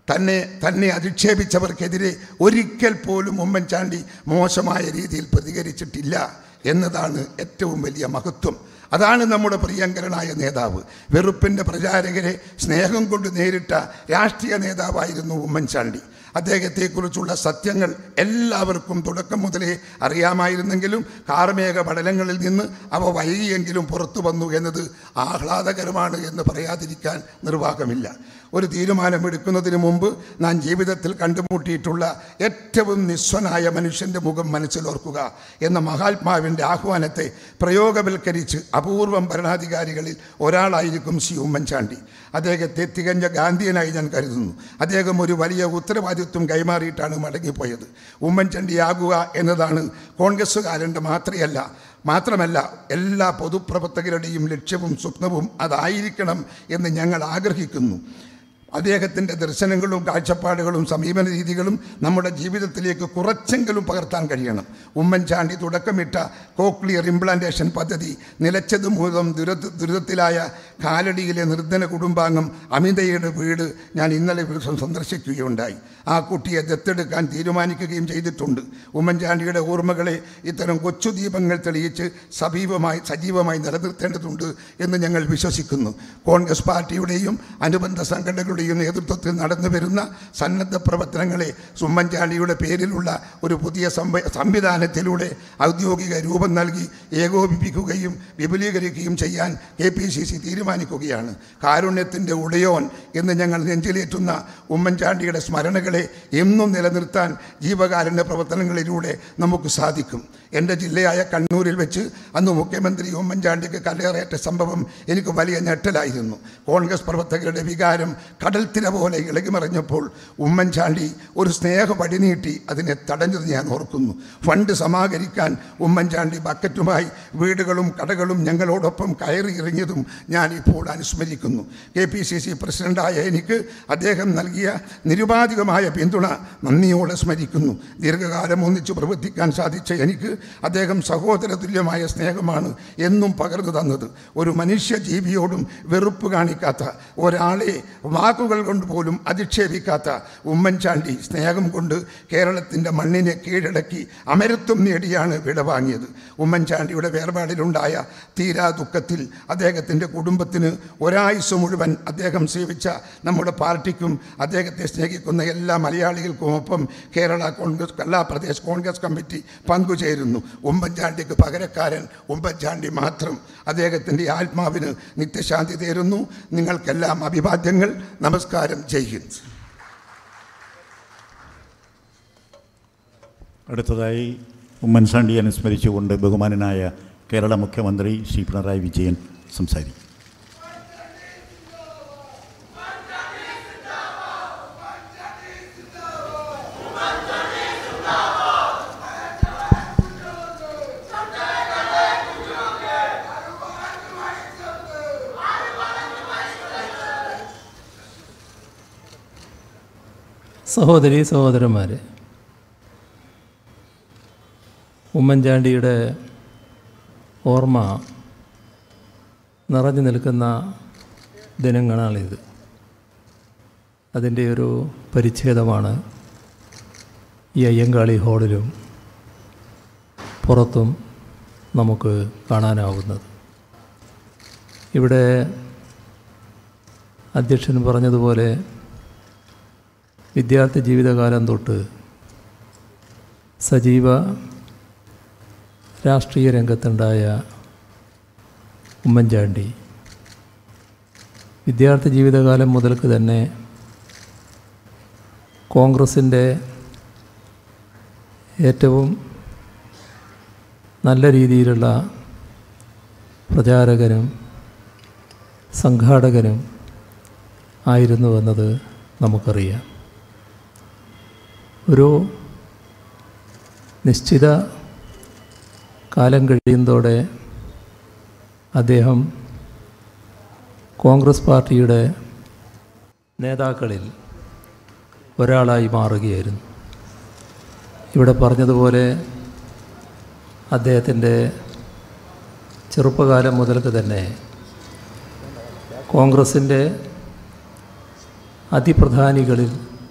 തന്നെ തന്നെ അധിക്ഷേപിച്ചവർക്കെതിരെ ഒരിക്കൽ പോലും ഉമ്മൻചാണ്ടി മോശമായ രീതിയിൽ പ്രതികരിച്ചിട്ടില്ല എന്നതാണ് ഏറ്റവും വലിയ മഹത്വം അതാണ് നമ്മുടെ പ്രിയങ്കരനായ നേതാവ് വെറുപ്പിൻ്റെ പ്രചാരകരെ സ്നേഹം കൊണ്ട് നേരിട്ട രാഷ്ട്രീയ നേതാവായിരുന്നു ഉമ്മൻചാണ്ടി അദ്ദേഹത്തെക്കുറിച്ചുള്ള സത്യങ്ങൾ എല്ലാവർക്കും തുടക്കം മുതലേ അറിയാമായിരുന്നെങ്കിലും കാർമേഘ പഠനങ്ങളിൽ നിന്ന് അവ വൈകിയെങ്കിലും പുറത്തു വന്നു എന്നത് ആഹ്ലാദകരമാണ് എന്ന് പറയാതിരിക്കാൻ നിർവാഹമില്ല ഒരു തീരുമാനമെടുക്കുന്നതിന് മുമ്പ് ഞാൻ ജീവിതത്തിൽ കണ്ടുമുട്ടിയിട്ടുള്ള ഏറ്റവും നിസ്വനായ മനുഷ്യൻ്റെ മുഖം മനസ്സിലോർക്കുക എന്ന മഹാത്മാവിൻ്റെ ആഹ്വാനത്തെ പ്രയോഗവൽക്കരിച്ച് അപൂർവം ഭരണാധികാരികളിൽ ഒരാളായിരിക്കും സി ഉമ്മൻചാണ്ടി അദ്ദേഹത്തെ തികഞ്ഞ ഗാന്ധിയനായി ഞാൻ കരുതുന്നു അദ്ദേഹം ഒരു വലിയ ഉത്തരവാദിത്വം കൈമാറിയിട്ടാണ് മടങ്ങിപ്പോയത് ഉമ്മൻചാണ്ടിയാകുക എന്നതാണ് കോൺഗ്രസ്സുകാരൻ്റെ മാത്രയല്ല മാത്രമല്ല എല്ലാ പൊതുപ്രവർത്തകരുടെയും ലക്ഷ്യവും സ്വപ്നവും അതായിരിക്കണം എന്ന് ഞങ്ങൾ ആഗ്രഹിക്കുന്നു അദ്ദേഹത്തിൻ്റെ ദർശനങ്ങളും കാഴ്ചപ്പാടുകളും സമീപന രീതികളും നമ്മുടെ ജീവിതത്തിലേക്ക് കുറച്ചെങ്കിലും പകർത്താൻ കഴിയണം ഉമ്മൻചാണ്ടി തുടക്കമിട്ട കോക്ലിയർ ഇംപ്ലാന്റേഷൻ പദ്ധതി നിലച്ചത് മൂലം ദുരിത ദുരിതത്തിലായ കാലടിയിലെ നിർധന കുടുംബാംഗം അമിതയുടെ വീട് ഞാൻ ഇന്നലെ ദിവസം സന്ദർശിക്കുകയുണ്ടായി ആ കുട്ടിയെ ദത്തെടുക്കാൻ തീരുമാനിക്കുകയും ചെയ്തിട്ടുണ്ട് ഉമ്മൻചാണ്ടിയുടെ ഓർമ്മകളെ ഇത്തരം കൊച്ചു ദീപങ്ങൾ തെളിയിച്ച് സജീവമായി സജീവമായി നിലനിർത്തേണ്ടതുണ്ട് എന്ന് ഞങ്ങൾ വിശ്വസിക്കുന്നു കോൺഗ്രസ് പാർട്ടിയുടെയും അനുബന്ധ സംഘടനകളുടെയും നേതൃത്വത്തിൽ നടന്നു വരുന്ന സന്നദ്ധ പ്രവർത്തനങ്ങളെ ഉമ്മൻചാണ്ടിയുടെ പേരിലുള്ള ഒരു പുതിയ സംവ സംവിധാനത്തിലൂടെ ഔദ്യോഗിക രൂപം നൽകി ഏകോപിപ്പിക്കുകയും വിപുലീകരിക്കുകയും ചെയ്യാൻ കെ പി സി സി തീരുമാനിക്കുകയാണ് കാരുണ്യത്തിൻ്റെ ഉടയോൻ എന്ന് ഞങ്ങൾ നെഞ്ചിലേറ്റുന്ന ഉമ്മൻചാണ്ടിയുടെ സ്മരണകളെ എന്നും നിലനിർത്താൻ ജീവകാരുണ്യ പ്രവർത്തനങ്ങളിലൂടെ നമുക്ക് സാധിക്കും എൻ്റെ ജില്ലയായ കണ്ണൂരിൽ വെച്ച് അന്ന് മുഖ്യമന്ത്രി ഉമ്മൻചാണ്ടിക്ക് കല്ലേറേറ്റ സംഭവം എനിക്ക് വലിയ ഞെട്ടലായിരുന്നു കോൺഗ്രസ് പ്രവർത്തകരുടെ വികാരം കടൽത്തിര പോലെ ഇളകിമറിഞ്ഞപ്പോൾ ഉമ്മൻചാണ്ടി ഒരു സ്നേഹ വടിനീട്ടി അതിനെ തടഞ്ഞത് ഞാൻ ഓർക്കുന്നു ഫണ്ട് സമാഹരിക്കാൻ ഉമ്മൻചാണ്ടി ബക്കറ്റുമായി വീടുകളും കടകളും ഞങ്ങളോടൊപ്പം കയറി ഇറങ്ങിയതും ഞാൻ ഇപ്പോൾ അനുസ്മരിക്കുന്നു കെ പി സി സി പ്രസിഡൻ്റായ എനിക്ക് അദ്ദേഹം നൽകിയ നിരുപാധികമായ പിന്തുണ നന്ദിയോടെ സ്മരിക്കുന്നു ദീർഘകാലം ഒന്നിച്ചു പ്രവർത്തിക്കാൻ സാധിച്ച എനിക്ക് അദ്ദേഹം സഹോദര തുല്യമായ സ്നേഹമാണ് എന്നും പകർന്നു തന്നത് ഒരു മനുഷ്യ ജീവിയോടും വെറുപ്പ് കാണിക്കാത്ത ഒരാളെ വാക്കുകൾ കൊണ്ട് പോലും അധിക്ഷേപിക്കാത്ത ഉമ്മൻചാണ്ടി സ്നേഹം കൊണ്ട് കേരളത്തിൻ്റെ മണ്ണിനെ കീഴടക്കി അമരത്വം നേടിയാണ് വിടവാങ്ങിയത് ഉമ്മൻചാണ്ടിയുടെ വേർപാടിലുണ്ടായ തീരാ ദുഃഖത്തിൽ അദ്ദേഹത്തിൻ്റെ കുടുംബത്തിന് ഒരായുസ് മുഴുവൻ അദ്ദേഹം സേവിച്ച നമ്മുടെ പാർട്ടിക്കും അദ്ദേഹത്തെ സ്നേഹിക്കുന്ന എല്ലാ മലയാളികൾക്കുമൊപ്പം Kerala Congress Kerala Pradesh Congress committee പങ്കുചേരുന്നു ഉമ്മൻചാണ്ടിക്ക് പകരക്കാരൻ ഉമ്മൻചാണ്ടി മാത്രം അദ്ദേഹത്തിൻ്റെ ആത്മാവിന് നിത്യശാന്തി തേരുന്നു നിങ്ങൾക്കെല്ലാം അഭിവാദ്യങ്ങൾ നമസ്കാരം ജയ് ഹിന്ദ് അടുത്തതായി ഉമ്മൻചാണ്ടി അനുസ്മരിച്ചുകൊണ്ട് ബഹുമാനനായ കേരള മുഖ്യമന്ത്രി ശ്രീ പിണറായി വിജയൻ സംസാരിക്കും സഹോദരി സഹോദരന്മാരെ ഉമ്മൻചാണ്ടിയുടെ ഓർമ്മ നിറഞ്ഞു നിൽക്കുന്ന ദിനങ്ങളാണിത് അതിൻ്റെ ഒരു പരിച്ഛേദമാണ് ഈ അയ്യങ്കാളി ഹാളിലും പുറത്തും നമുക്ക് കാണാനാവുന്നത് ഇവിടെ അധ്യക്ഷൻ പറഞ്ഞതുപോലെ വിദ്യാർത്ഥി ജീവിതകാലം തൊട്ട് സജീവ രാഷ്ട്രീയ രംഗത്തുണ്ടായ ഉമ്മൻചാണ്ടി വിദ്യാർത്ഥി ജീവിതകാലം മുതൽക്ക് തന്നെ കോൺഗ്രസിൻ്റെ ഏറ്റവും നല്ല രീതിയിലുള്ള പ്രചാരകനും സംഘാടകനും ആയിരുന്നുവെന്നത് നമുക്കറിയാം ഒരു നിശ്ചിത കാലം കഴിയുന്നതോടെ അദ്ദേഹം കോൺഗ്രസ് പാർട്ടിയുടെ നേതാക്കളിൽ ഒരാളായി മാറുകയായിരുന്നു ഇവിടെ പറഞ്ഞതുപോലെ അദ്ദേഹത്തിൻ്റെ ചെറുപ്പകാലം മുതൽക്ക് തന്നെ കോൺഗ്രസിൻ്റെ അതിപ്രധാനികളിൽ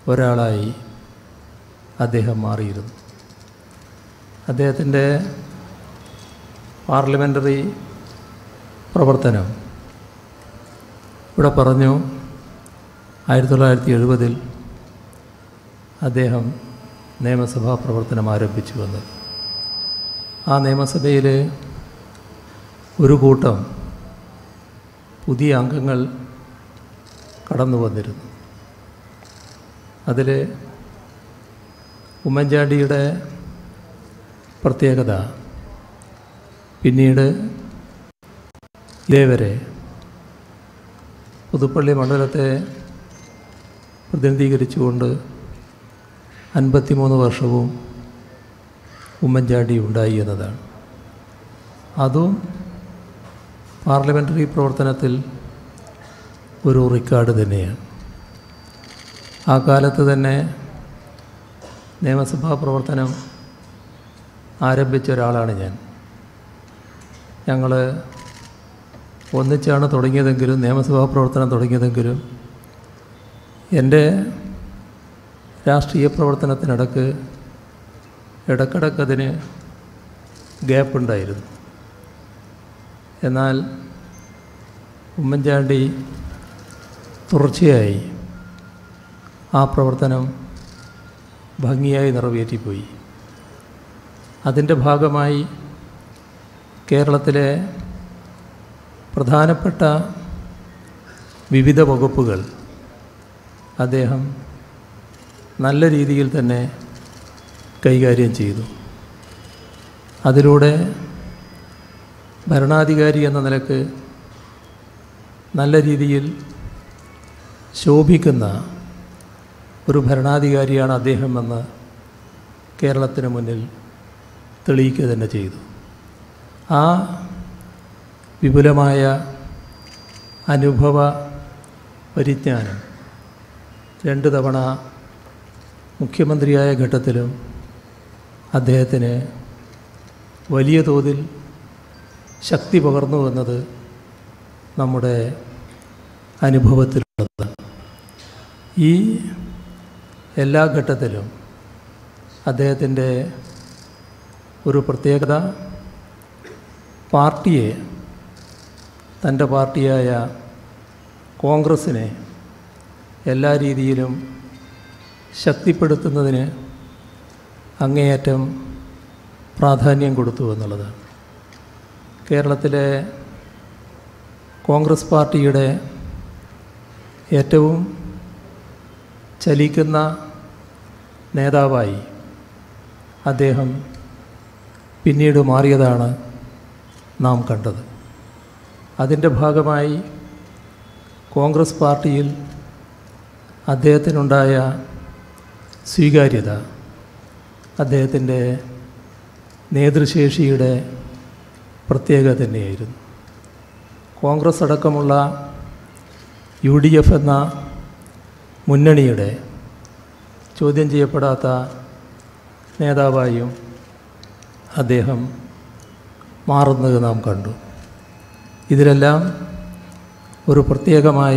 ഒരാളായി അദ്ദേഹം മാറിയിരുന്നു അദ്ദേഹത്തിൻ്റെ പാർലമെൻ്ററി പ്രവർത്തനം ഇവിടെ പറഞ്ഞു ആയിരത്തി തൊള്ളായിരത്തി എഴുപതിൽ അദ്ദേഹം നിയമസഭാ പ്രവർത്തനം ആരംഭിച്ചു വന്നത് ആ നിയമസഭയിൽ ഒരു കൂട്ടം പുതിയ അംഗങ്ങൾ കടന്നു വന്നിരുന്നു അതിൽ ഉമ്മൻചാണ്ടിയുടെ പ്രത്യേകത പിന്നീട് ഇതേവരെ പുതുപ്പള്ളി മണ്ഡലത്തെ പ്രതിനിധീകരിച്ചുകൊണ്ട് അൻപത്തിമൂന്ന് വർഷവും ഉമ്മൻചാണ്ടി ഉണ്ടായി എന്നതാണ് അതും പാർലമെൻ്ററി പ്രവർത്തനത്തിൽ ഒരു റെക്കോർഡ് തന്നെയാണ് ആ കാലത്ത് തന്നെ നിയമസഭാ പ്രവർത്തനം ആരംഭിച്ച ഒരാളാണ് ഞാൻ ഞങ്ങൾ ഒന്നിച്ചാണ് തുടങ്ങിയതെങ്കിലും നിയമസഭാ പ്രവർത്തനം തുടങ്ങിയതെങ്കിലും എൻ്റെ രാഷ്ട്രീയ പ്രവർത്തനത്തിനിടക്ക് ഇടക്കിടക്കതിന് ഗ്യാപ്പുണ്ടായിരുന്നു എന്നാൽ ഉമ്മൻചാണ്ടി തുടർച്ചയായി ആ പ്രവർത്തനം ഭംഗിയായി നിറവേറ്റിപ്പോയി അതിൻ്റെ ഭാഗമായി കേരളത്തിലെ പ്രധാനപ്പെട്ട വിവിധ വകുപ്പുകൾ അദ്ദേഹം നല്ല രീതിയിൽ തന്നെ കൈകാര്യം ചെയ്തു അതിലൂടെ ഭരണാധികാരി എന്ന നിലക്ക് നല്ല രീതിയിൽ ശോഭിക്കുന്ന ഒരു ഭരണാധികാരിയാണ് അദ്ദേഹം എന്ന് കേരളത്തിന് മുന്നിൽ തെളിയിക്കുക തന്നെ ചെയ്തു ആ വിപുലമായ അനുഭവ പരിജ്ഞാനം രണ്ട് തവണ മുഖ്യമന്ത്രിയായ ഘട്ടത്തിലും അദ്ദേഹത്തിന് വലിയ തോതിൽ ശക്തി പകർന്നു എന്നത് നമ്മുടെ അനുഭവത്തിലുള്ളതാണ് ഈ എല്ലാ ഘട്ടത്തിലും അദ്ദേഹത്തിൻ്റെ ഒരു പ്രത്യേകത പാർട്ടിയെ തൻ്റെ പാർട്ടിയായ കോൺഗ്രസ്സിനെ എല്ലാ രീതിയിലും ശക്തിപ്പെടുത്തുന്നതിന് അങ്ങേയറ്റം പ്രാധാന്യം കൊടുത്തു എന്നുള്ളതാണ് കേരളത്തിലെ കോൺഗ്രസ് പാർട്ടിയുടെ ഏറ്റവും ചലിക്കുന്ന നേതാവായി അദ്ദേഹം പിന്നീട് മാറിയതാണ് നാം കണ്ടത് അതിൻ്റെ ഭാഗമായി കോൺഗ്രസ് പാർട്ടിയിൽ അദ്ദേഹത്തിനുണ്ടായ സ്വീകാര്യത അദ്ദേഹത്തിൻ്റെ നേതൃശേഷിയുടെ പ്രത്യേകത തന്നെയായിരുന്നു കോൺഗ്രസ് അടക്കമുള്ള യു ഡി എഫ് എന്ന മുന്നണിയുടെ ചോദ്യം ചെയ്യപ്പെടാത്ത നേതാവായും അദ്ദേഹം മാറുന്നത് നാം കണ്ടു ഇതിലെല്ലാം ഒരു പ്രത്യേകമായ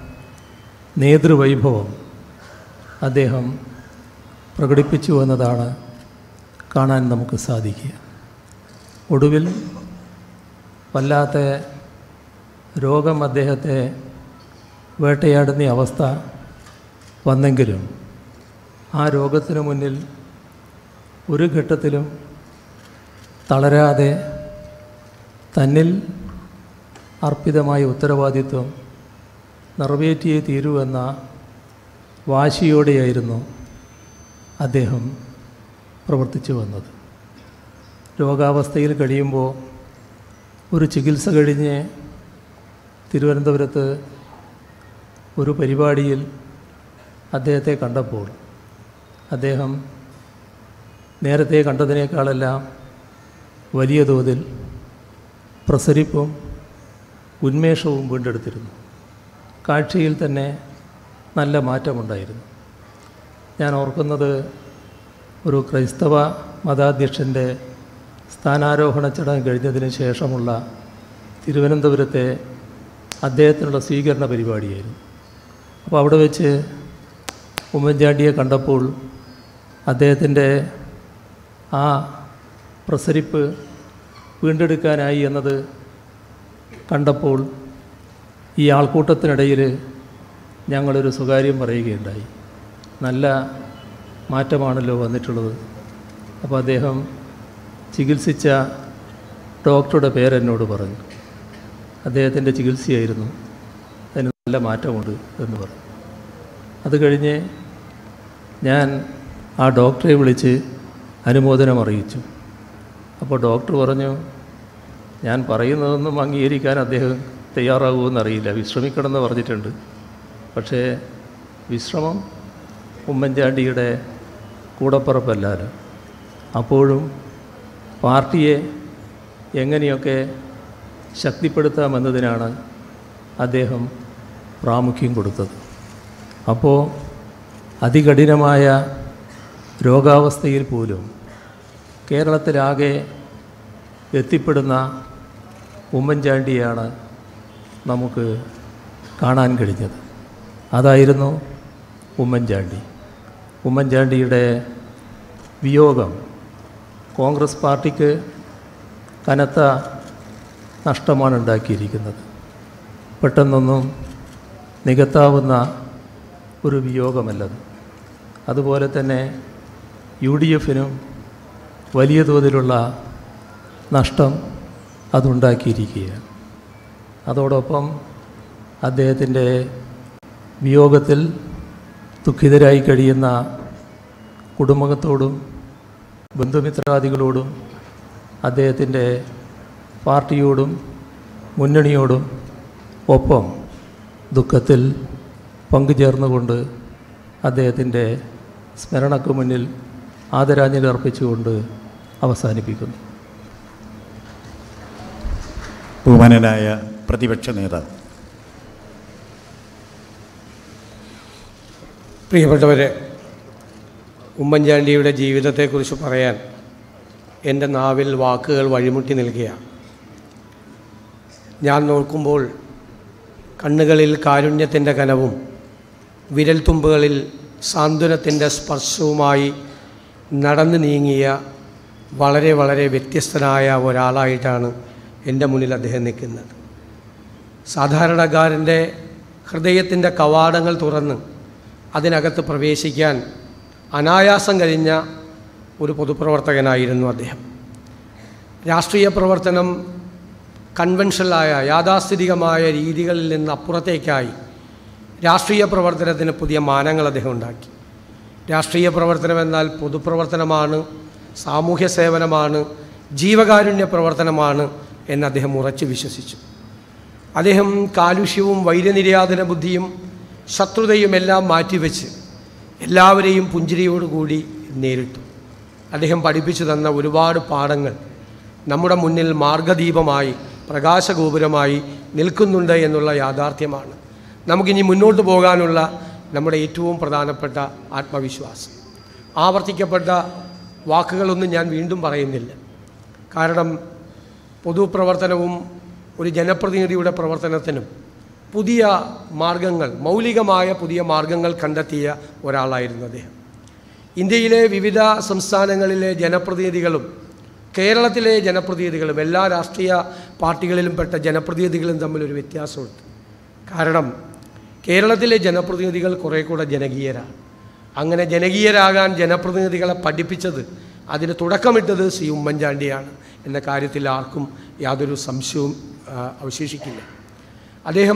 നേതൃവൈഭവം അദ്ദേഹം പ്രകടിപ്പിച്ചു എന്നതാണ് കാണാൻ നമുക്ക് സാധിക്കുക ഒടുവിൽ വല്ലാത്ത രോഗം അദ്ദേഹത്തെ വേട്ടയാടുന്ന അവസ്ഥ വന്നെങ്കിലും ആ രോഗത്തിനു മുന്നിൽ ഒരു ഘട്ടത്തിലും തളരാതെ തന്നിൽ അർപ്പിതമായ ഉത്തരവാദിത്വം നിറവേറ്റിയേ തീരൂ എന്ന വാശിയോടെയായിരുന്നു അദ്ദേഹം പ്രവർത്തിച്ചു വന്നത് രോഗാവസ്ഥയിൽ കഴിയുമ്പോൾ ഒരു ചികിത്സ കഴിഞ്ഞ് തിരുവനന്തപുരത്ത് ഒരു പരിപാടിയിൽ അദ്ദേഹത്തെ കണ്ടപ്പോൾ അദ്ദേഹം നേരത്തെ കണ്ടതിനേക്കാളെല്ലാം വലിയ തോതിൽ പ്രസരിപ്പും ഉന്മേഷവും വീണ്ടെടുത്തിരുന്നു കാഴ്ചയിൽ തന്നെ നല്ല മാറ്റമുണ്ടായിരുന്നു ഞാൻ ഓർക്കുന്നത് ഒരു ക്രൈസ്തവ മതാധ്യക്ഷൻ്റെ സ്ഥാനാരോഹണ ചടങ്ങ് കഴിഞ്ഞതിന് ശേഷമുള്ള തിരുവനന്തപുരത്തെ അദ്ദേഹത്തിനുള്ള സ്വീകരണ പരിപാടിയായിരുന്നു അപ്പോൾ അവിടെ വെച്ച് ഉമ്മൻചാണ്ടിയെ കണ്ടപ്പോൾ അദ്ദേഹത്തിൻ്റെ ആ പ്രസരിപ്പ് വീണ്ടെടുക്കാനായി എന്നത് കണ്ടപ്പോൾ ഈ ആൾക്കൂട്ടത്തിനിടയിൽ ഞങ്ങളൊരു സ്വകാര്യം പറയുകയുണ്ടായി നല്ല മാറ്റമാണല്ലോ വന്നിട്ടുള്ളത് അപ്പോൾ അദ്ദേഹം ചികിത്സിച്ച ഡോക്ടറുടെ പേരെന്നോട് പറഞ്ഞു അദ്ദേഹത്തിൻ്റെ ചികിത്സയായിരുന്നു അതിന് നല്ല മാറ്റമുണ്ട് എന്ന് പറഞ്ഞു അത് കഴിഞ്ഞ് ഞാൻ ആ ഡോക്ടറെ വിളിച്ച് അനുമോദനം അറിയിച്ചു അപ്പോൾ ഡോക്ടർ പറഞ്ഞു ഞാൻ പറയുന്നതൊന്നും അംഗീകരിക്കാൻ അദ്ദേഹം തയ്യാറാകുമെന്നറിയില്ല വിശ്രമിക്കണമെന്ന് പറഞ്ഞിട്ടുണ്ട് പക്ഷേ വിശ്രമം ഉമ്മൻചാണ്ടിയുടെ കൂടപ്പുറപ്പല്ലല്ലോ അപ്പോഴും പാർട്ടിയെ എങ്ങനെയൊക്കെ ശക്തിപ്പെടുത്താമെന്നതിനാണ് അദ്ദേഹം പ്രാമുഖ്യം കൊടുത്തത് അപ്പോൾ അതികഠിനമായ രോഗാവസ്ഥയിൽ പോലും കേരളത്തിലാകെ എത്തിപ്പെടുന്ന ഉമ്മൻചാണ്ടിയാണ് നമുക്ക് കാണാൻ കഴിഞ്ഞത് അതായിരുന്നു ഉമ്മൻചാണ്ടി ഉമ്മൻചാണ്ടിയുടെ വിയോഗം കോൺഗ്രസ് പാർട്ടിക്ക് കനത്ത നഷ്ടമാണ് ഉണ്ടാക്കിയിരിക്കുന്നത് പെട്ടെന്നൊന്നും നികത്താവുന്ന ഒരു വിയോഗമല്ലത് അതുപോലെ തന്നെ യു ഡി എഫിനും വലിയ തോതിലുള്ള നഷ്ടം അതുണ്ടാക്കിയിരിക്കുകയാണ് അതോടൊപ്പം അദ്ദേഹത്തിൻ്റെ വിയോഗത്തിൽ ദുഃഖിതരായി കഴിയുന്ന കുടുംബത്തോടും ബന്ധുമിത്രാദികളോടും അദ്ദേഹത്തിൻ്റെ പാർട്ടിയോടും മുന്നണിയോടും ഒപ്പം ദുഃഖത്തിൽ പങ്കുചേർന്നുകൊണ്ട് അദ്ദേഹത്തിൻ്റെ സ്മരണക്ക് മുന്നിൽ ആദരാഞ്ജലി അർപ്പിച്ചുകൊണ്ട് അവസാനിപ്പിക്കുന്നു ബഹുമാനനായ പ്രതിപക്ഷ നേതാവ് പ്രിയപ്പെട്ടവരെ ഉമ്മൻചാണ്ടിയുടെ ജീവിതത്തെക്കുറിച്ച് പറയാൻ എൻ്റെ നാവിൽ വാക്കുകൾ വഴിമുട്ടി നിൽക്കുകയാണ് ഞാൻ നോക്കുമ്പോൾ കണ്ണുകളിൽ കാരുണ്യത്തിൻ്റെ കനവും വിരൽത്തുമ്പുകളിൽ സാന്ത്വനത്തിൻ്റെ സ്പർശവുമായി നടന്നു നീങ്ങിയ വളരെ വളരെ വ്യത്യസ്തനായ ഒരാളായിട്ടാണ് എൻ്റെ മുന്നിൽ അദ്ദേഹം നിൽക്കുന്നത് സാധാരണക്കാരൻ്റെ ഹൃദയത്തിൻ്റെ കവാടങ്ങൾ തുറന്ന് അതിനകത്ത് പ്രവേശിക്കാൻ അനായാസം കഴിഞ്ഞ ഒരു പൊതുപ്രവർത്തകനായിരുന്നു അദ്ദേഹം രാഷ്ട്രീയ പ്രവർത്തനം കൺവെൻഷനലായ യാഥാസ്ഥിതികമായ രീതികളിൽ നിന്ന് അപ്പുറത്തേക്കായി രാഷ്ട്രീയ പ്രവർത്തനത്തിന് പുതിയ മാനങ്ങൾ അദ്ദേഹം ഉണ്ടാക്കി രാഷ്ട്രീയ പ്രവർത്തനം എന്നാൽ പൊതുപ്രവർത്തനമാണ് സാമൂഹ്യ സേവനമാണ് ജീവകാരുണ്യ പ്രവർത്തനമാണ് എന്ന് അദ്ദേഹം ഉറച്ചു വിശ്വസിച്ചു അദ്ദേഹം കാലുഷ്യവും വൈര്യനിര്യാതന ബുദ്ധിയും ശത്രുതയും എല്ലാം മാറ്റിവെച്ച് എല്ലാവരെയും പുഞ്ചിരിയോടുകൂടി നേരിട്ടു അദ്ദേഹം പഠിപ്പിച്ചു തന്ന ഒരുപാട് പാഠങ്ങൾ നമ്മുടെ മുന്നിൽ മാർഗദീപമായി പ്രകാശഗോപുരമായി നിൽക്കുന്നുണ്ട് എന്നുള്ള യാഥാർത്ഥ്യമാണ് നമുക്കിനി മുന്നോട്ട് പോകാനുള്ള നമ്മുടെ ഏറ്റവും പ്രധാനപ്പെട്ട ആത്മവിശ്വാസം ആവർത്തിക്കപ്പെട്ട വാക്കുകളൊന്നും ഞാൻ വീണ്ടും പറയുന്നില്ല കാരണം പൊതുപ്രവർത്തനവും ഒരു ജനപ്രതിനിധിയുടെ പ്രവർത്തനത്തിനും പുതിയ മാർഗങ്ങൾ മൗലികമായ പുതിയ മാർഗങ്ങൾ കണ്ടെത്തിയ ഒരാളായിരുന്നു അദ്ദേഹം ഇന്ത്യയിലെ വിവിധ സംസ്ഥാനങ്ങളിലെ ജനപ്രതിനിധികളും കേരളത്തിലെ ജനപ്രതിനിധികളും എല്ലാ രാഷ്ട്രീയ പാർട്ടികളിലും പെട്ട ജനപ്രതിനിധികളും തമ്മിലൊരു വ്യത്യാസമുണ്ട് കാരണം കേരളത്തിലെ ജനപ്രതിനിധികൾ കുറേ കൂടെ ജനകീയരാണ് അങ്ങനെ ജനകീയരാകാൻ ജനപ്രതിനിധികളെ പഠിപ്പിച്ചത് അതിന് തുടക്കമിട്ടത് സി ഉമ്മൻചാണ്ടിയാണ് എന്ന കാര്യത്തിൽ ആർക്കും യാതൊരു സംശയവും ആ, അവശേഷിക്കില്ല അദ്ദേഹം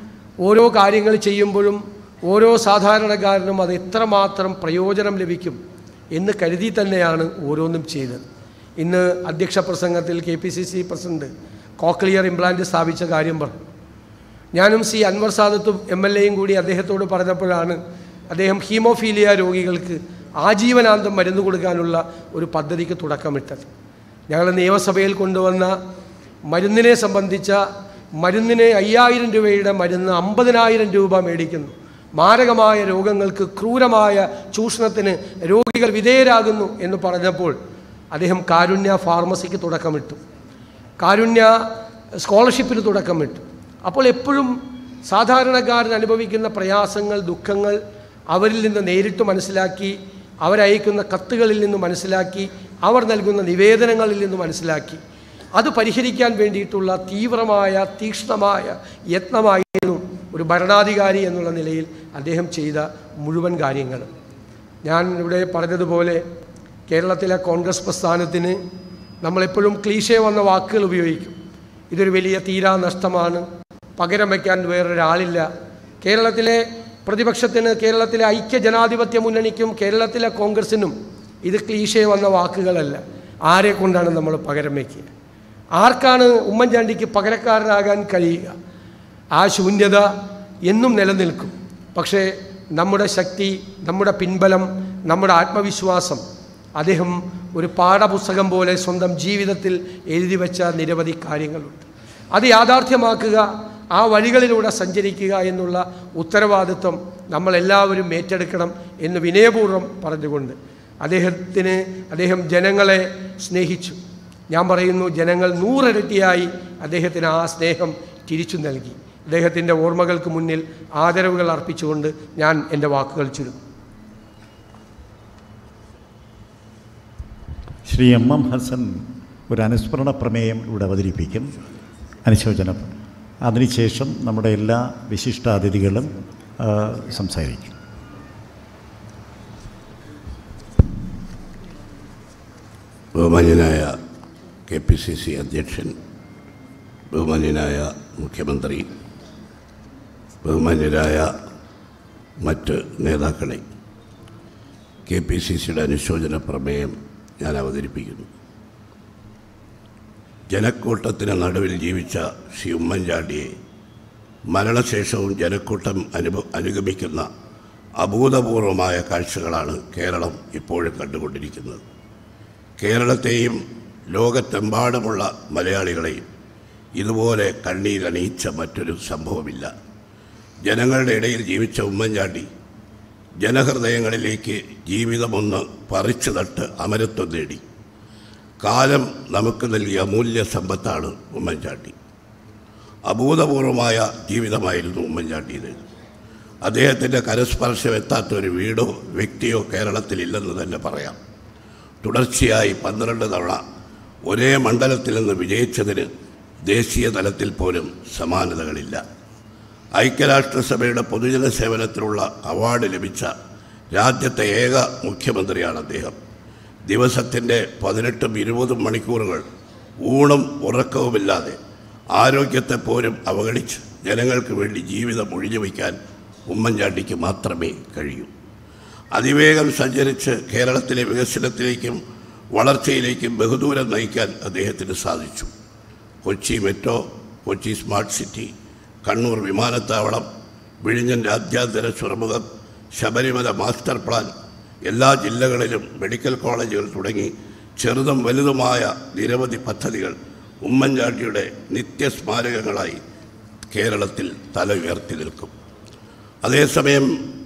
ഓരോ കാര്യങ്ങൾ ചെയ്യുമ്പോഴും ഓരോ സാധാരണക്കാരനും അത് എത്രമാത്രം പ്രയോജനം ലഭിക്കും എന്ന് കരുതി തന്നെയാണ് ഓരോന്നും ചെയ്തത് ഇന്ന് അധ്യക്ഷ പ്രസംഗത്തിൽ K P C C president cochlear implant സ്ഥാപിച്ച കാര്യം പറഞ്ഞു ഞാനും സി അൻവർ സാദത്തും എം എൽ എയും കൂടി അദ്ദേഹത്തോട് പറഞ്ഞപ്പോഴാണ് അദ്ദേഹം ഹീമോഫീലിയ രോഗികൾക്ക് ആജീവനാന്തം മരുന്ന് കൊടുക്കാനുള്ള ഒരു പദ്ധതിക്ക് തുടക്കമിട്ടത് ഞങ്ങൾ നിയമസഭയിൽ കൊണ്ടുവന്ന മരുന്നിനെ സംബന്ധിച്ച മരുന്നിന് അയ്യായിരം രൂപയുടെ മരുന്ന് അമ്പതിനായിരം രൂപ മേടിക്കുന്നു മാരകമായ രോഗങ്ങൾക്ക് ക്രൂരമായ ചൂഷണത്തിന് രോഗികൾ വിധേയരാകുന്നു എന്ന് പറഞ്ഞപ്പോൾ അദ്ദേഹം കാരുണ്യ ഫാർമസിക്ക് തുടക്കമിട്ടു കാരുണ്യ സ്കോളർഷിപ്പിന് തുടക്കമിട്ടു അപ്പോൾ എപ്പോഴും സാധാരണക്കാരൻ അനുഭവിക്കുന്ന പ്രയാസങ്ങൾ ദുഃഖങ്ങൾ അവരിൽ നിന്ന് നേരിട്ട് മനസ്സിലാക്കി അവരയക്കുന്ന കത്തുകളിൽ നിന്ന് മനസ്സിലാക്കി അവർ നൽകുന്ന നിവേദനങ്ങളിൽ നിന്ന് മനസ്സിലാക്കി അത് പരിഹരിക്കാൻ വേണ്ടിയിട്ടുള്ള തീവ്രമായ തീക്ഷ്ണമായ യത്നമായിരുന്നു ഒരു ഭരണാധികാരി എന്നുള്ള നിലയിൽ അദ്ദേഹം ചെയ്ത മുഴുവൻ കാര്യങ്ങൾ ഞാൻ ഇവിടെ പറഞ്ഞതുപോലെ കേരളത്തിലെ കോൺഗ്രസ് പ്രസ്ഥാനത്തിന് നമ്മളെപ്പോഴും ക്ലീശേ വന്ന വാക്കുകൾ ഉപയോഗിക്കും ഇതൊരു വലിയ തീരാ നഷ്ടമാണ് പകരം വയ്ക്കാൻ വേറൊരാളില്ല കേരളത്തിലെ പ്രതിപക്ഷത്തിന് കേരളത്തിലെ ഐക്യ ജനാധിപത്യ മുന്നണിക്കും കേരളത്തിലെ കോൺഗ്രസിനും ഇത് ക്ലീശേ വന്ന വാക്കുകളല്ല ആരെ കൊണ്ടാണ് നമ്മൾ പകരം വയ്ക്കുക ആർക്കാണ് ഉമ്മൻചാണ്ടിക്ക് പകരക്കാരനാകാൻ കഴിയുക ആ ശൂന്യത എന്നും നിലനിൽക്കും പക്ഷേ നമ്മുടെ ശക്തി നമ്മുടെ പിൻബലം നമ്മുടെ ആത്മവിശ്വാസം അദ്ദേഹം ഒരു പാഠപുസ്തകം പോലെ സ്വന്തം ജീവിതത്തിൽ എഴുതി വെച്ച നിരവധി കാര്യങ്ങളുണ്ട് അത് യാഥാർത്ഥ്യമാക്കുക ആ വഴികളിലൂടെ സഞ്ചരിക്കുക എന്നുള്ള ഉത്തരവാദിത്വം നമ്മളെല്ലാവരും ഏറ്റെടുക്കണം എന്ന് വിനയപൂർവ്വം പറഞ്ഞുകൊണ്ട് അദ്ദേഹത്തിന് അദ്ദേഹം ജനങ്ങളെ സ്നേഹിച്ചു ഞാൻ പറയുന്നു ജനങ്ങൾ നൂറിരട്ടിയായി അദ്ദേഹത്തിന് ആ സ്നേഹം തിരിച്ചു നൽകി അദ്ദേഹത്തിൻ്റെ ഓർമ്മകൾക്ക് മുന്നിൽ ആദരവുകൾ അർപ്പിച്ചുകൊണ്ട് ഞാൻ എൻ്റെ വാക്കുകൾ ചുരുക്കും ശ്രീ എം എം ഹസൻ ഒരു അനുസ്മരണ പ്രമേയം ഇവിടെ അവതരിപ്പിക്കും അനുശോചന അതിനുശേഷം നമ്മുടെ എല്ലാ വിശിഷ്ടാതിഥികളും ആ, സംസാരിക്കും ബഹുമാന്യനായ കെ പി സി സി അധ്യക്ഷൻ ബഹുമാന്യനായ മുഖ്യമന്ത്രി ബഹുമാന്യരായ മറ്റ് നേതാക്കളെ കെ പി സി സിയുടെ അനുശോചന പ്രമേയം ഞാൻ അവതരിപ്പിക്കുന്നു ജനക്കൂട്ടത്തിന് നടുവിൽ ജീവിച്ച ശ്രീ ഉമ്മൻചാണ്ടിയെ മരണശേഷവും ജനക്കൂട്ടം അനുഭ അനുഗമിക്കുന്ന അഭൂതപൂർവമായ കാഴ്ചകളാണ് കേരളം ഇപ്പോഴും കണ്ടുകൊണ്ടിരിക്കുന്നത് കേരളത്തെയും ലോകത്തെമ്പാടുമുള്ള മലയാളികളെയും ഇതുപോലെ കണ്ണീരണിയിച്ച മറ്റൊരു സംഭവമില്ല ജനങ്ങളുടെ ഇടയിൽ ജീവിച്ച ഉമ്മൻചാണ്ടി ജനഹൃദയങ്ങളിലേക്ക് ജീവിതമൊന്ന് പറിച്ചു നട്ട് അമരത്വം നേടി കാലം നമുക്ക് നൽകിയ അമൂല്യ സമ്പത്താണ് ഉമ്മൻചാണ്ടി അഭൂതപൂർവമായ ജീവിതമായിരുന്നു ഉമ്മൻചാണ്ടിയത് അദ്ദേഹത്തിൻ്റെ കരസ്പർശം എത്താത്ത ഒരു വീടോ വ്യക്തിയോ കേരളത്തിലില്ലെന്ന് തന്നെ പറയാം തുടർച്ചയായി പന്ത്രണ്ട് തവണ ഒരേ മണ്ഡലത്തിൽ നിന്ന് വിജയിച്ചതിന് ദേശീയ തലത്തിൽ പോലും സമാനതകളില്ല ഐക്യരാഷ്ട്രസഭയുടെ പൊതുജന സേവനത്തിനുള്ള അവാർഡ് ലഭിച്ച രാജ്യത്തെ ഏക മുഖ്യമന്ത്രിയാണ് അദ്ദേഹം ദിവസത്തിൻ്റെ പതിനെട്ടും ഇരുപതും മണിക്കൂറുകൾ ഊണും ഉറക്കവുമില്ലാതെ ആരോഗ്യത്തെ പോലും അവഗണിച്ച് ജനങ്ങൾക്ക് വേണ്ടി ജീവിതം ഒഴിഞ്ഞു വയ്ക്കാൻ ഉമ്മൻചാണ്ടിക്ക് മാത്രമേ കഴിയൂ അതിവേഗം സഞ്ചരിച്ച് കേരളത്തിലെ വികസനത്തിലേക്കും വളർച്ചയിലേക്കും ബഹുദൂരം നയിക്കാൻ അദ്ദേഹത്തിന് സാധിച്ചു Kochi metro Kochi smart city Kannur വിമാനത്താവളം വിഴിഞ്ഞൻ രാജ്യാന്തര തുറമുഖം ശബരിമല മാസ്റ്റർ പ്ലാൻ എല്ലാ ജില്ലകളിലും മെഡിക്കൽ കോളേജുകൾ തുടങ്ങി ചെറുതും വലുതുമായ നിരവധി പദ്ധതികൾ ഉമ്മൻചാണ്ടിയുടെ നിത്യസ്മാരകങ്ങളായി കേരളത്തിൽ തല ഉയർത്തി നിൽക്കും അതേസമയം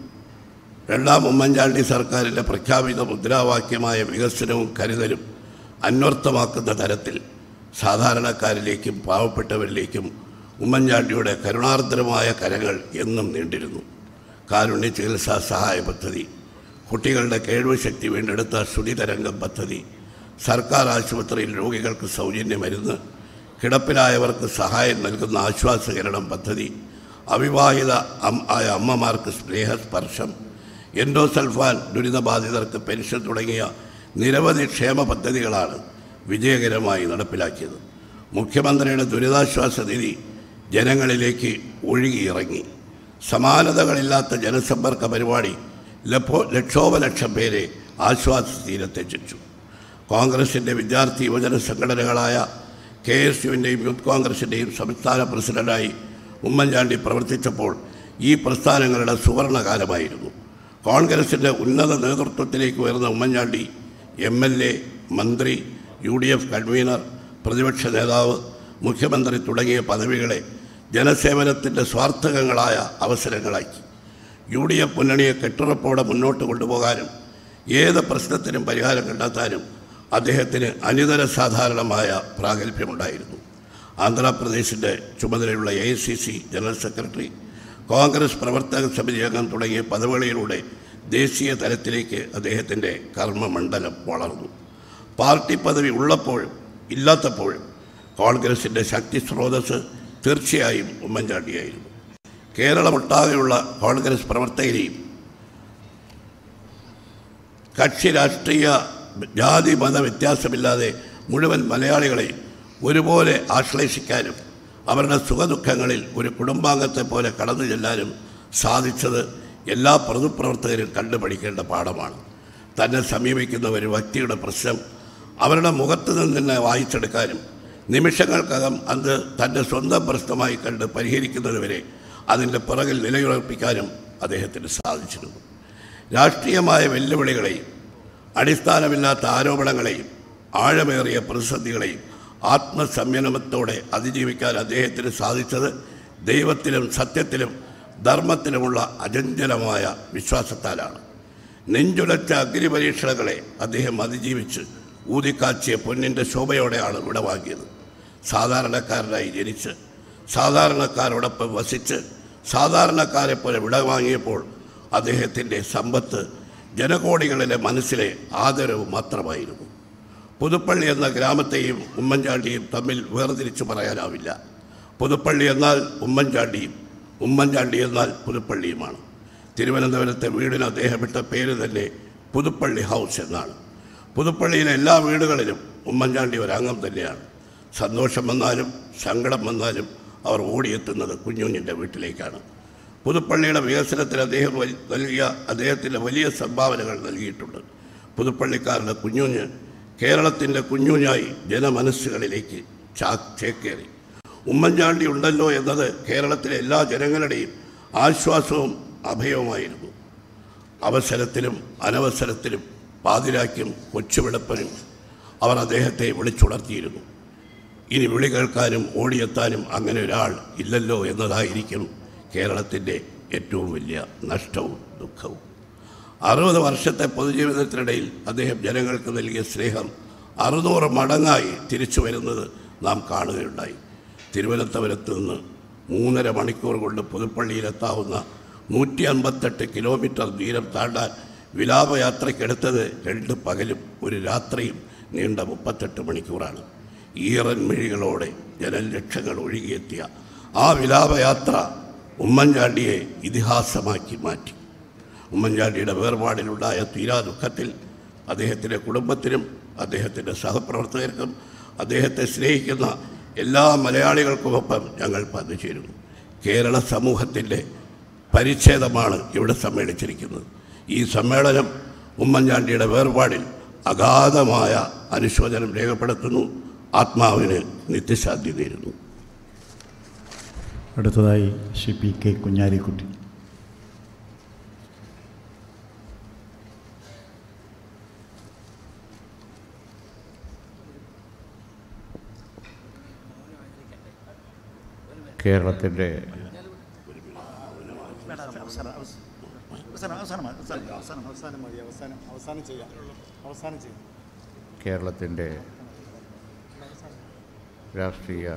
രണ്ടാം ഉമ്മൻചാണ്ടി സർക്കാരിൻ്റെ പ്രഖ്യാപിത മുദ്രാവാക്യമായ വികസനവും കരുതലും അന്വർത്ഥമാക്കുന്ന തരത്തിൽ സാധാരണക്കാരിലേക്കും പാവപ്പെട്ടവരിലേക്കും ഉമ്മൻചാണ്ടിയുടെ കരുണാർദ്രമായ കരങ്ങൾ എന്നും നീണ്ടിരുന്നു കാരുണ്യ ചികിത്സാ സഹായ പദ്ധതി കുട്ടികളുടെ കേൾവി ശക്തി വീണ്ടെടുത്ത ശ്രുതിതരംഗം പദ്ധതി സർക്കാർ ആശുപത്രിയിൽ രോഗികൾക്ക് സൗജന്യ മരുന്ന് കിടപ്പിലായവർക്ക് സഹായം നൽകുന്ന ആശ്വാസകരണം പദ്ധതി അവിവാഹിത അം ആയ അമ്മമാർക്ക് സ്നേഹസ്പർശം എൻഡോസൾഫാൻ ദുരിതബാധിതർക്ക് പെൻഷൻ തുടങ്ങിയ നിരവധി ക്ഷേമ പദ്ധതികളാണ് വിജയകരമായി നടപ്പിലാക്കിയത് മുഖ്യമന്ത്രിയുടെ ദുരിതാശ്വാസ നിധി ജനങ്ങളിലേക്ക് ഒഴുകിയിറങ്ങി സമാനതകളില്ലാത്ത ജനസമ്പർക്ക പരിപാടി ലപ്പോ ലക്ഷോപലക്ഷം പേരെ ആശ്വാസ തീരത്തെത്തിച്ചു കോൺഗ്രസിൻ്റെ വിദ്യാർത്ഥി യുവജന സംഘടനകളായ കെ എസ് യുവിൻ്റെയും യൂത്ത് കോൺഗ്രസിൻ്റെയും സംസ്ഥാന പ്രസിഡന്റായി ഉമ്മൻചാണ്ടി പ്രവർത്തിച്ചപ്പോൾ ഈ പ്രസ്ഥാനങ്ങളുടെ സുവർണകാലമായിരുന്നു കോൺഗ്രസിൻ്റെ ഉന്നത നേതൃത്വത്തിലേക്ക് ഉയർന്ന ഉമ്മൻചാണ്ടി എം എൽ എ മന്ത്രി യു ഡി എഫ് കൺവീനർ പ്രതിപക്ഷ നേതാവ് മുഖ്യമന്ത്രി തുടങ്ങിയ പദവികളെ ജനസേവനത്തിൻ്റെ സ്വാർത്ഥകങ്ങളായ അവസരങ്ങളാക്കി യു ഡി എഫ് മുന്നണിയെ കെട്ടുറപ്പോടെ മുന്നോട്ട് കൊണ്ടുപോകാനും ഏത് പ്രശ്നത്തിനും പരിഹാരം കണ്ടെത്താനും അദ്ദേഹത്തിന് അനിതര സാധാരണമായ പ്രാഗൽഭ്യമുണ്ടായിരുന്നു ആന്ധ്രാപ്രദേശിൻ്റെ ചുമതലയുള്ള A I C C general secretary Congress പ്രവർത്തക സമിതി അംഗം തുടങ്ങിയ പദവികളിലൂടെ ദേശീയ തലത്തിലേക്ക് അദ്ദേഹത്തിൻ്റെ കർമ്മമണ്ഡലം വളർന്നു പാർട്ടി പദവി ഉള്ളപ്പോഴും ഇല്ലാത്തപ്പോഴും കോൺഗ്രസിൻ്റെ ശക്തി സ്രോതസ് തീർച്ചയായും ഉമ്മൻചാണ്ടിയായിരുന്നു കേരളമൊട്ടാകെയുള്ള കോൺഗ്രസ് പ്രവർത്തകരെയും കക്ഷി രാഷ്ട്രീയ ജാതി മത വ്യത്യാസമില്ലാതെ മുഴുവൻ മലയാളികളെയും ഒരുപോലെ ആശ്ലേഷിക്കാനും അവരുടെ സുഖദുഃഖങ്ങളിൽ ഒരു കുടുംബാംഗത്തെ പോലെ കടന്നു ചെല്ലാനും സാധിച്ചത് എല്ലാ പൊതുപ്രവർത്തകരും കണ്ടുപഠിക്കേണ്ട പാഠമാണ് തന്നെ സമീപിക്കുന്ന ഒരു വ്യക്തിയുടെ പ്രശ്നം അവരുടെ മുഖത്ത് നിന്ന് തന്നെ വായിച്ചെടുക്കാനും നിമിഷങ്ങൾക്കകം അത് തൻ്റെ സ്വന്തം പ്രശ്നമായി കണ്ട് പരിഹരിക്കുന്നതുവരെ അതിൻ്റെ പിറകിൽ നിലയുറപ്പിക്കാനും അദ്ദേഹത്തിന് സാധിച്ചിരുന്നു രാഷ്ട്രീയമായ വെല്ലുവിളികളെയും അടിസ്ഥാനമില്ലാത്ത ആരോപണങ്ങളെയും ആഴമേറിയ പ്രതിസന്ധികളെയും ആത്മസംയമനത്തോടെ അതിജീവിക്കാൻ അദ്ദേഹത്തിന് സാധിച്ചത് ദൈവത്തിലും സത്യത്തിലും ധർമ്മത്തിലുമുള്ള അചഞ്ചലമായ വിശ്വാസത്താലാണ് നെഞ്ചുലച്ച അഗ്നിപരീക്ഷണങ്ങളെ അദ്ദേഹം അതിജീവിച്ച് ഊതിക്കാച്ചിയ പൊന്നിൻ്റെ ശോഭയോടെയാണ് വിടവാങ്ങിയത് സാധാരണക്കാരനായി ജനിച്ച് സാധാരണക്കാരോടൊപ്പം വസിച്ച് സാധാരണക്കാരെ പോലെ വിടവാങ്ങിയപ്പോൾ അദ്ദേഹത്തിൻ്റെ സമ്പത്ത് ജനകോടികളിലെ മനസ്സിലെ ആദരവ് മാത്രമായിരുന്നു പുതുപ്പള്ളി എന്ന ഗ്രാമത്തെയും ഉമ്മൻചാണ്ടിയും തമ്മിൽ വേർതിരിച്ച് പറയാനാവില്ല പുതുപ്പള്ളി എന്നാൽ ഉമ്മൻചാണ്ടിയും ഉമ്മൻചാണ്ടി എന്നാൽ പുതുപ്പള്ളിയുമാണ് തിരുവനന്തപുരത്തെ വീടിന് അദ്ദേഹം ഇട്ട പേര് തന്നെ പുതുപ്പള്ളി ഹൗസ് എന്നാണ് പുതുപ്പള്ളിയിലെ എല്ലാ വീടുകളിലും ഉമ്മൻചാണ്ടി ഒരംഗം തന്നെയാണ് സന്തോഷം വന്നാലും സങ്കടം വന്നാലും അവർ ഓടിയെത്തുന്നത് കുഞ്ഞുഞ്ഞിൻ്റെ വീട്ടിലേക്കാണ് പുതുപ്പള്ളിയുടെ വികസനത്തിന് അദ്ദേഹം വലി- നൽകിയ അദ്ദേഹത്തിൻ്റെ വലിയ സംഭാവനകൾ നൽകിയിട്ടുണ്ട് പുതുപ്പള്ളിക്കാരുടെ കുഞ്ഞുഞ്ഞ് കേരളത്തിൻ്റെ കുഞ്ഞുഞ്ഞായി ജനമനസ്സുകളിലേക്ക് ചാ ചേക്കേറി ഉമ്മൻചാണ്ടി ഉണ്ടല്ലോ എന്നത് കേരളത്തിലെ എല്ലാ ജനങ്ങളുടെയും ആശ്വാസവും അഭയവുമായിരുന്നു അവസരത്തിലും അനവസരത്തിലും പാതിരാക്കും കൊച്ചുവിളപ്പനും അവർ അദ്ദേഹത്തെ വിളിച്ചുണർത്തിയിരുന്നു ഇനി വിളി കേൾക്കാനും ഓടിയെത്താനും അങ്ങനെ ഒരാൾ ഇല്ലല്ലോ എന്നതായിരിക്കും കേരളത്തിൻ്റെ ഏറ്റവും വലിയ നഷ്ടവും ദുഃഖവും അറുപത് വർഷത്തെ പൊതുജീവിതത്തിനിടയിൽ അദ്ദേഹം ജനങ്ങൾക്ക് നൽകിയ സ്നേഹം അറുന്നൂറ് മടങ്ങായി തിരിച്ചു വരുന്നത് നാം കാണുകയുണ്ടായി തിരുവനന്തപുരത്ത് നിന്ന് മൂന്നര മണിക്കൂർ കൊണ്ട് പുതുപ്പള്ളിയിലെത്താവുന്ന നൂറ്റി അൻപത്തെട്ട് കിലോമീറ്റർ ദൂരം താണ്ടാൻ വിലാപയാത്രയ്ക്കെടുത്തത് രണ്ട് പകലും ഒരു രാത്രിയും നീണ്ട മുപ്പത്തെട്ട് മണിക്കൂറാണ് ഈറൻ മിഴികളോടെ ജനലക്ഷങ്ങൾ ഒഴുകിയെത്തിയ ആ വിലാപയാത്ര ഉമ്മൻചാണ്ടിയെ ഇതിഹാസമാക്കി മാറ്റി ഉമ്മൻചാണ്ടിയുടെ വേർപാടിലുണ്ടായ തീരാ ദുഃഖത്തിൽ അദ്ദേഹത്തിൻ്റെ കുടുംബത്തിനും അദ്ദേഹത്തിൻ്റെ സഹപ്രവർത്തകർക്കും അദ്ദേഹത്തെ സ്നേഹിക്കുന്ന എല്ലാ മലയാളികൾക്കുമൊപ്പം ഞങ്ങൾ പങ്കുചേരുന്നു കേരള സമൂഹത്തിൻ്റെ പരിച്ഛേദമാണ് ഇവിടെ സമ്മേളിച്ചിരിക്കുന്നത് ഈ സമ്മേളനം ഉമ്മൻചാണ്ടിയുടെ വേർപാടിൽ അഗാധമായ അനുശോചനം രേഖപ്പെടുത്തുന്നു ആത്മാവിന് നിത്യശാന്തി നേരുന്നു അടുത്തതായി ശ്രീ പി കെ കുഞ്ഞാലിക്കുട്ടി കേരളത്തിൻ്റെ കേരളത്തിൻ്റെ രാഷ്ട്രീയ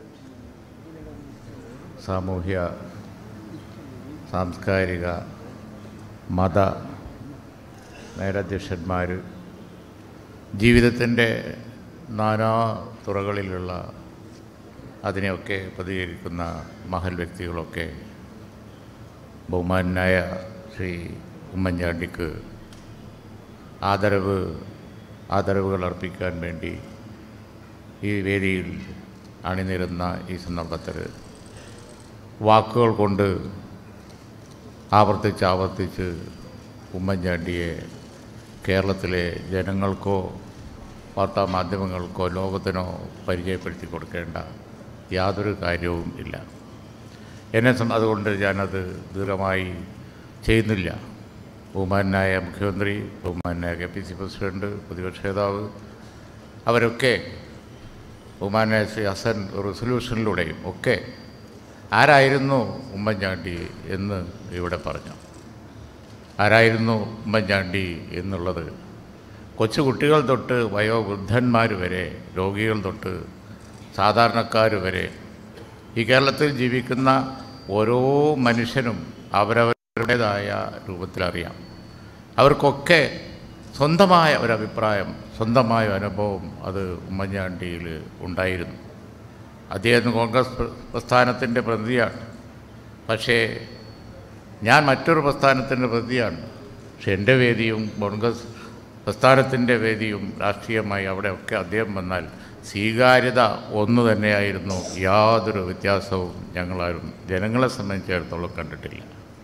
സാമൂഹ്യ സാംസ്കാരിക മത മേലധ്യക്ഷന്മാർ ജീവിതത്തിൻ്റെ നാനാ തുറകളിലുള്ള അതിനെയൊക്കെ പ്രതികരിക്കുന്ന മഹൽ വ്യക്തികളൊക്കെ ബഹുമാനായ ശ്രീ ഉമ്മൻചാണ്ടിക്ക് ആദരവ് ആദരവുകൾ അർപ്പിക്കാൻ വേണ്ടി ഈ വേദിയിൽ അണിനിരുന്ന ഈ സന്ദർഭത്തിൽ വാക്കുകൾ കൊണ്ട് ആവർത്തിച്ച് ആവർത്തിച്ച് ഉമ്മൻചാണ്ടിയെ കേരളത്തിലെ ജനങ്ങൾക്കോ വാർത്താ മാധ്യമങ്ങൾക്കോ ലോകത്തിനോ പരിചയപ്പെടുത്തി കൊടുക്കേണ്ട യാതൊരു കാര്യവും ഇല്ല എന്നെ സം അതുകൊണ്ട് ഞാനത് ദീർഘമായി ചെയ്യുന്നില്ല ബഹുമാനായ മുഖ്യമന്ത്രി ബഹുമാനായ കെ പി സി പ്രസിഡൻറ്റ് പ്രതിപക്ഷ നേതാവ് അവരൊക്കെ ബഹുമാനായ ശ്രീ ഹസൻ റെസൊല്യൂഷനിലൂടെയും ഒക്കെ ആരായിരുന്നു ഉമ്മൻചാണ്ടി എന്ന് ഇവിടെ പറഞ്ഞു ആരായിരുന്നു ഉമ്മൻചാണ്ടി എന്നുള്ളത് കൊച്ചുകുട്ടികൾ തൊട്ട് വയോവൃദ്ധന്മാർ വരെ രോഗികൾ തൊട്ട് സാധാരണക്കാർ വരെ ഈ കേരളത്തിൽ ജീവിക്കുന്ന ഓരോ മനുഷ്യനും അവരവരുടേതായ രൂപത്തിലറിയാം അവർക്കൊക്കെ സ്വന്തമായ ഒരഭിപ്രായം സ്വന്തമായ അനുഭവം അത് ഉമ്മൻചാണ്ടിയിൽ ഉണ്ടായിരുന്നു അദ്ദേഹം കോൺഗ്രസ് പ്ര- പ്രസ്ഥാനത്തിൻ്റെ പ്രതിനിധിയാണ് പക്ഷേ ഞാൻ മറ്റൊരു പ്രസ്ഥാനത്തിൻ്റെ പ്രതിയാണ് പക്ഷെ എൻ്റെ വേദിയും കോൺഗ്രസ് പ്രസ്ഥാനത്തിൻ്റെ വേദിയും രാഷ്ട്രീയമായി അവിടെയൊക്കെ അദ്ദേഹം വന്നാൽ സ്വീകാര്യത ഒന്ന് തന്നെയായിരുന്നു യാതൊരു വ്യത്യാസവും ഞങ്ങളാരും ജനങ്ങളെ സംബന്ധിച്ചിടത്തോളം കണ്ടിട്ടില്ല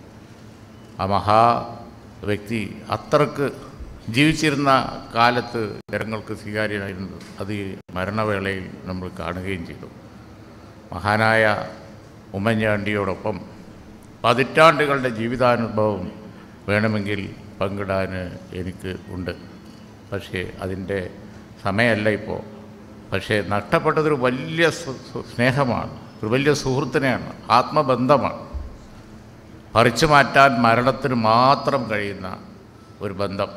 ആ മഹാ വ്യക്തി അത്രക്ക് ജീവിച്ചിരുന്ന കാലത്ത് ജനങ്ങൾക്ക് സ്വീകാര്യനായിരുന്നു അത് ഈ മരണവേളയിൽ നമ്മൾ കാണുകയും ചെയ്തു മഹാനായ ഉമ്മൻചാണ്ടിയോടൊപ്പം പതിറ്റാണ്ടുകളുടെ ജീവിതാനുഭവം വേണമെങ്കിൽ പങ്കിടാൻ എനിക്ക് ഉണ്ട് പക്ഷേ അതിൻ്റെ സമയമല്ല ഇപ്പോൾ പക്ഷേ നഷ്ടപ്പെട്ടതൊരു വലിയ സു- സു- സ്നേഹമാണ് ഒരു വലിയ സുഹൃത്തിനെയാണ് ആത്മബന്ധമാണ് പറിച്ചു മാറ്റാൻ മരണത്തിന് മാത്രം കഴിയുന്ന ഒരു ബന്ധം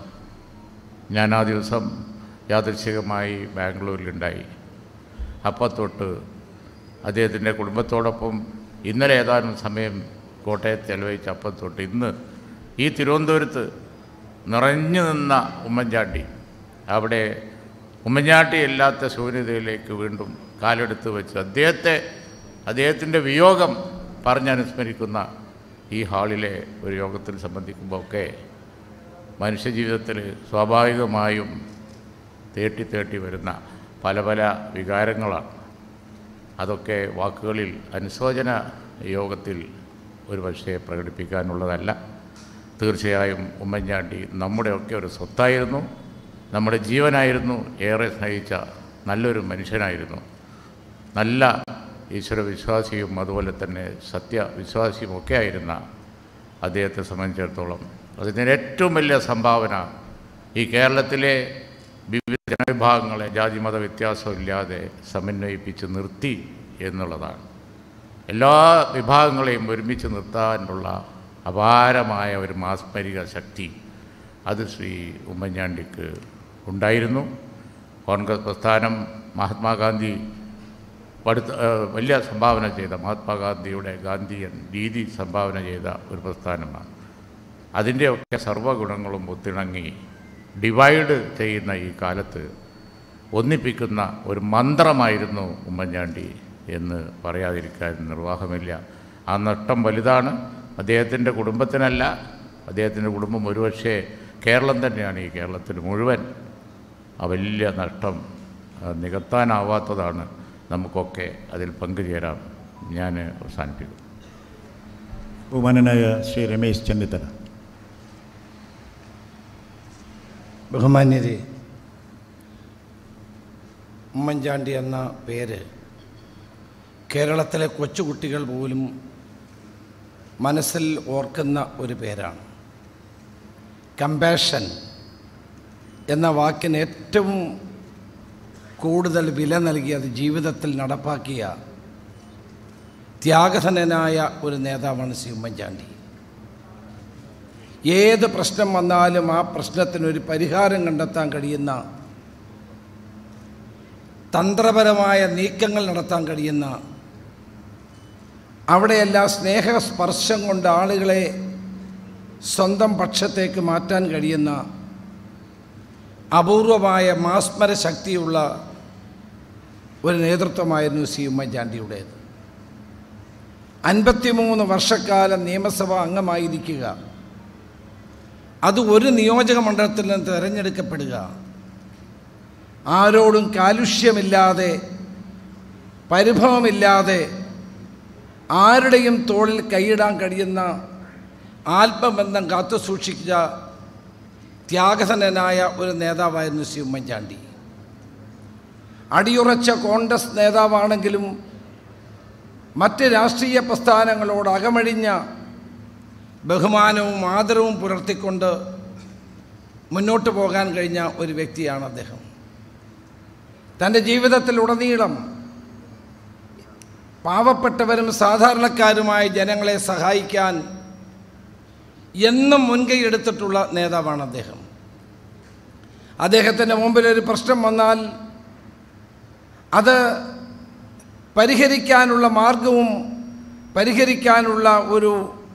ഞാൻ ആ ദിവസം യാദൃശികമായി ബാംഗ്ലൂരിലുണ്ടായി അപ്പോൾ തൊട്ട് അദ്ദേഹത്തിൻ്റെ കുടുംബത്തോടൊപ്പം ഇന്നലെ ഏതാനും സമയം കോട്ടയത്ത് ചെലവഴിച്ച അപ്പം തൊട്ട് ഇന്ന് ഈ തിരുവനന്തപുരത്ത് നിറഞ്ഞു നിന്ന ഉമ്മൻചാണ്ടി അവിടെ ഉമ്മൻചാണ്ടി ഇല്ലാത്ത ശൂന്യതയിലേക്ക് വീണ്ടും കാലെടുത്ത് വെച്ച് അദ്ദേഹത്തെ അദ്ദേഹത്തിൻ്റെ വിയോഗം പറഞ്ഞനുസ്മരിക്കുന്ന ഈ ഹാളിലെ ഒരു യോഗത്തിൽ സംബന്ധിക്കുമ്പോൾ ഒക്കെ മനുഷ്യജീവിതത്തിൽ സ്വാഭാവികമായും തേട്ടി തേട്ടി വരുന്ന പല പല വികാരങ്ങളാണ് അതൊക്കെ വാക്കുകളിൽ അനുശോചന യോഗത്തിൽ ഒരു പക്ഷേ പ്രകടിപ്പിക്കാനുള്ളതല്ല തീർച്ചയായും ഉമ്മൻചാണ്ടി നമ്മുടെയൊക്കെ ഒരു സ്വത്തായിരുന്നു നമ്മുടെ ജീവനായിരുന്നു ഏറെ സ്നേഹിച്ച നല്ലൊരു മനുഷ്യനായിരുന്നു നല്ല ഈശ്വരവിശ്വാസിയും അതുപോലെ തന്നെ സത്യവിശ്വാസിയും ഒക്കെ ആയിരുന്ന അദ്ദേഹത്തെ സംബന്ധിച്ചിടത്തോളം അതിന് ഏറ്റവും വലിയ സംഭാവന ഈ കേരളത്തിലെ വിവിധ ജനവിഭാഗങ്ങളെ ജാതിമത വ്യത്യാസമില്ലാതെ സമന്വയിപ്പിച്ച് നിർത്തി എന്നുള്ളതാണ് എല്ലാ വിഭാഗങ്ങളെയും ഒരുമിച്ച് നിർത്താനുള്ള അപാരമായ ഒരു മാസ്മരിക ശക്തി അത് ശ്രീ ഉമ്മൻചാണ്ടിക്ക് ഉണ്ടായിരുന്നു കോൺഗ്രസ് പ്രസ്ഥാനം മഹാത്മാഗാന്ധി പടുത്ത ഏഹ് വലിയ സംഭാവന ചെയ്ത മഹാത്മാഗാന്ധിയുടെ ഗാന്ധിയൻ രീതി സംഭാവന ചെയ്ത ഒരു പ്രസ്ഥാനമാണ് അതിൻ്റെയൊക്കെ സർവ്വഗുണങ്ങളും ഒത്തിണങ്ങി ഡിവൈഡ് ചെയ്യുന്ന ഈ കാലത്ത് ഒന്നിപ്പിക്കുന്ന ഒരു മന്ത്രമായിരുന്നു ഉമ്മൻചാണ്ടി എന്ന് പറയാതിരിക്കാൻ നിർവാഹമില്ല ആ നഷ്ടം വലുതാണ് അദ്ദേഹത്തിൻ്റെ കുടുംബത്തിനല്ല അദ്ദേഹത്തിൻ്റെ കുടുംബം ഒരുപക്ഷെ കേരളം തന്നെയാണ് ഈ കേരളത്തിന് മുഴുവൻ ആ വലിയ നഷ്ടം ആ, നികത്താനാവാത്തതാണ് നമുക്കൊക്കെ അതിൽ പങ്കുചേരാം ഞാൻ അവസാനിപ്പിക്കും ബഹുമാനനായ ശ്രീ രമേശ് ചെന്നിത്തല ബഹുമാന്യരെ ഉമ്മൻചാണ്ടി എന്ന പേര് കേരളത്തിലെ കൊച്ചുകുട്ടികൾ പോലും മനസ്സിൽ ഓർക്കുന്ന ഒരു പേരാണ് കമ്പാഷൻ എന്ന വാക്കിന് ഏറ്റവും കൂടുതൽ വില നൽകി അത് ജീവിതത്തിൽ നടപ്പാക്കിയ ത്യാഗധനനായ ഒരു നേതാവാണ് ശ്രീ ഉമ്മൻചാണ്ടി ഏത് പ്രശ്നം വന്നാലും ആ പ്രശ്നത്തിനൊരു പരിഹാരം കണ്ടെത്താൻ കഴിയുന്ന തന്ത്രപരമായ നീക്കങ്ങൾ നടത്താൻ കഴിയുന്ന അവിടെയെല്ലാം സ്നേഹസ്പർശം കൊണ്ട് ആളുകളെ സ്വന്തം പക്ഷത്തേക്ക് മാറ്റാൻ കഴിയുന്ന അപൂർവമായ മാസ്മര ശക്തിയുള്ള ഒരു നേതൃത്വമായിരുന്നു സി ഉമ്മൻചാണ്ടിയുടേത് അൻപത്തിമൂന്ന് വർഷക്കാലം നിയമസഭാ അംഗമായിരിക്കുക അത് ഒരു നിയോജക മണ്ഡലത്തിൽ നിന്ന് തിരഞ്ഞെടുക്കപ്പെടുക ആരോടും കാലുഷ്യമില്ലാതെ പരിഭവമില്ലാതെ ആരുടെയും തോളിൽ കൈയിടാൻ കഴിയുന്ന ആത്മബന്ധം കാത്തു സൂക്ഷിച്ച ത്യാഗധനനായ ഒരു നേതാവായിരുന്നു സി ഉമ്മൻചാണ്ടി അടിയുറച്ച കോൺഗ്രസ് നേതാവാണെങ്കിലും മറ്റ് രാഷ്ട്രീയ പ്രസ്ഥാനങ്ങളോട് അകമഴിഞ്ഞ ബഹുമാനവും ആദരവും പുലർത്തിക്കൊണ്ട് മുന്നോട്ട് പോകാൻ കഴിഞ്ഞ ഒരു വ്യക്തിയാണ് അദ്ദേഹം തൻ്റെ ജീവിതത്തിലുടനീളം പാവപ്പെട്ടവരും സാധാരണക്കാരുമായ ജനങ്ങളെ സഹായിക്കാൻ എന്നും മുൻകൈ എടുത്തിട്ടുള്ള നേതാവാണ് അദ്ദേഹം അദ്ദേഹത്തിൻ്റെ മുമ്പിൽ ഒരു പ്രശ്നം വന്നാൽ അത് പരിഹരിക്കാനുള്ള മാർഗവും പരിഹരിക്കാനുള്ള ഒരു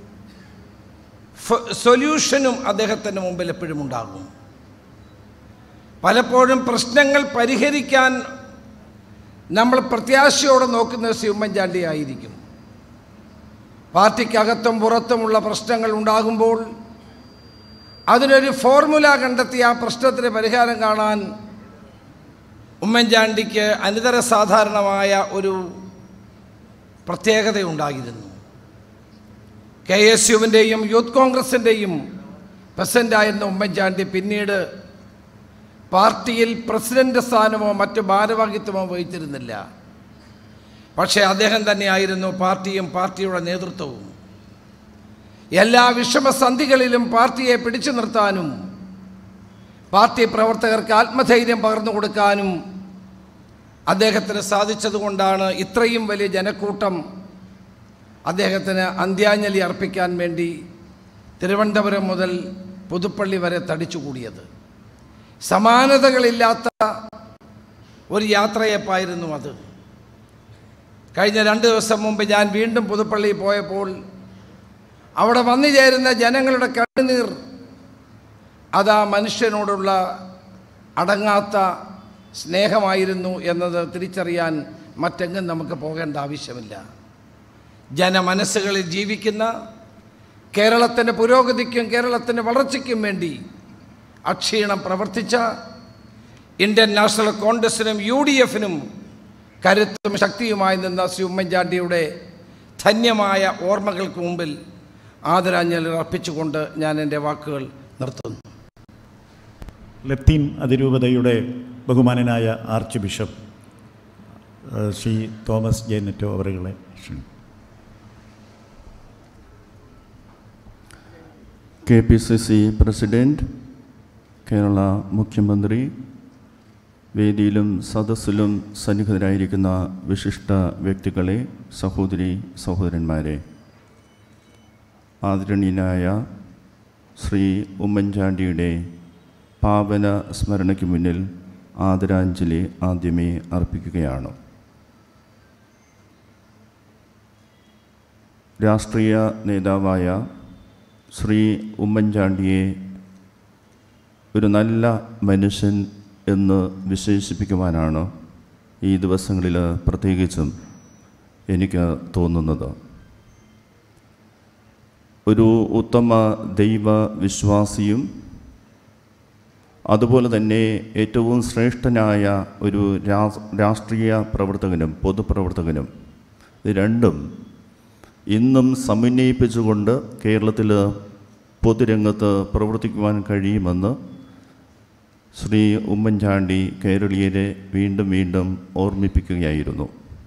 ഫ- സൊല്യൂഷനും അദ്ദേഹത്തിൻ്റെ മുമ്പിൽ എപ്പോഴും ഉണ്ടാകും പലപ്പോഴും പ്രശ്നങ്ങൾ പരിഹരിക്കാൻ നമ്മൾ പ്രത്യാശയോടെ നോക്കുന്ന ശ്രീ ഉമ്മൻചാണ്ടി ആയിരിക്കും പാർട്ടിക്കകത്തും പുറത്തുമുള്ള പ്രശ്നങ്ങൾ ഉണ്ടാകുമ്പോൾ അതിനൊരു ഫോർമുല കണ്ടെത്തി ആ പ്രശ്നത്തിന് പരിഹാരം കാണാൻ ഉമ്മൻചാണ്ടിക്ക് അനിതര സാധാരണമായ ഒരു പ്രത്യേകതയുണ്ടായിരുന്നു കെ എസ് യുവിൻ്റെയും യൂത്ത് കോൺഗ്രസിൻ്റെയും പ്രസിഡൻ്റായിരുന്ന ഉമ്മൻചാണ്ടി പിന്നീട് പാർട്ടിയിൽ പ്രസിഡന്റ് സ്ഥാനമോ മറ്റു ഭാരവാഹിത്വമോ വഹിച്ചിരുന്നില്ല പക്ഷേ അദ്ദേഹം തന്നെയായിരുന്നു പാർട്ടിയും പാർട്ടിയുടെ നേതൃത്വവും എല്ലാ വിഷമസന്ധികളിലും പാർട്ടിയെ പിടിച്ചു നിർത്താനും പാർട്ടി പ്രവർത്തകർക്ക് ആത്മധൈര്യം പകർന്നു കൊടുക്കാനും അദ്ദേഹത്തിന് സാധിച്ചതുകൊണ്ടാണ് ഇത്രയും വലിയ ജനക്കൂട്ടം അദ്ദേഹത്തിന് അന്ത്യാഞ്ജലി അർപ്പിക്കാൻ വേണ്ടി തിരുവനന്തപുരം മുതൽ പുതുപ്പള്ളി വരെ തടിച്ചുകൂടിയത് സമാനതകളില്ലാത്ത ഒരു യാത്രയപ്പായിരുന്നു അത് കഴിഞ്ഞ രണ്ട് ദിവസം മുമ്പ് ഞാൻ വീണ്ടും പുതുപ്പള്ളി പോയപ്പോൾ അവിടെ വന്നു ചേരുന്ന ജനങ്ങളുടെ കണ്ണുനീർ അത് ആ മനുഷ്യനോടുള്ള അടങ്ങാത്ത സ്നേഹമായിരുന്നു എന്നത് തിരിച്ചറിയാൻ മറ്റെങ്ങും നമുക്ക് പോകേണ്ട ആവശ്യമില്ല ജനമനസ്സുകളിൽ ജീവിക്കുന്ന കേരളത്തിൻ്റെ പുരോഗതിക്കും കേരളത്തിൻ്റെ വളർച്ചയ്ക്കും വേണ്ടി അക്ഷീണം പ്രവർത്തിച്ച ഇന്ത്യൻ നാഷണൽ കോൺഗ്രസിനും യു ഡി എഫിനും കരുത്തും ശക്തിയുമായി നിന്ന ശ്രീ ഉമ്മൻചാണ്ടിയുടെ ധന്യമായ ഓർമ്മകൾക്ക് മുമ്പിൽ ആദരാഞ്ജലി അർപ്പിച്ചുകൊണ്ട് ഞാൻ എൻ്റെ വാക്കുകൾ നിർത്തുന്നു ലത്തീൻ അതിരൂപതയുടെ ബഹുമാനനായ ആർച്ച് ബിഷപ്പ് ഏഹ്, ശ്രീ തോമസ് ജേനറ്റോ അവരുകളെ ക്ഷണിക്കുന്നു K P C C president Kerala മുഖ്യമന്ത്രി വേദിയിലും സദസ്സിലും സന്നിഹിതരായിരിക്കുന്ന വിശിഷ്ട വ്യക്തികളെ സഹോദരി സഹോദരന്മാരെ ആദരണീയനായ ശ്രീ ഉമ്മൻചാണ്ടിയുടെ പാവന സ്മരണയ്ക്ക് മുന്നിൽ ആദരാഞ്ജലി ആദ്യമേ അർപ്പിക്കുകയാണ് രാഷ്ട്രീയ നേതാവായ ശ്രീ ഉമ്മൻചാണ്ടിയെ ഒരു നല്ല മനുഷ്യൻ എന്ന് വിശേഷിപ്പിക്കുവാനാണ് ഈ ദിവസങ്ങളിൽ പ്രത്യേകിച്ചും എനിക്ക് തോന്നുന്നത് ഒരു ഉത്തമ ദൈവ വിശ്വാസിയും അതുപോലെ തന്നെ ഏറ്റവും ശ്രേഷ്ഠനായ ഒരു രാ- രാഷ്ട്രീയ പ്രവർത്തകനും പൊതുപ്രവർത്തകനും ഇത് രണ്ടും ഇന്നും സമന്വയിപ്പിച്ചുകൊണ്ട് കേരളത്തിൽ പൊതുരംഗത്ത് പ്രവർത്തിക്കുവാൻ കഴിയുമെന്ന് ശ്രീ ഉമ്മൻചാണ്ടി കേരളീയരെ വീണ്ടും വീണ്ടും ഓർമ്മിപ്പിക്കുകയായിരുന്നു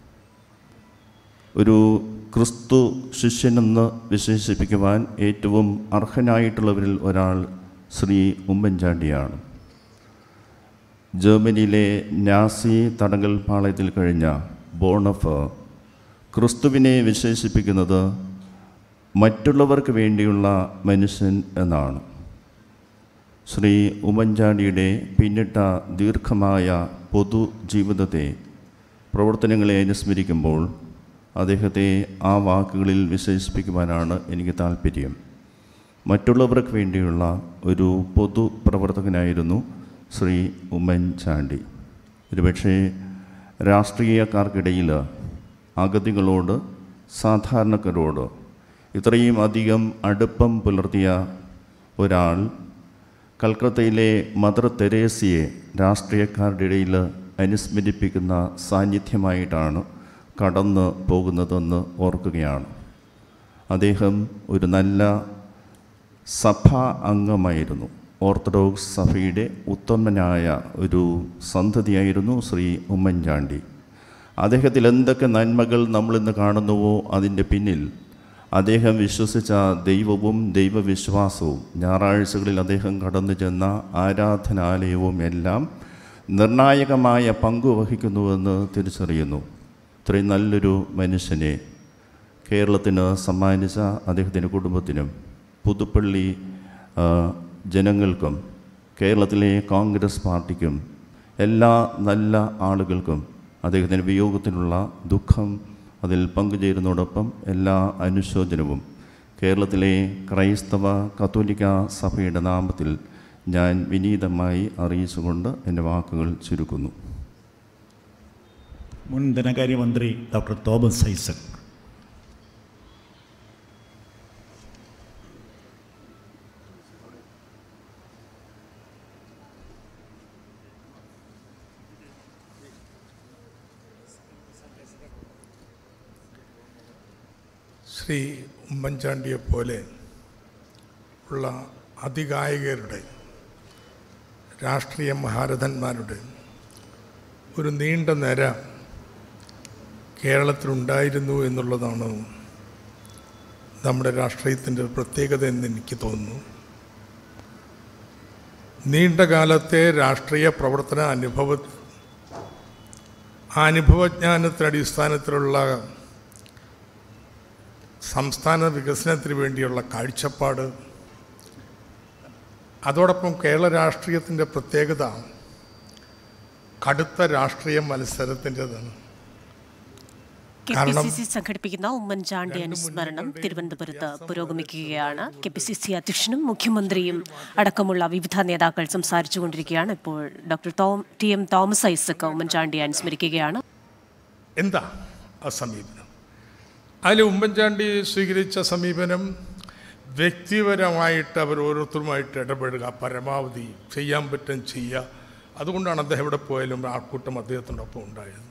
ഒരു ക്രിസ്തു ശിഷ്യനെന്ന് വിശേഷിപ്പിക്കുവാൻ ഏറ്റവും അർഹനായിട്ടുള്ളവരിൽ ഒരാൾ ശ്രീ ഉമ്മൻചാണ്ടിയാണ് ജർമ്മനിയിലെ നാസി തടങ്കൽ പാളയത്തിൽ കഴിഞ്ഞ ബോണഫ് ക്രിസ്തുവിനെ വിശേഷിപ്പിക്കുന്നത് മറ്റുള്ളവർക്ക് വേണ്ടിയുള്ള മനുഷ്യൻ എന്നാണ് ശ്രീ ഉമ്മൻചാണ്ടിയുടെ പിന്നിട്ട ദീർഘമായ പൊതു ജീവിതത്തെ പ്രവർത്തനങ്ങളെ അനുസ്മരിക്കുമ്പോൾ അദ്ദേഹത്തെ ആ വാക്കുകളിൽ വിശേഷിപ്പിക്കുവാനാണ് എനിക്ക് താല്പര്യം മറ്റുള്ളവർക്ക് വേണ്ടിയുള്ള ഒരു പൊതു പ്രവർത്തകനായിരുന്നു ശ്രീ ഉമ്മൻചാണ്ടി ഒരുപക്ഷേ രാഷ്ട്രീയക്കാർക്കിടയിൽ അഗതികളോട് സാധാരണക്കാരോട് ഇത്രയും അധികം അടുപ്പം പുലർത്തിയ ഒരാൾ കൽക്കത്തയിലെ മദർ തെരേസിയെ രാഷ്ട്രീയക്കാരുടെ ഇടയിൽ അനുസ്മരിപ്പിക്കുന്ന സാന്നിധ്യമായിട്ടാണ് കടന്നു പോകുന്നതെന്ന് ഓർക്കുകയാണ് അദ്ദേഹം ഒരു നല്ല സഭാ അംഗമായിരുന്നു ഓർത്തഡോക്സ് സഭയുടെ ഉത്തമനായ ഒരു സന്തതിയായിരുന്നു ശ്രീ ഉമ്മൻചാണ്ടി അദ്ദേഹത്തിൽ എന്തൊക്കെ നന്മകൾ നമ്മളിന്ന് കാണുന്നുവോ അതിൻ്റെ പിന്നിൽ അദ്ദേഹം വിശ്വസിച്ച ദൈവവും ദൈവവിശ്വാസവും ഞായറാഴ്ചകളിൽ അദ്ദേഹം കടന്നു ചെന്ന ആരാധനാലയവും എല്ലാം നിർണായകമായ പങ്ക് വഹിക്കുന്നുവെന്ന് തിരിച്ചറിയുന്നു ഇത്രയും നല്ലൊരു മനുഷ്യനെ കേരളത്തിന് സമ്മാനിച്ച അദ്ദേഹത്തിൻ്റെ കുടുംബത്തിനും പുതുപ്പള്ളി ആ, ജനങ്ങൾക്കും കേരളത്തിലെ കോൺഗ്രസ് പാർട്ടിക്കും എല്ലാ നല്ല ആളുകൾക്കും അദ്ദേഹത്തിൻ്റെ വിയോഗത്തിലുള്ള ദുഃഖം അതിൽ പങ്കുചേരുന്നതോടൊപ്പം എല്ലാ അനുശോചനവും കേരളത്തിലെ ക്രൈസ്തവ കത്തോലിക്ക സഭയുടെ നാമത്തിൽ ഞാൻ വിനീതമായി അറിയിച്ചുകൊണ്ട് എൻ്റെ വാക്കുകൾ ചുരുക്കുന്നു മുൻ ധനകാര്യമന്ത്രി ഡോക്ടർ തോമസ് ഐസക് ശ്രീ ഉമ്മൻചാണ്ടിയെ പോലെ ഉള്ള അതികായകരുടെ രാഷ്ട്രീയ മഹാരഥന്മാരുടെ ഒരു നീണ്ട നിര കേരളത്തിലുണ്ടായിരുന്നു എന്നുള്ളതാണ് നമ്മുടെ രാഷ്ട്രീയത്തിൻ്റെ പ്രത്യേകത എന്ന് എനിക്ക് തോന്നുന്നു നീണ്ട കാലത്തെ രാഷ്ട്രീയ പ്രവർത്തന അനുഭവ ആ അനുഭവജ്ഞാനത്തിൻ്റെ അടിസ്ഥാനത്തിലുള്ള സംസ്ഥാന വികസനത്തിന് വേണ്ടിയുള്ള കാഴ്ചപ്പാട് അതോടൊപ്പം കേരള രാഷ്ട്രീയത്തിൻ്റെ പ്രത്യേകത കടുത്ത രാഷ്ട്രീയ മത്സരത്തിൻ്റെതാണ് കെ പി കാരണം സി സി സംഘടിപ്പിക്കുന്ന ഉമ്മൻചാണ്ടി അനുസ്മരണം തിരുവനന്തപുരത്ത് പുരോഗമിക്കുകയാണ് കെ പി സി സി അധ്യക്ഷനും മുഖ്യമന്ത്രിയും അടക്കമുള്ള വിവിധ നേതാക്കൾ സംസാരിച്ചുകൊണ്ടിരിക്കുകയാണ് ഇപ്പോൾ ഡോക്ടർ തോം ടി എം തോമസ് ഐസക് ഉമ്മൻചാണ്ടിയെ അനുസ്മരിക്കുകയാണ് എന്താ ആ സമീപനം അതിൽ ഉമ്മൻചാണ്ടി സ്വീകരിച്ച സമീപനം വ്യക്തിപരമായിട്ട് അവർ ഓരോരുത്തരുമായിട്ട് ഇടപെടുക പരമാവധി ചെയ്യാൻ പറ്റും ചെയ്യുക അതുകൊണ്ടാണ് അദ്ദേഹം എവിടെ പോയാലും ആൾക്കൂട്ടം അദ്ദേഹത്തിൻ്റെ ഒപ്പം ഉണ്ടായത്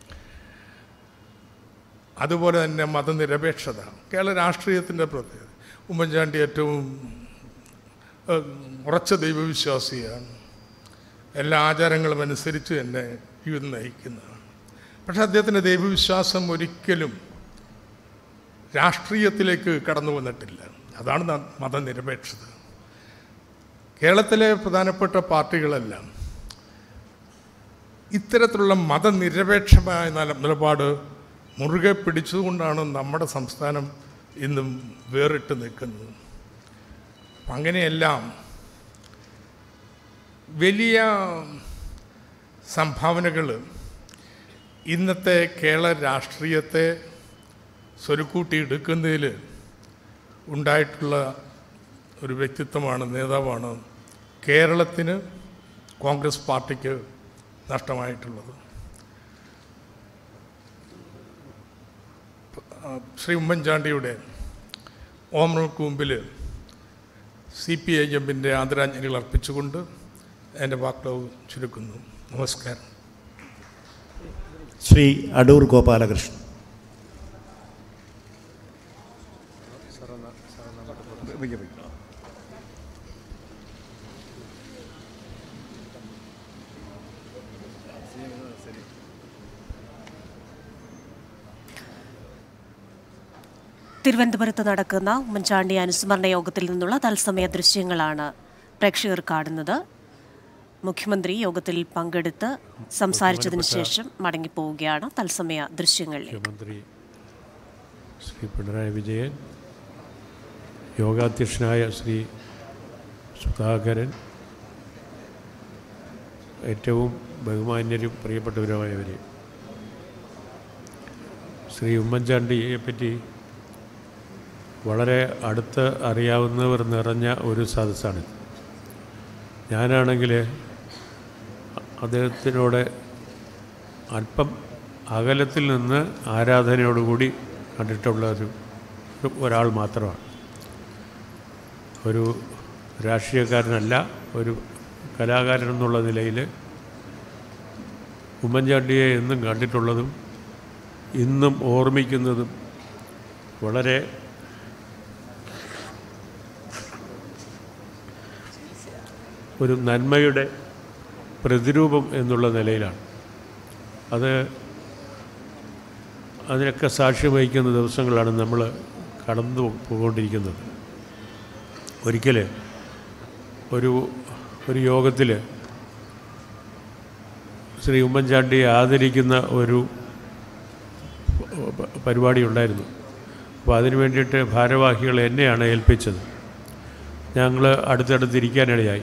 അതുപോലെ തന്നെ മതനിരപേക്ഷത കേരള രാഷ്ട്രീയത്തിൻ്റെ പ്രത്യേകത ഉമ്മൻചാണ്ടി ഏറ്റവും ഏഹ്, ഉറച്ച ദൈവവിശ്വാസിയാണ് എല്ലാ ആചാരങ്ങളും അനുസരിച്ച് തന്നെ ജീവിതം നയിക്കുന്നതാണ് പക്ഷേ അദ്ദേഹത്തിൻ്റെ ദൈവവിശ്വാസം ഒരിക്കലും രാഷ്ട്രീയത്തിലേക്ക് കടന്നു വന്നിട്ടില്ല അതാണ് ന- മതനിരപേക്ഷത കേരളത്തിലെ പ്രധാനപ്പെട്ട പാർട്ടികളെല്ലാം ഇത്തരത്തിലുള്ള മതനിരപേക്ഷമായ നില- നിലപാട് മുറുകെ പിടിച്ചുകൊണ്ടാണ് നമ്മുടെ സംസ്ഥാനം ഇന്നും വേറിട്ട് നിൽക്കുന്നത് അപ്പം അങ്ങനെയെല്ലാം വലിയ സംഭാവനകൾ ഇന്നത്തെ കേരള രാഷ്ട്രീയത്തെ സ്വരുക്കൂട്ടിയെടുക്കുന്നതിൽ ഉണ്ടായിട്ടുള്ള ഒരു വ്യക്തിത്വമാണ് നേതാവാണ് കേരളത്തിന് കോൺഗ്രസ് പാർട്ടിക്ക് നഷ്ടമായിട്ടുള്ളത് ആ, ശ്രീ ഉമ്മൻചാണ്ടിയുടെ ഓമനൾക്ക് മുമ്പിൽ സി പി ഐ എമ്മിൻ്റെ ആദരാഞ്ജലികൾ അർപ്പിച്ചുകൊണ്ട് എൻ്റെ വാക്കുകൾ ചുരുക്കുന്നു നമസ്കാരം ശ്രീ അടൂർ ഗോപാലകൃഷ്ണൻ തിരുവനന്തപുരത്ത് നടക്കുന്ന ഉമ്മൻചാണ്ടി അനുസ്മരണ യോഗത്തിൽ നിന്നുള്ള തത്സമയ ദൃശ്യങ്ങളാണ് പ്രേക്ഷകർ കാണുന്നത് മുഖ്യമന്ത്രി യോഗത്തിൽ പങ്കെടുത്ത് സംസാരിച്ചതിന് ശേഷം മടങ്ങിപ്പോവുകയാണ് തത്സമയ ദൃശ്യങ്ങൾ മുഖ്യമന്ത്രി ശ്രീ പിണറായി വിജയൻ യോഗാധ്യക്ഷനായ ശ്രീ സുധാകരൻ ഏറ്റവും ബഹുമാന്യരും പ്രിയപ്പെട്ടവരുമായവർ ശ്രീ ഉമ്മൻചാണ്ടിയെ പറ്റി വളരെ അടുത്ത് അറിയാവുന്നവർ നിറഞ്ഞ ഒരു സദസ്സാണ് ഞാനാണെങ്കിൽ അദ്ദേഹത്തിനോട് അല്പം അകലത്തിൽ നിന്ന് ആരാധനയോടുകൂടി കണ്ടിട്ടുള്ള ഒരു ഒരു- ഒരാൾ മാത്രമാണ് ഒരു രാഷ്ട്രീയക്കാരനല്ല ഒരു കലാകാരൻ എന്നുള്ള നിലയിൽ ഉമ്മൻചാണ്ടിയെ എന്നും കണ്ടിട്ടുള്ളതും ഇന്നും ഓർമ്മിക്കുന്നതും വളരെ ഒരു നന്മയുടെ പ്രതിരൂപം എന്നുള്ള നിലയിലാണ് അത് അതിനൊക്കെ സാക്ഷ്യം വഹിക്കുന്ന ദിവസങ്ങളാണ് നമ്മൾ കടന്നു പോകൊണ്ടിരിക്കുന്നത് ഒരിക്കൽ ഒരു ഒരു യോഗത്തിൽ ശ്രീ ഉമ്മൻചാണ്ടിയെ ആദരിക്കുന്ന ഒരു പ- പരിപാടി ഉണ്ടായിരുന്നു അപ്പോൾ അതിന് വേണ്ടിയിട്ട് ഭാരവാഹികൾ എന്നെയാണ് ഏൽപ്പിച്ചത് ഞങ്ങൾ അടുത്തടുത്തിരിക്കാനിടയായി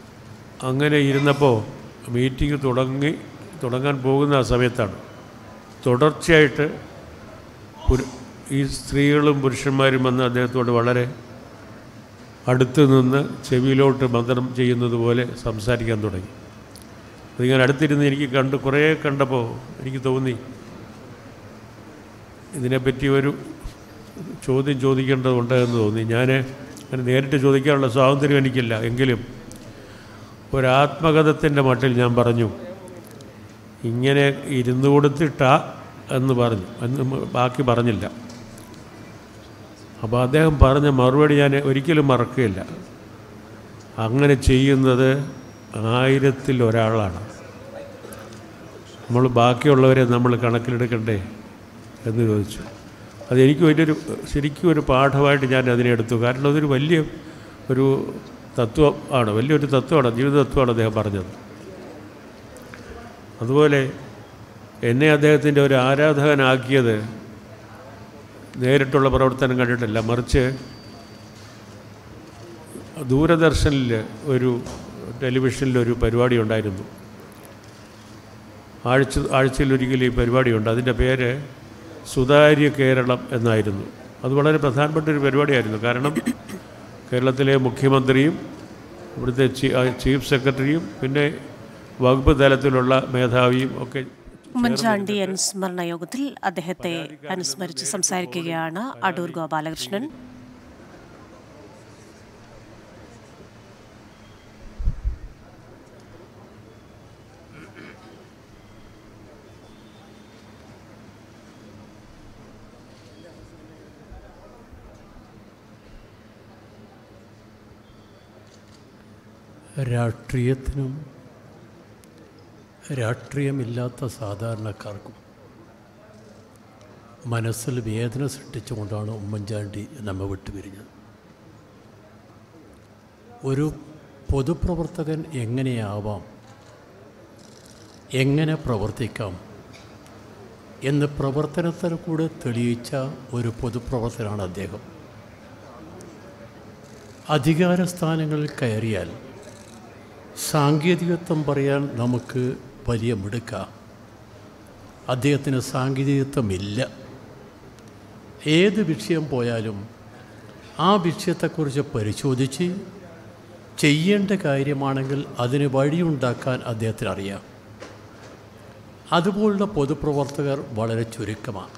അങ്ങനെ ഇരുന്നപ്പോൾ മീറ്റിംഗ് തുടങ്ങി തുടങ്ങാൻ പോകുന്ന ആ സമയത്താണ് തുടർച്ചയായിട്ട് പുരു ഈ സ്ത്രീകളും പുരുഷന്മാരും വന്ന് അദ്ദേഹത്തോട് വളരെ അടുത്ത് നിന്ന് ചെവിയിലോട്ട് മന്ത്രം ചെയ്യുന്നത് പോലെ സംസാരിക്കാൻ തുടങ്ങി അതിങ്ങനെ അടുത്തിരുന്ന് എനിക്ക് കണ്ട് കുറേ കണ്ടപ്പോൾ എനിക്ക് തോന്നി ഇതിനെപ്പറ്റി ഒരു ചോദ്യം ചോദിക്കേണ്ടതുണ്ട് എന്ന് തോന്നി ഞാൻ അങ്ങനെ നേരിട്ട് ചോദിക്കാനുള്ള സ്വാതന്ത്ര്യം എനിക്കില്ല എങ്കിലും ഒരാത്മകഥത്തിൻ്റെ മട്ടിൽ ഞാൻ പറഞ്ഞു ഇങ്ങനെ ഇരുന്ന് കൊടുത്തിട്ടാ എന്ന് പറഞ്ഞു എന്ന് ബാക്കി പറഞ്ഞില്ല അപ്പോൾ അദ്ദേഹം പറഞ്ഞ മറുപടി ഞാൻ ഒരിക്കലും മറക്കുകയില്ല അങ്ങനെ ചെയ്യുന്നത് ആയിരത്തിൽ ഒരാളാണ് നമ്മൾ ബാക്കിയുള്ളവരെ നമ്മൾ കണക്കിലെടുക്കണ്ടേ എന്ന് ചോദിച്ചു അതെനിക്ക് വലിയൊരു ശരിക്കും ഒരു പാഠമായിട്ട് ഞാൻ അതിനെ എടുത്തു കാരണം അതൊരു വലിയ ഒരു തത്വം ആണ് വലിയൊരു തത്വമാണ് ജീവിത തത്വമാണ് അദ്ദേഹം പറഞ്ഞത് അതുപോലെ എന്നെ അദ്ദേഹത്തിൻ്റെ ഒരു ആരാധകനാക്കിയത് നേരിട്ടുള്ള പ്രവർത്തനം കണ്ടിട്ടില്ല മറിച്ച് ദൂരദർശനിൽ ഒരു ടെലിവിഷനിലൊരു പരിപാടി ഉണ്ടായിരുന്നു ആഴ്ച ആഴ്ചയിലൊരിക്കൽ ഈ പരിപാടിയുണ്ട് അതിൻ്റെ പേര് സുതാര്യ കേരളം എന്നായിരുന്നു അത് വളരെ പ്രധാനപ്പെട്ട ഒരു പരിപാടിയായിരുന്നു കാരണം കേരളത്തിലെ മുഖ്യമന്ത്രിയും ഇവിടുത്തെ ചീഫ് സെക്രട്ടറിയും പിന്നെ വകുപ്പ് തലത്തിലുള്ള മേധാവിയും ഒക്കെ ഉമ്മൻചാണ്ടി അനുസ്മരണ യോഗത്തിൽ അദ്ദേഹത്തെ അനുസ്മരിച്ച് സംസാരിക്കുകയാണ് അടൂർ ഗോപാലകൃഷ്ണൻ രാഷ്ട്രീയത്തിനും രാഷ്ട്രീയമില്ലാത്ത സാധാരണക്കാർക്കും മനസ്സിൽ വേദന സൃഷ്ടിച്ചുകൊണ്ടാണ് ഉമ്മൻചാണ്ടി നമ്മെ വിട്ടുപിരിഞ്ഞത് ഒരു പൊതുപ്രവർത്തകൻ എങ്ങനെയാവാം എങ്ങനെ പ്രവർത്തിക്കാം എന്ന് പ്രവർത്തനത്തിൽ കൂടെ തെളിയിച്ച ഒരു പൊതുപ്രവർത്തനാണ് അദ്ദേഹം അധികാര സ്ഥാനങ്ങളിൽ കയറിയാൽ സാങ്കേതികത്വം പറയാൻ നമുക്ക് വലിയ മിടുക്ക അദ്ദേഹത്തിന് സാങ്കേതികത്വമില്ല ഏത് വിഷയം പോയാലും ആ വിഷയത്തെക്കുറിച്ച് പരിശോധിച്ച് ചെയ്യേണ്ട കാര്യമാണെങ്കിൽ അതിന് വഴിയുണ്ടാക്കാൻ അദ്ദേഹത്തിന് അറിയാം അതുപോലുള്ള പൊതുപ്രവർത്തകർ വളരെ ചുരുക്കമാണ്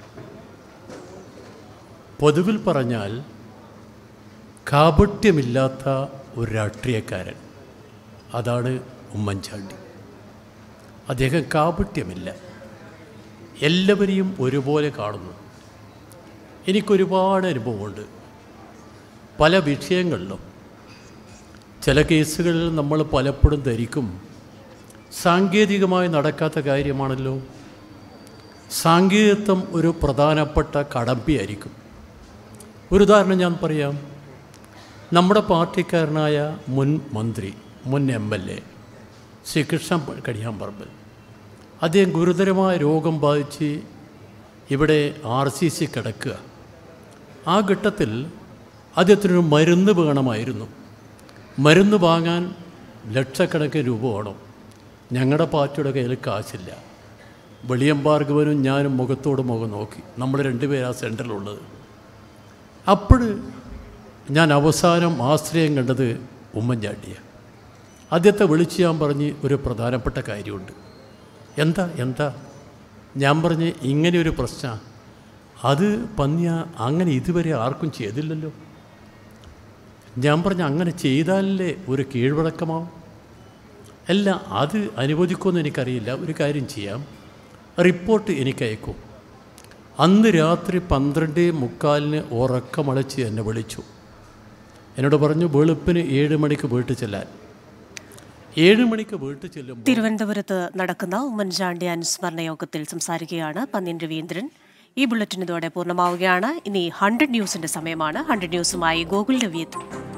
പൊതുവിൽ പറഞ്ഞാൽ കാപട്യമില്ലാത്ത ഒരു രാഷ്ട്രീയക്കാരൻ അതാണ് ഉമ്മൻചാണ്ടി അദ്ദേഹം കാപട്യമില്ല എല്ലാവരെയും ഒരുപോലെ കാണുന്നു എനിക്കൊരുപാട് അനുഭവമുണ്ട് പല വിഷയങ്ങളിലും ചില കേസുകളിൽ നമ്മൾ പലപ്പോഴും ധരിക്കും സാങ്കേതികമായി നടക്കാത്ത കാര്യമാണല്ലോ സാങ്കേതികത്വം ഒരു പ്രധാനപ്പെട്ട കടമ്പയായിരിക്കും ഒരു ഉദാഹരണം ഞാൻ പറയാം നമ്മുടെ പാർട്ടിക്കാരനായ മുൻ മന്ത്രി മുൻ M L A Sreekrishnan Kadiyamparambal അദ്ദേഹം ഗുരുതരമായ രോഗം ബാധിച്ച് ഇവിടെ ആർ സി സി കിടക്കുക ആ ഘട്ടത്തിൽ അദ്ദേഹത്തിനൊരു മരുന്ന് വേണമായിരുന്നു മരുന്ന് വാങ്ങാൻ ലക്ഷക്കണക്കിന് രൂപ വേണം ഞങ്ങളുടെ പാർട്ടിയുടെ കയ്യിൽ കാശില്ല വെളിയമ്പാർഗവനും ഞാനും മുഖത്തോട് മുഖം നോക്കി നമ്മൾ രണ്ടുപേരാ സെൻറ്ററിലുള്ളത് അപ്പോൾ ഞാൻ അവസാനം ആശ്രയം കണ്ടത് ഉമ്മൻചാണ്ടിയാണ് അദ്ദേഹത്തെ വിളിച്ച് ഞാൻ പറഞ്ഞ് ഒരു പ്രധാനപ്പെട്ട കാര്യമുണ്ട് എന്താ എന്താ ഞാൻ പറഞ്ഞ് ഇങ്ങനെ ഒരു പ്രശ്നം അത് പന്നിയ അങ്ങനെ ഇതുവരെ ആർക്കും ചെയ്തില്ലല്ലോ ഞാൻ പറഞ്ഞ അങ്ങനെ ചെയ്താലല്ലേ ഒരു കീഴ്വഴക്കമാവും അല്ല അത് അനുവദിക്കുമെന്ന് എനിക്കറിയില്ല ഒരു കാര്യം ചെയ്യാം റിപ്പോർട്ട് എനിക്ക് അയക്കും അന്ന് രാത്രി പന്ത്രണ്ട് മുക്കാലിന് ഉറക്കമളച്ച് എന്നെ വിളിച്ചു എന്നോട് പറഞ്ഞു വെളുപ്പിന് ഏഴ് മണിക്ക് വീട്ടിൽ ചെല്ലാൻ ഏഴ് മണിക്ക് വീട്ടിൽ ചെല്ലുമ്പോൾ തിരുവനന്തപുരത്ത് നടക്കുന്ന ഉമ്മൻചാണ്ടി അനുസ്മരണ യോഗത്തിൽ സംസാരിക്കുകയാണ് പന്ന്യൻ രവീന്ദ്രൻ ഈ ബുള്ളറ്റിൻ ഇതോടെ പൂർണ്ണമാവുകയാണ് ഇനി ഹൺഡ്രഡ് ന്യൂസിന്റെ സമയമാണ് ഹൺഡ്രഡ് ന്യൂസുമായി ഗോകുൽ രവി എത്തും